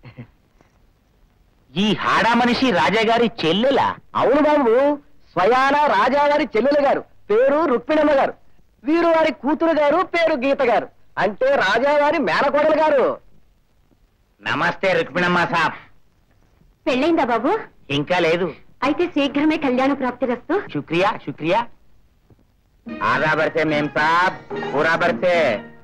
ఈ హాడా మనిషి రాజా గారి చెల్లెలా అవును బాబు స్వయాన రాజాగారి చెల్లెలు గారు పేరు రుక్మిణమ్మ గారు వీరు వారి కూతురు గారు పేరు గీత గారు అంటే రాజాగారి మేనకోడలు గారు నమస్తే రుక్మిణమ్మ సాబ్ పెళ్ళైందా బాబు ఇంకా లేదు అయితే శీఘ్రమే కళ్యాణ ప్రాప్తి రస్తూ शुक्रिया शुक्रिया आधा बरसे मेम साहब पूरा बरसे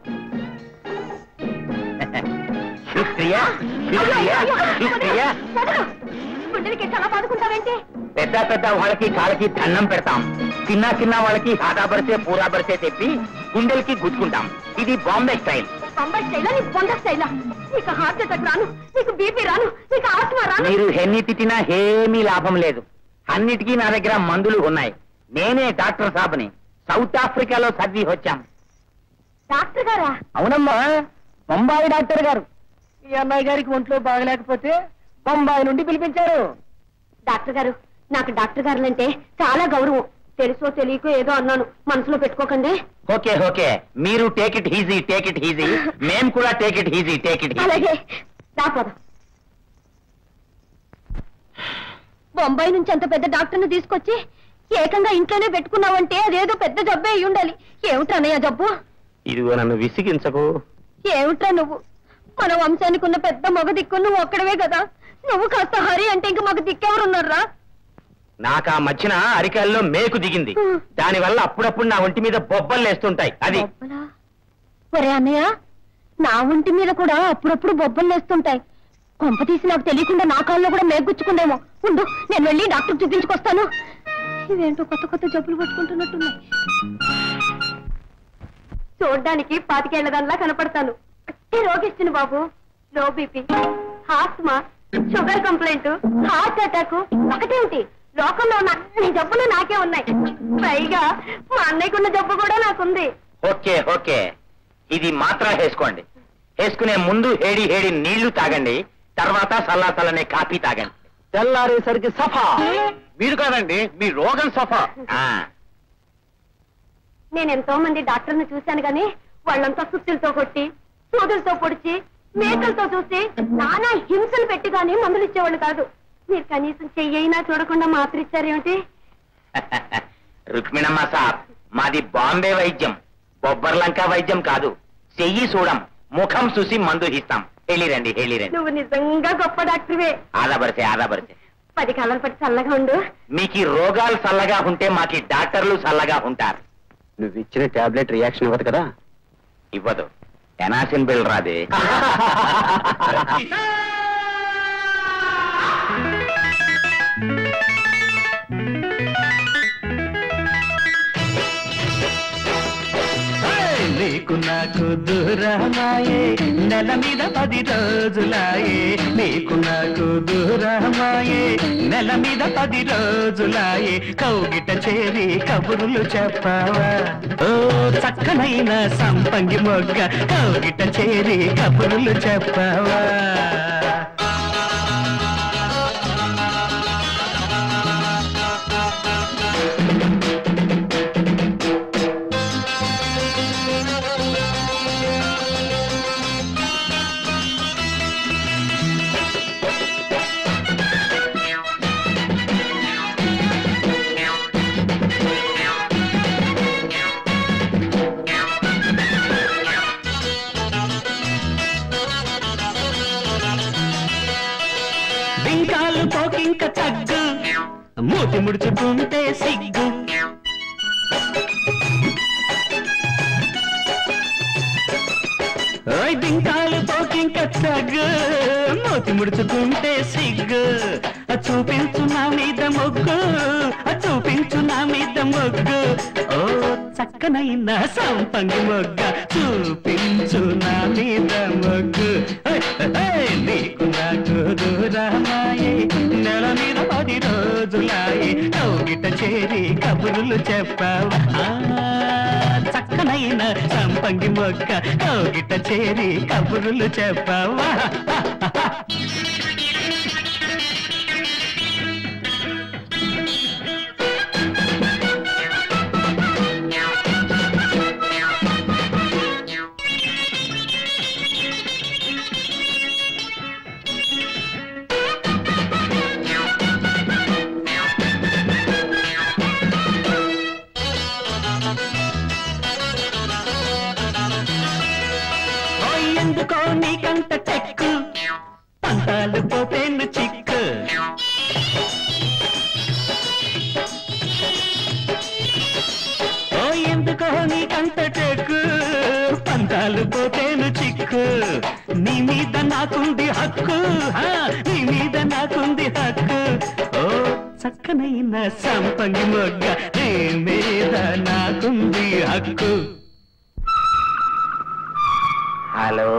शुक्रिया शुक्रिया शुक्रिया గుండెలకి చాలా బాదుకుంటావేంటి పెద్ద పెద్ద వాళ్ళకి కాళ్ళకి దండం పెడతాం చిన్న చిన్న వాళ్ళకి ఆదా బరిసే పూరా బరిసే చెప్పి గుండెలకి గుచ్చుకుంటాం ఇది బాంబే స్టైల్ బొంబాయి స్టైలా నీకు బొంద స్టైలా నీకు హార్ట్ అటాక్ రాను నీకు బీపీ రాను నీకు ఆత్మ రాను మీరు ఎన్ని తిట్టినా ఏమీ లాభం లేదు అన్నిటికీ నా దగ్గర మందులు ఉన్నాయి నేనే డాక్టర్ సాబ్ని సౌత్ ఆఫ్రికాలో చదివి వచ్చాం డాక్టర్ గారా అవునమ్మా బొంబాయి డాక్టర్ గారు ఈ అమ్మాయి గారికి ఒంట్లో బాగలేకపోతే బొంబాయి నుండి పిలిపించారు డాక్టర్ గారు నాకు డాక్టర్ గారులంటే చాలా గౌరవం తెలుసో తెలియకో ఏదో అన్నాను మనసులో పెట్టుకోకండి ఓకే ఓకే మీరు take it easy take it easy మేం కూడా take it easy take it easy అలాగే రాపోదాం బొంబాయి నుంచి అంత పెద్ద డాక్టర్ని తీసుకొచ్చి ఏకంగా ఇంట్లోనే పెట్టుకున్నావంటే అదేదో పెద్ద జబ్బే అయి ఉండాలి ఏమిటి అన్నయ్య జబ్బు ఇదిగో నన్ను విసిగించకు ఏమిట్రా నువ్వు మన వంశానికి ఉన్న పెద్ద మగ దిక్కు నువ్వు ఒక్కడవే కదా నువ్వు కాస్త హరి అంటే ఇంక మాకు దిక్కెవరున్నారా నాకు ఆ మధ్యన అరికాల్లో మేకు దిగింది దానివల్ల అప్పుడప్పుడు నా ఒంటి మీద బొబ్బలు లేస్తుంటాయి అది బొబ్బలా? ఒరే అన్నయ్య నా ఒంటి మీద కూడా అప్పుడప్పుడు బొబ్బలు లేస్తుంటాయి కొంప తీసి నాకు తెలియకుండా నా కాల్లో కూడా మేగుచ్చుకుందేమో ఉండు నేను వెళ్ళి డాక్టర్ చూపించుకొస్తాను ఇదేంటో కొత్త కొత్త జబ్బులు పట్టుకుంటున్నట్టున్నాయి చూడ్డానికి పాతికేళ్లదానిలా కనపడతాను అట్టి రోగిస్తున్న బాబు లో BP asthma sugar complaint heart attack ఒకటేమిటి లోకంలో ఉన్న అన్ని జబ్బులు నాకే ఉన్నాయి పైగా మా అన్నయ్యకున్న జబ్బు కూడా నాకుంది ఓకే ఓకే ఇది మాత్రం వేసుకోండి వేసుకునే ముందు హేడి హేడి నీళ్లు తాగండి తర్వాత సల్లా సల్లనే కాఫీ తాగండి తెల్లారేసరికి సఫా మీరు కాదండి మీ రోగం సఫా ఆ, నేను ఎంతో మంది డాక్టర్ని చూశాను గాని వాళ్ళంతా సుత్తులతో కొట్టి సూదులతో పొడిచి మేకలతో చూసి నానా హింసలు పెట్టి గానీ మందులు ఇచ్చేవాళ్ళు కాదు మీరు కనీసం చెయ్యైనా చూడకుండా మాత్ర ఇచ్చారేమిటి రుక్మిణమ్మ సాబ్ మాది బాంబే వైద్యం బొబ్బర్లంక వైద్యం కాదు చెయ్యి చూడం ముఖం చూసి మందు ఇస్తాం వెళ్ళిరండి వెళ్ళిరండి నువ్వు నిజంగా గొప్ప డాక్టర్వే ఆదాబరిసే ఆదాబరిసే పది కాలం పట్టి చల్లగా ఉండు మీకు ఈ రోగాలు చల్లగా ఉంటే మాకి డాక్టర్లు చల్లగా ఉంటారు నువ్వు ఇచ్చిన టాబ్లెట్ రియాక్షన్ ఇవ్వదు కదా ఇవ్వదు ఎనాసిన్ బిల్ రాదే నీకు నాకు దూరమాయే నెల మీద పది రోజులాయే నీకు నాకు దూరమాయే నెల మీద పది రోజులాయే కౌగిట చేరి కబురులు చెప్పావా ఓ చక్కనైన సంపంగి మొగ్గ కౌగిట చేరి కబురులు చెప్పావా బింకాలు పోకింక తగ్గు మూతి ముడుచుకుంటే సిగ్గు ఓయ్ బింకాలు పోకింక తగ్గు మూతి ముడుచుకుంటే సిగ్గు ఆ చూపించు నా మీద మొగ్గు ఆ చూపించు నా మీద మొగ్గు ఓ చక్కనైన సంపంగి మొగ్గ చూపించు నా మీద మొగ్గు ఓయ్, ఓయ్, నీకు నాకు దూరమాయే నెల మీద పది రోజులాయే కౌగిట చేరి కబురులు చెప్పావా ఆ, చక్కనైన సంపంగి మొగ్గ కౌగిట చేరి కబురులు చెప్పావా ఓ ఎందుకో నీకంత టెక్కు పంతాలు పోతేను చిక్కు ఓ ఎందుకో నీకంత టెక్కు పంతాలు పోతేను చిక్కు నీ మీద నాకుంది హక్కు హా, నీ మీద నాకుంది హక్కు ఓ చక్కనైన సంపంగి మొగ్గ నీ మీద నాకుంది హక్కు హలో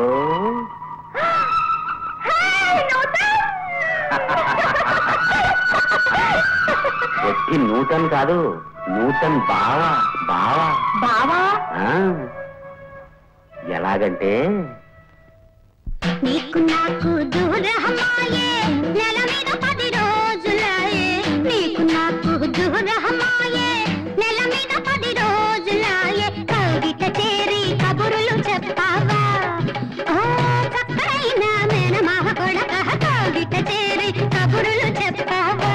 వ్యక్తి నూతన్ కాదు నూతన్ బావా బావా బావా ఆ. ఎలాగంటే నీకు నాకు దూరహమాయే నెల మీద పది రోజులాయే నీకు నాకు దూరహమాయే నెల మీద పది రోజులాయే కవిత చేరి కబురులు చెప్పావా ఓ చక్కరైన మేనమావ కొడక కవిత చేరి కబురులు చెప్పావా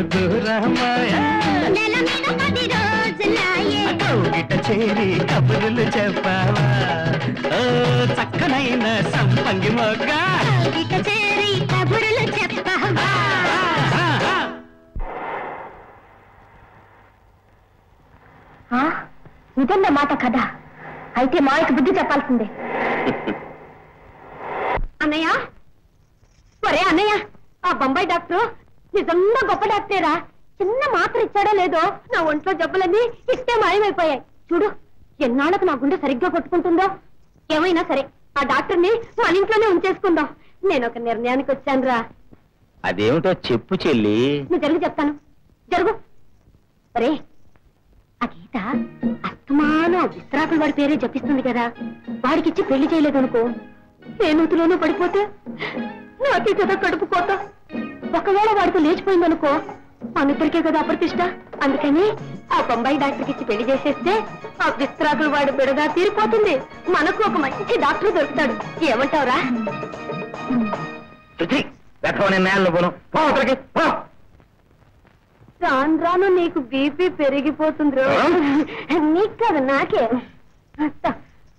దూరమాయా నెల మీద పది రోజులాయే కౌగిట చేరి కబుర్లు చెప్పావా ఓ చక్కనైన సంపంగి మొగ్గ ఇక చేరి కబుర్లు చెప్పవా నిజన్న మాట కదా అయితే మాయకు బుద్ధి చెప్పాల్సిందే అన్నయ్య ఒరే అన్నయ్య ఆ బొంబాయి డాక్టర్ నిజంగా గొప్ప డాక్టరేరా చిన్న మాత్ర ఇచ్చాడో లేదో నా ఒంట్లో జబ్బులన్నీ ఇట్టే మాయమైపోయాయి చూడు ఎన్నాళ్ళకు నా గుండె సరిగ్గా కొట్టుకుంటుందో ఏమైనా సరే ఆ డాక్టర్ని మన ఇంట్లోనే ఉంచేసుకుందాం నేను ఒక నిర్ణయానికి వచ్చానురా అదేమిటో చెప్పు చెల్లి నువ్వు జరుగు చెప్తాను జరుగు ఒరే ఆ గీత అస్తమానం విశ్రాకుల వాడి పేరే జపిస్తుంది కదా వాడికిచ్చి పెళ్లి చేయలేదు అనుకో ఏ నూతిలోనూ పడిపోతే నాకే కదా కడుపు కోత ఒకవేళ వాడితో లేచిపోయిందనుకో మనిద్దరికే కదా అప్రతిష్ట అందుకని ఆ బొంబాయి డాక్టర్కి ఇచ్చి పెళ్లి చేసేస్తే ఆ విస్త్రాకులు వాడు బిడగా తీరిపోతుంది మనకు ఒక మంచి డాక్టర్ దొరుకుతాడు ఏమంటావురా శృతి వెతవని నేలను పోను పో అవతలకి, పో. రాను రాను నీకు బీపీ పెరిగిపోతుంది నీకు కదా నాకే అత్త.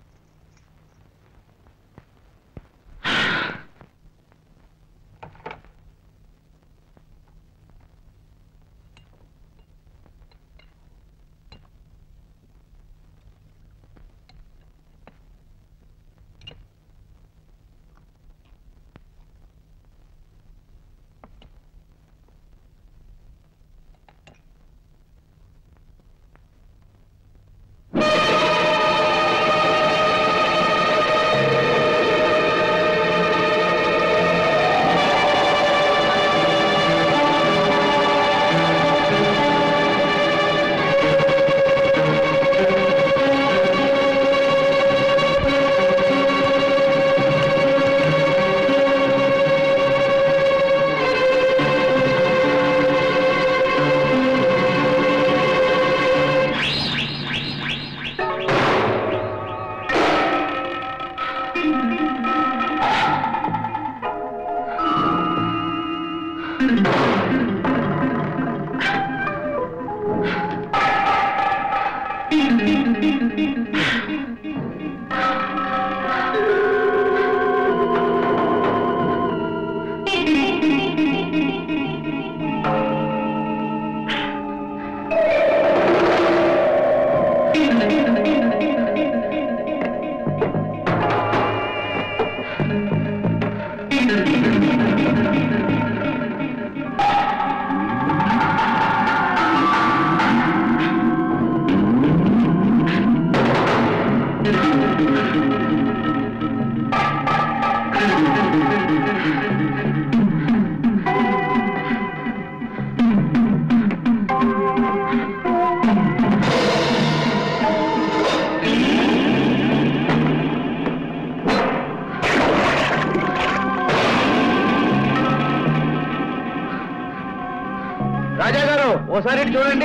రాజా గారు ఓసారి ఇటు చూడండి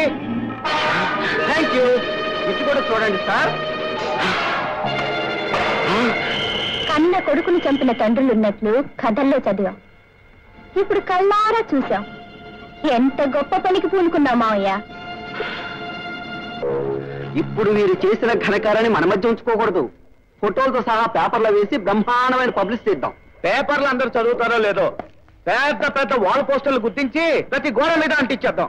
థ్యాంక్ యూ ఇటు కూడా చూడండి సార్ కన్న కొడుకుని చంపిన తండ్రులున్నట్లు కథల్లో చదివాం ఇప్పుడు కళ్ళారా చూసాం ఎంత గొప్ప పనికి పూనుకున్నాం మావయ్య ఇప్పుడు వీరు చేసిన ఘనకారాన్ని మన మధ్య ఉంచుకోకూడదు ఫోటోలతో సహా పేపర్లో వేసి బ్రహ్మాండమైన పబ్లిసిటీ ఇద్దాం పేపర్లు అందరూ చదువుతారో లేదో పెద్ద పెద్ద వాల్ పోస్టర్లు గుర్తించి ప్రతి గోడ మీద అంటించేద్దాం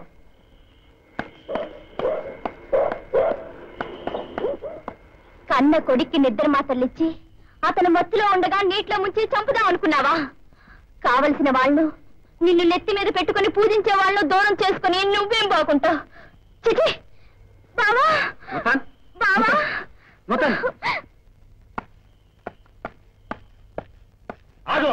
కన్న కొడుక్కి నిద్ర మాటలిచ్చి అతను మత్తులో ఉండగా నీటిలో ముంచి చంపుదాం అనుకున్నావా కావలసిన వాళ్ళు నిన్ను నెత్తి మీద పెట్టుకుని పూజించే వాళ్ళు దూరం చేసుకుని నువ్వేం బాగుంటావు చిచి బావా నూతన్ బావా నూతన్ ఆగు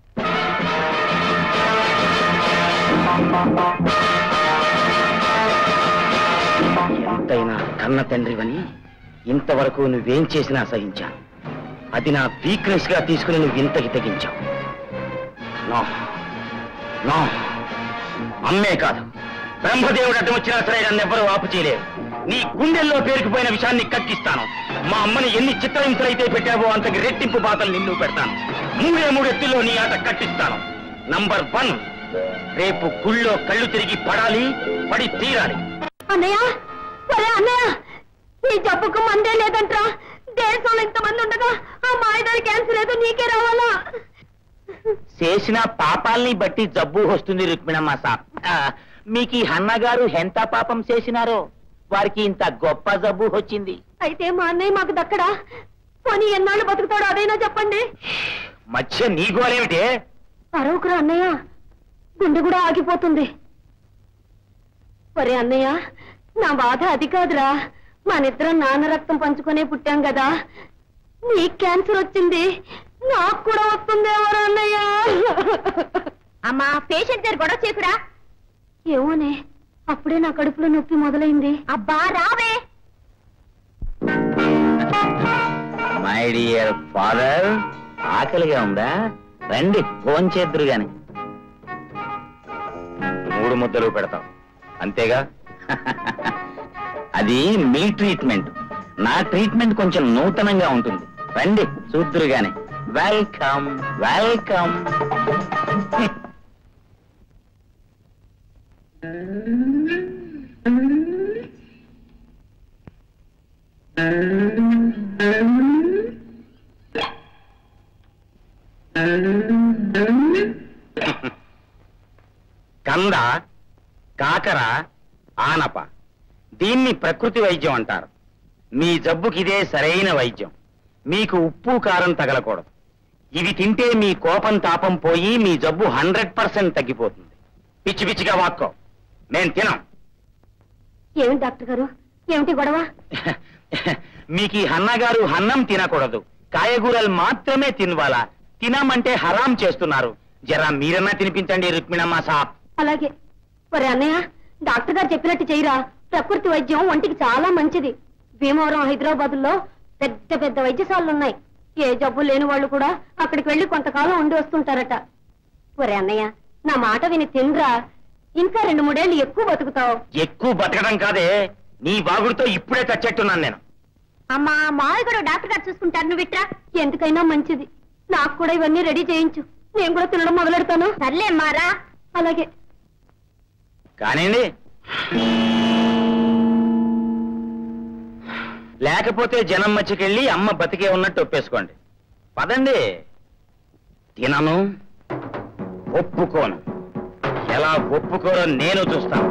ఎంతైనా కన్న తండ్రివని ఇంతవరకు నువ్వేం చేసినా సహించాను అది నా వీక్నెస్ గా తీసుకుని నువ్వు ఇంతకి తెగించావు నో నో అమ్మే కాదు బ్రహ్మదేవుడు అడ్డం వచ్చినా సరే నన్ను ఎవ్వరూ ఆపు చేయలేరు నీ గుండెల్లో పేరుకుపోయిన విషయాన్ని కక్కిస్తాను మా అమ్మని ఎన్ని చిత్రహింసలైతే పెట్టావో అంతకి రెట్టింపు బాధలు నిన్ను పెడతాను మూడే మూడు ఎత్తుల్లో నీ ఆట కట్టిస్తాను నంబర్ వన్ రేపు గుళ్ళో కళ్ళు తిరిగి పడాలి పడి తీరాలి అన్నయ్య సరే అన్నయ్య ఈ జబ్బుకు మందే లేదంట్రా దేశంలో ఇంతమంది ఉండగా ఆ మాయదారి క్యాన్సర్ ఏదో నీకే రావాలా చేసిన పాపాల్ని బట్టి జబ్బు వస్తుంది రుక్మిణమ్మ సాబ్ ఆ, మీకు ఈ అన్నగారు ఎంత పాపం చేసినారో వారికి ఇంత గొప్ప జబ్బు వచ్చింది అయితే మా అన్నయ్య మాకు దక్కడా పోనీ ఎన్నాళ్ళు బతుకుతాడో అదైనా చెప్పండి మధ్య నీ గోలేమిటే అరవకురా అన్నయ్య గుండె కూడా ఆగిపోతుంది ఒరే అన్నయ్య నా బాధ అది కాదురా మనిద్దరం నాన్న రక్తం పంచుకునే పుట్టాం కదా నీకు క్యాన్సర్ వచ్చింది నాకు కూడా వస్తుందేమో అన్నయ్య అమ్మా పేషెంట్ దగ్గర గొడవ చేకురా ఏమోనే అప్పుడే నా కడుపులో నొప్పి మొదలైంది అబ్బా రావే మై డియర్ ఫాదర్ ఆకలిగా ఉందా రండి ఫోన్ చేద్దరు గాని మూడు ముద్దలు పెడతాం అంతేగా అది మీ ట్రీట్మెంట్ నా ట్రీట్మెంట్ కొంచెం నూతనంగా ఉంటుంది రండి చూద్దరు గాని వెల్కమ్ వెల్కమ్ కంద కాకర ఆనప దీన్ని ప్రకృతి వైద్యం అంటారు మీ జబ్బుకిదే సరైన వైద్యం మీకు ఉప్పు కారం తగలకూడదు ఇవి తింటే మీ కోపం తాపం పోయి మీ జబ్బు హండ్రెడ్ పర్సెంట్ తగ్గిపోతుంది పిచ్చి పిచ్చిగా వాక్కో నేను తినం ఏమిటి డాక్టర్ గారు ఏమిటి గొడవ మీకు ఈ హన్నగారు హన్నం తినకూడదు కాయగూరలు మాత్రమే తినవాలా తినమంటే హరాం చేస్తున్నారు జరా మీరన్నా తినిపించండి రుక్మిణమ్మ సాబ్ అలాగే ఒరే అన్నయ్య డాక్టర్ గారు చెప్పినట్టు చెయ్యరా ప్రకృతి వైద్యం ఒంటికి చాలా మంచిది భీమవరం హైదరాబాద్ లో పెద్ద పెద్ద వైద్యశాలలు ఉన్నాయి ఏ జబ్బు లేని వాళ్ళు కూడా అక్కడికి వెళ్లి కొంతకాలం ఉండి వస్తుంటారట ఒరే అన్నయ్య నా మాట విని తినరా ఇంకా రెండు మూడేళ్లు ఎక్కువ బతుకుతావు ఎక్కువ బతకడం కాదే నీ బాగుడితో ఇప్పుడే చచ్చెట్టున్నాను నేను అమ్మా మావి కూడా డాక్టర్ గారు చూసుకుంటారు నువ్వు ఇట్రా ఎందుకైనా మంచిది నాకు కూడా ఇవన్నీ రెడీ చేయించు నేను కూడా తినడం మొదలెడతాను సర్లే మారా అలాగే కానివ్వండి లేకపోతే జనం మధ్యకెళ్ళి అమ్మ బతికే ఉన్నట్టు ఒప్పేసుకోండి పదండి తినను ఒప్పుకోను ఎలా ఒప్పుకోరో నేను చూస్తాను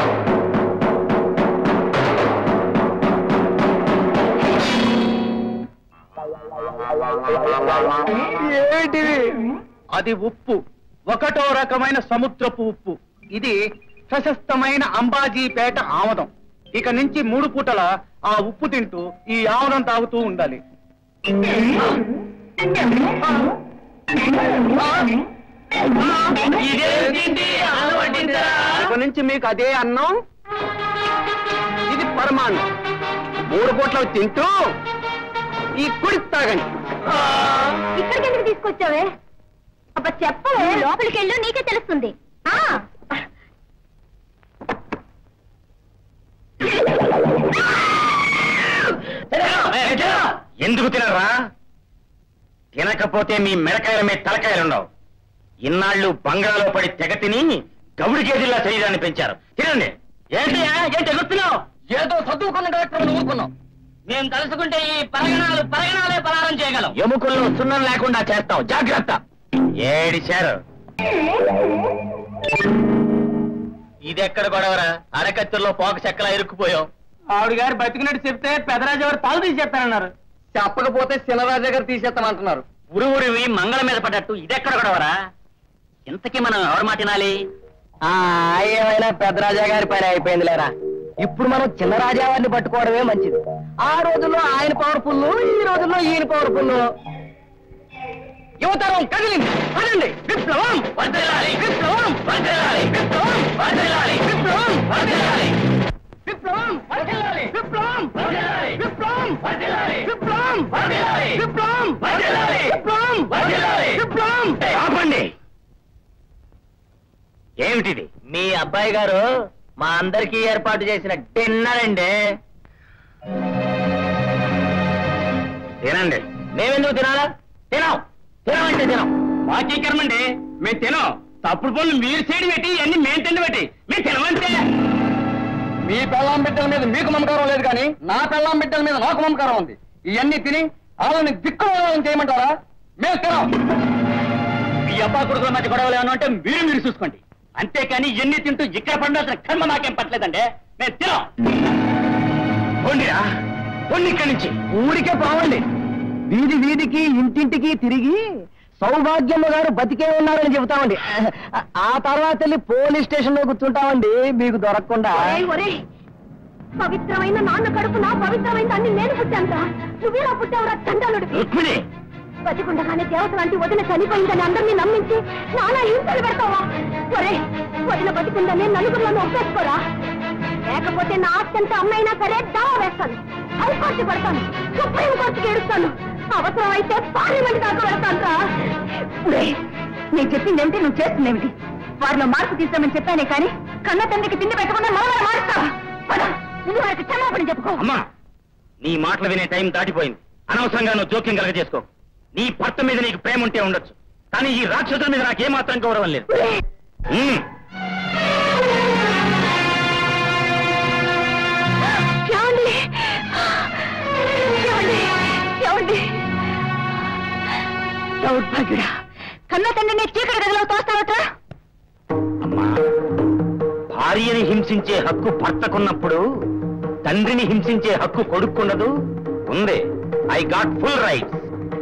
ఏంటిది అది ఉప్పు ఒకటో రకమైన సముద్రపు ఉప్పు ఇది ప్రశస్తమైన అంబాజీపేట ఆమదం ఇక నుంచి మూడు పూటల ఆ ఉప్పు తింటూ ఈ ఆమదం తాగుతూ ఉండాలి ఇక నుంచి మీకు అదే అన్నం ఇది పరమాన్నం మూడు పూటలు తింటూ ఈ కుడి తాగండి ఇక్కడికి ఎందుకు తీసుకొచ్చావే అబ్బ చెప్పవే లోపలికి వెళ్ళు నీకే తెలుస్తుంది ఆ, ఎందుకు తినరా తినకపోతే మీ మెడకాయల మీద తలకాయలుండవు ఇన్నాళ్ళు బంగాళలో పడి తెగ తిని గౌడి గేదిల్లా శరీరాన్ని పెంచారు తినండి ఏంటి ఏంటి ఎగురుతున్నావు ఏదో చదువుకున్న డాక్టర్ ఊరుకున్నాం మేము తలుసుకుంటే ఈ పరగణాలు పరగణాలే పలారం చేయగలం ఎముకల్లో సున్నం లేకుండా చేస్తాం జాగ్రత్త ఏడిశారు ఇది ఎక్కడ గొడవరా అరకత్తుల్లో పోక చెక్కలా ఇరుక్కుపోయాం ఆవిడ గారు బతికినట్టు చెప్తే పెదరాజు గారు తల తీసి చెప్పారన్నారు చెప్పకపోతే శిలరాజా గారు తీసేస్తామంటున్నారు ఉరి ఉరివి మంగళ మీద పడ్డట్టు ఇదెక్కడ గొడవరా ఇంతకీ మనం ఎవరి మాట వినాలి ఏమైనా పెద్దరాజా గారి పని అయిపోయింది లేరా ఇప్పుడు మనం చిన్న రాజావారిని పట్టుకోవడమే మంచిది ఆ రోజుల్లో ఆయన పవర్ఫుల్ ఈ రోజుల్లో ఈయన పవర్ఫుల్ యువతరం కదిలింది కదండి విప్లవం వర్ధిల్లాలి విప్లవం వర్ధిల్లాలి విప్లవం వర్ధిల్లాలి విప్లవం వర్ధిల్లాలి విప్లవం వర్ధిల్లాలి విప్లవం వర్ధిల్లాలి విప్లవం వర్ధిల్లాలి విప్లవం వర్ధిల్లాలి విప్లవం వర్ధిల్లాలి విప్లవం వర్ధిల్లాలి విప్లవం ఆపండి ఏమిటిది మీ అబ్బాయి గారు మా అందరికీ ఏర్పాటు చేసిన డిన్నర్ అండి తినండి మేమెందుకు తినాలా తినం తినమంటే తినం మాకీ కర్మండి మేము తినం తప్పుడు పనులు మీరు చేయడం పెట్టి అన్ని మేము తిండి పెట్టి మీరు తినమంటే మీ పెళ్ళాం బిడ్డల మీద మీకు మమకారం లేదు కానీ నా పెళ్ళాం బిడ్డల మీద నాకు మమకారం ఉంది ఇవన్నీ తిని వాళ్ళని దిక్కులు చేయమంటారా మేము తినాం ఈ అబ్బా కొడుకుల మధ్య గొడవలు ఏమన్నా అంటే మీరు మీరు చూసుకోండి అంతేకాని ఎన్ని తింటూ ఇక్కడ పండాల్సిన కర్మ నాకేం పట్టలేదండి మేము తినాం పోండిరా పోండి ఇక్కడి నుంచి ఊరికే పోవండి వీధి వీధికి ఇంటింటికి తిరిగి సౌభాగ్యమ్మ గారు బతికే ఉన్నారని చెబుతామండి ఆ తర్వాత వెళ్ళి పోలీస్ స్టేషన్ లో కూర్చుంటామండి మీకు దొరకకుండా ఒరేయ్, ఒరేయ్, పవిత్రమైన నాన్న కడుపున పవిత్రమైన అన్ని నేను పుట్టానురా నువ్వేలా పుట్టావురా చండాలుడివి రుక్మిణి బతికుండగానే దేవత లాంటి వదిన చనిపోయిందని అందరినీ నమ్మించి నానా హింసలు పెడతావా ఒరే వదిన బతికుందని నలుగురిలో ఒప్పేసుకోరా లేకపోతే నా ఆస్తంత అమ్మైనా సరే దావా వేస్తాను హైకోర్టు పడతాను సుప్రీం కోర్టుకి ఏడుస్తాను అవసరం అయితే పార్లమెంట్ దాకా వెళ్తాను రా నేను చెప్పింది ఏమిటి నువ్వు చేస్తుందేమిటి వారిలో మార్పు తీస్తామని చెప్పానే కానీ కన్న తండ్రికి తిండి పెట్టకుండా మనం మారుస్తావా పద ముందు వారికి క్షమాపణ చెప్పుకో అమ్మా నీ మాటలు వినే టైం దాటిపోయింది అనవసరంగా నువ్వు జోక్యం కలగ చేసుకో నీ భర్త మీద నీకు ప్రేమ ఉంటే ఉండొచ్చు కానీ ఈ రాక్షసుల మీద నాకేమాత్రం గౌరవం లేదు ఉమ్. ఏమండి ఏమండి ఏమండి దౌర్భాగ్యుడా కన్న తండ్రిని చీకటి గదిలో తోస్తావట అమ్మా భార్యని హింసించే హక్కు భర్తకున్నప్పుడు తండ్రిని హింసించే హక్కు కొడుకున్నదు ఉంది ఐ గాట్ ఫుల్ రైట్స్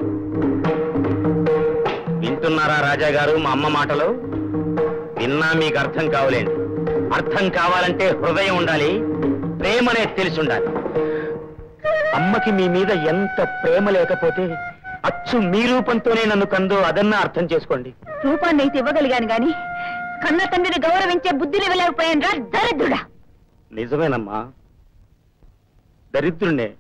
వింటున్నారా రాజా గారు మా అమ్మ మాటలు విన్నా మీకు అర్థం కావలేండి అర్థం కావాలంటే హృదయం ఉండాలి ప్రేమ అనేది తెలిసి ఉండాలి అమ్మకి మీ మీద ఎంత ప్రేమ లేకపోతే అచ్చు మీ రూపంతోనే నన్ను కందో అదన్నా అర్థం చేసుకోండి రూపాన్ని అయితే ఇవ్వగలిగాను గాని కన్న తండ్రిని గౌరవించే బుద్ధిని ఇవ్వలేకపోయాను రా దరిద్రుడా నిజమేనమ్మా దరిద్రుణ్ణే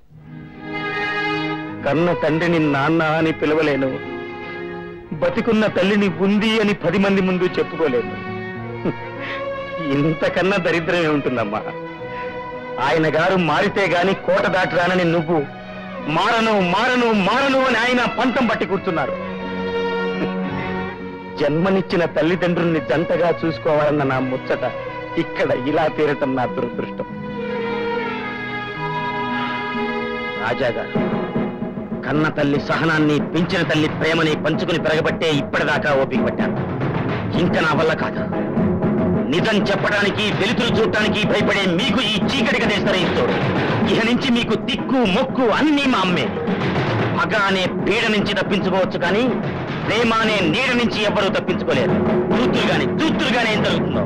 కన్న తండ్రిని నాన్న అని పిలవలేను బతికున్న తల్లిని ఉంది అని పది మంది ముందు చెప్పుకోలేను ఇంతకన్నా దరిద్రమే ఉంటుందమ్మా ఆయన గారు మారితే గాని కోట దాటరానని నువ్వు మారను మారను మారను అని ఆయన పంతం పట్టి కూర్చున్నారు జన్మనిచ్చిన తల్లిదండ్రుల్ని జంటగా చూసుకోవాలన్న నా ముచ్చట ఇక్కడ ఇలా తీరటం నా దురదృష్టం రాజాగారు కన్న తల్లి సహనాన్ని పెంచిన తల్లి ప్రేమని పంచుకుని పెరగబట్టే ఇప్పటిదాకా ఓపిక పట్టాను ఇంకా నా వల్ల కాదు నిజం చెప్పడానికి వెలుతురు చూడటానికి భయపడే మీకు ఈ చీకటి కదేస్తారే ఇస్తోడు ఇక నుంచి మీకు దిక్కు మొక్కు అన్నీ మా అమ్మే మగ అనే పీడ నుంచి తప్పించుకోవచ్చు కానీ ప్రేమ అనే నీడ నుంచి ఎవ్వరూ తప్పించుకోలేరు చూతులు గాని చూతులు గాని ఏం జరుగుతుందో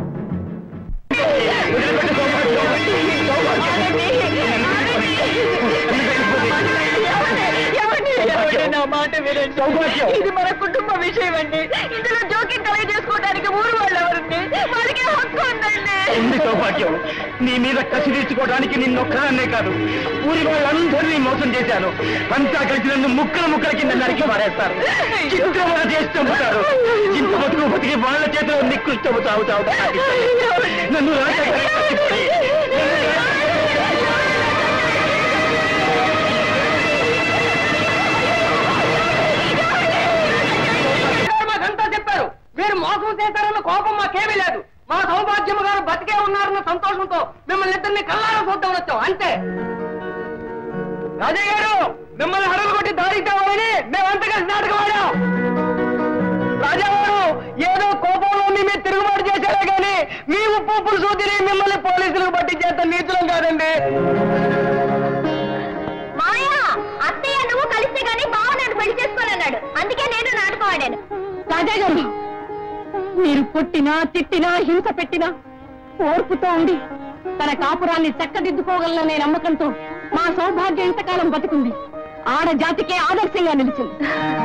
నా మాట వినండి ఇది మన కుటుంబ విషయం అండి ఇందులో జోక్యం కలగ చేసుకోవడానికి ఊరు వాళ్ళు ఎవరండి వాళ్ళకి హక్కు ఉందండి ఉంది సౌభాగ్యం నీ మీద కసి తీర్చుకోవడానికి నిన్నొక్కదాన్నే కాదు ఊరి వాళ్ళందరినీ మోసం చేశాను అంతా కలిసి నన్ను ముక్కల ముక్కల కింద నరికి మారేస్తారు చిత్రమన చేసి చంపుతారు ఇంత బతుకు బతికి వాళ్ళ చేతిలో నిక్కులు చంపుతావు చావు నన్ను రాజా మాకంతా చెప్పారు మీరు మోసం చేశారన్న కోపం మాకేమీ లేదు మా సౌభాగ్యమ గారు బతికే ఉన్నారన్న సంతోషంతో మిమ్మల్ని ఇద్దరిని కల్లారా చూద్దాం వచ్చాం అంతే రాజయ్య గారు మిమ్మల్ని హడలు కొట్టి దారి తేవాలని మేమంతా కలిసి నాటకం ఆడాం రాజా గారు ఏదో కోపంలో మీ మీద తిరుగుబాటు చేశారే కానీ మీ ఉప్పు పులుసు తిని మిమ్మల్ని పోలీసులకు పట్టించేంత నీచులం కాదండి మాయా అత్తయ్య నువ్వు కలిస్తే గానీ బావ నన్ను పెళ్లి చేసుకోనన్నాడు అందుకే నేను నాటకం ఆడాను రాజా గారు మీరు కొట్టినా తిట్టినా హింస పెట్టినా ఓర్పుతో ఉండి తన కాపురాన్ని చక్కదిద్దుకోగలనే నమ్మకంతో మా సౌభాగ్యం ఇంతకాలం బతుకుంది ఆడ జాతికే ఆదర్శంగా నిలిచింది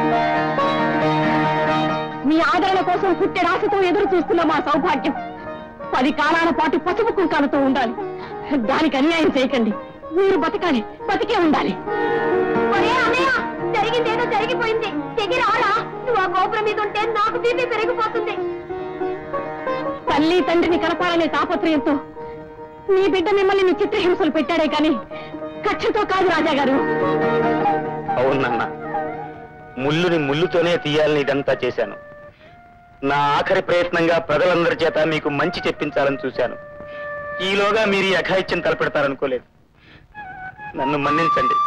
మీ ఆదరణ కోసం పుట్టే రాశతో ఎదురు చూస్తున్న మా సౌభాగ్యం పది కాలాల పాటు పసుపు కుంకాలతో ఉండాలి దానికి అన్యాయం చేయకండి మీరు బతకాలి బతికే ఉండాలి ఒరే అన్నయ్య జరిగిందేదో జరిగిపోయింది తెగి రారా నువ్వు ఆ గోపురం మీద ఉంటే నాకు బీపీ పెరిగిపోతుంది తల్లి తండ్రిని కలపాలనే తాపత్రయంతో మీ బిడ్డ మిమ్మల్ని మీ చిత్రహింసలు పెట్టాడే కానీ కక్షతో కాదు రాజా గారు అవునన్న ముళ్ళుని ముళ్ళుతోనే తీయాలని ఇదంతా చేశాను నా ఆఖరి ప్రయత్నంగా ప్రజలందరి చేత మీకు మంచి చెప్పించాలని చూశాను ఈలోగా మీరు ఈ అఘాయిత్యం తలపెడతారనుకోలేదు నన్ను మన్నించండి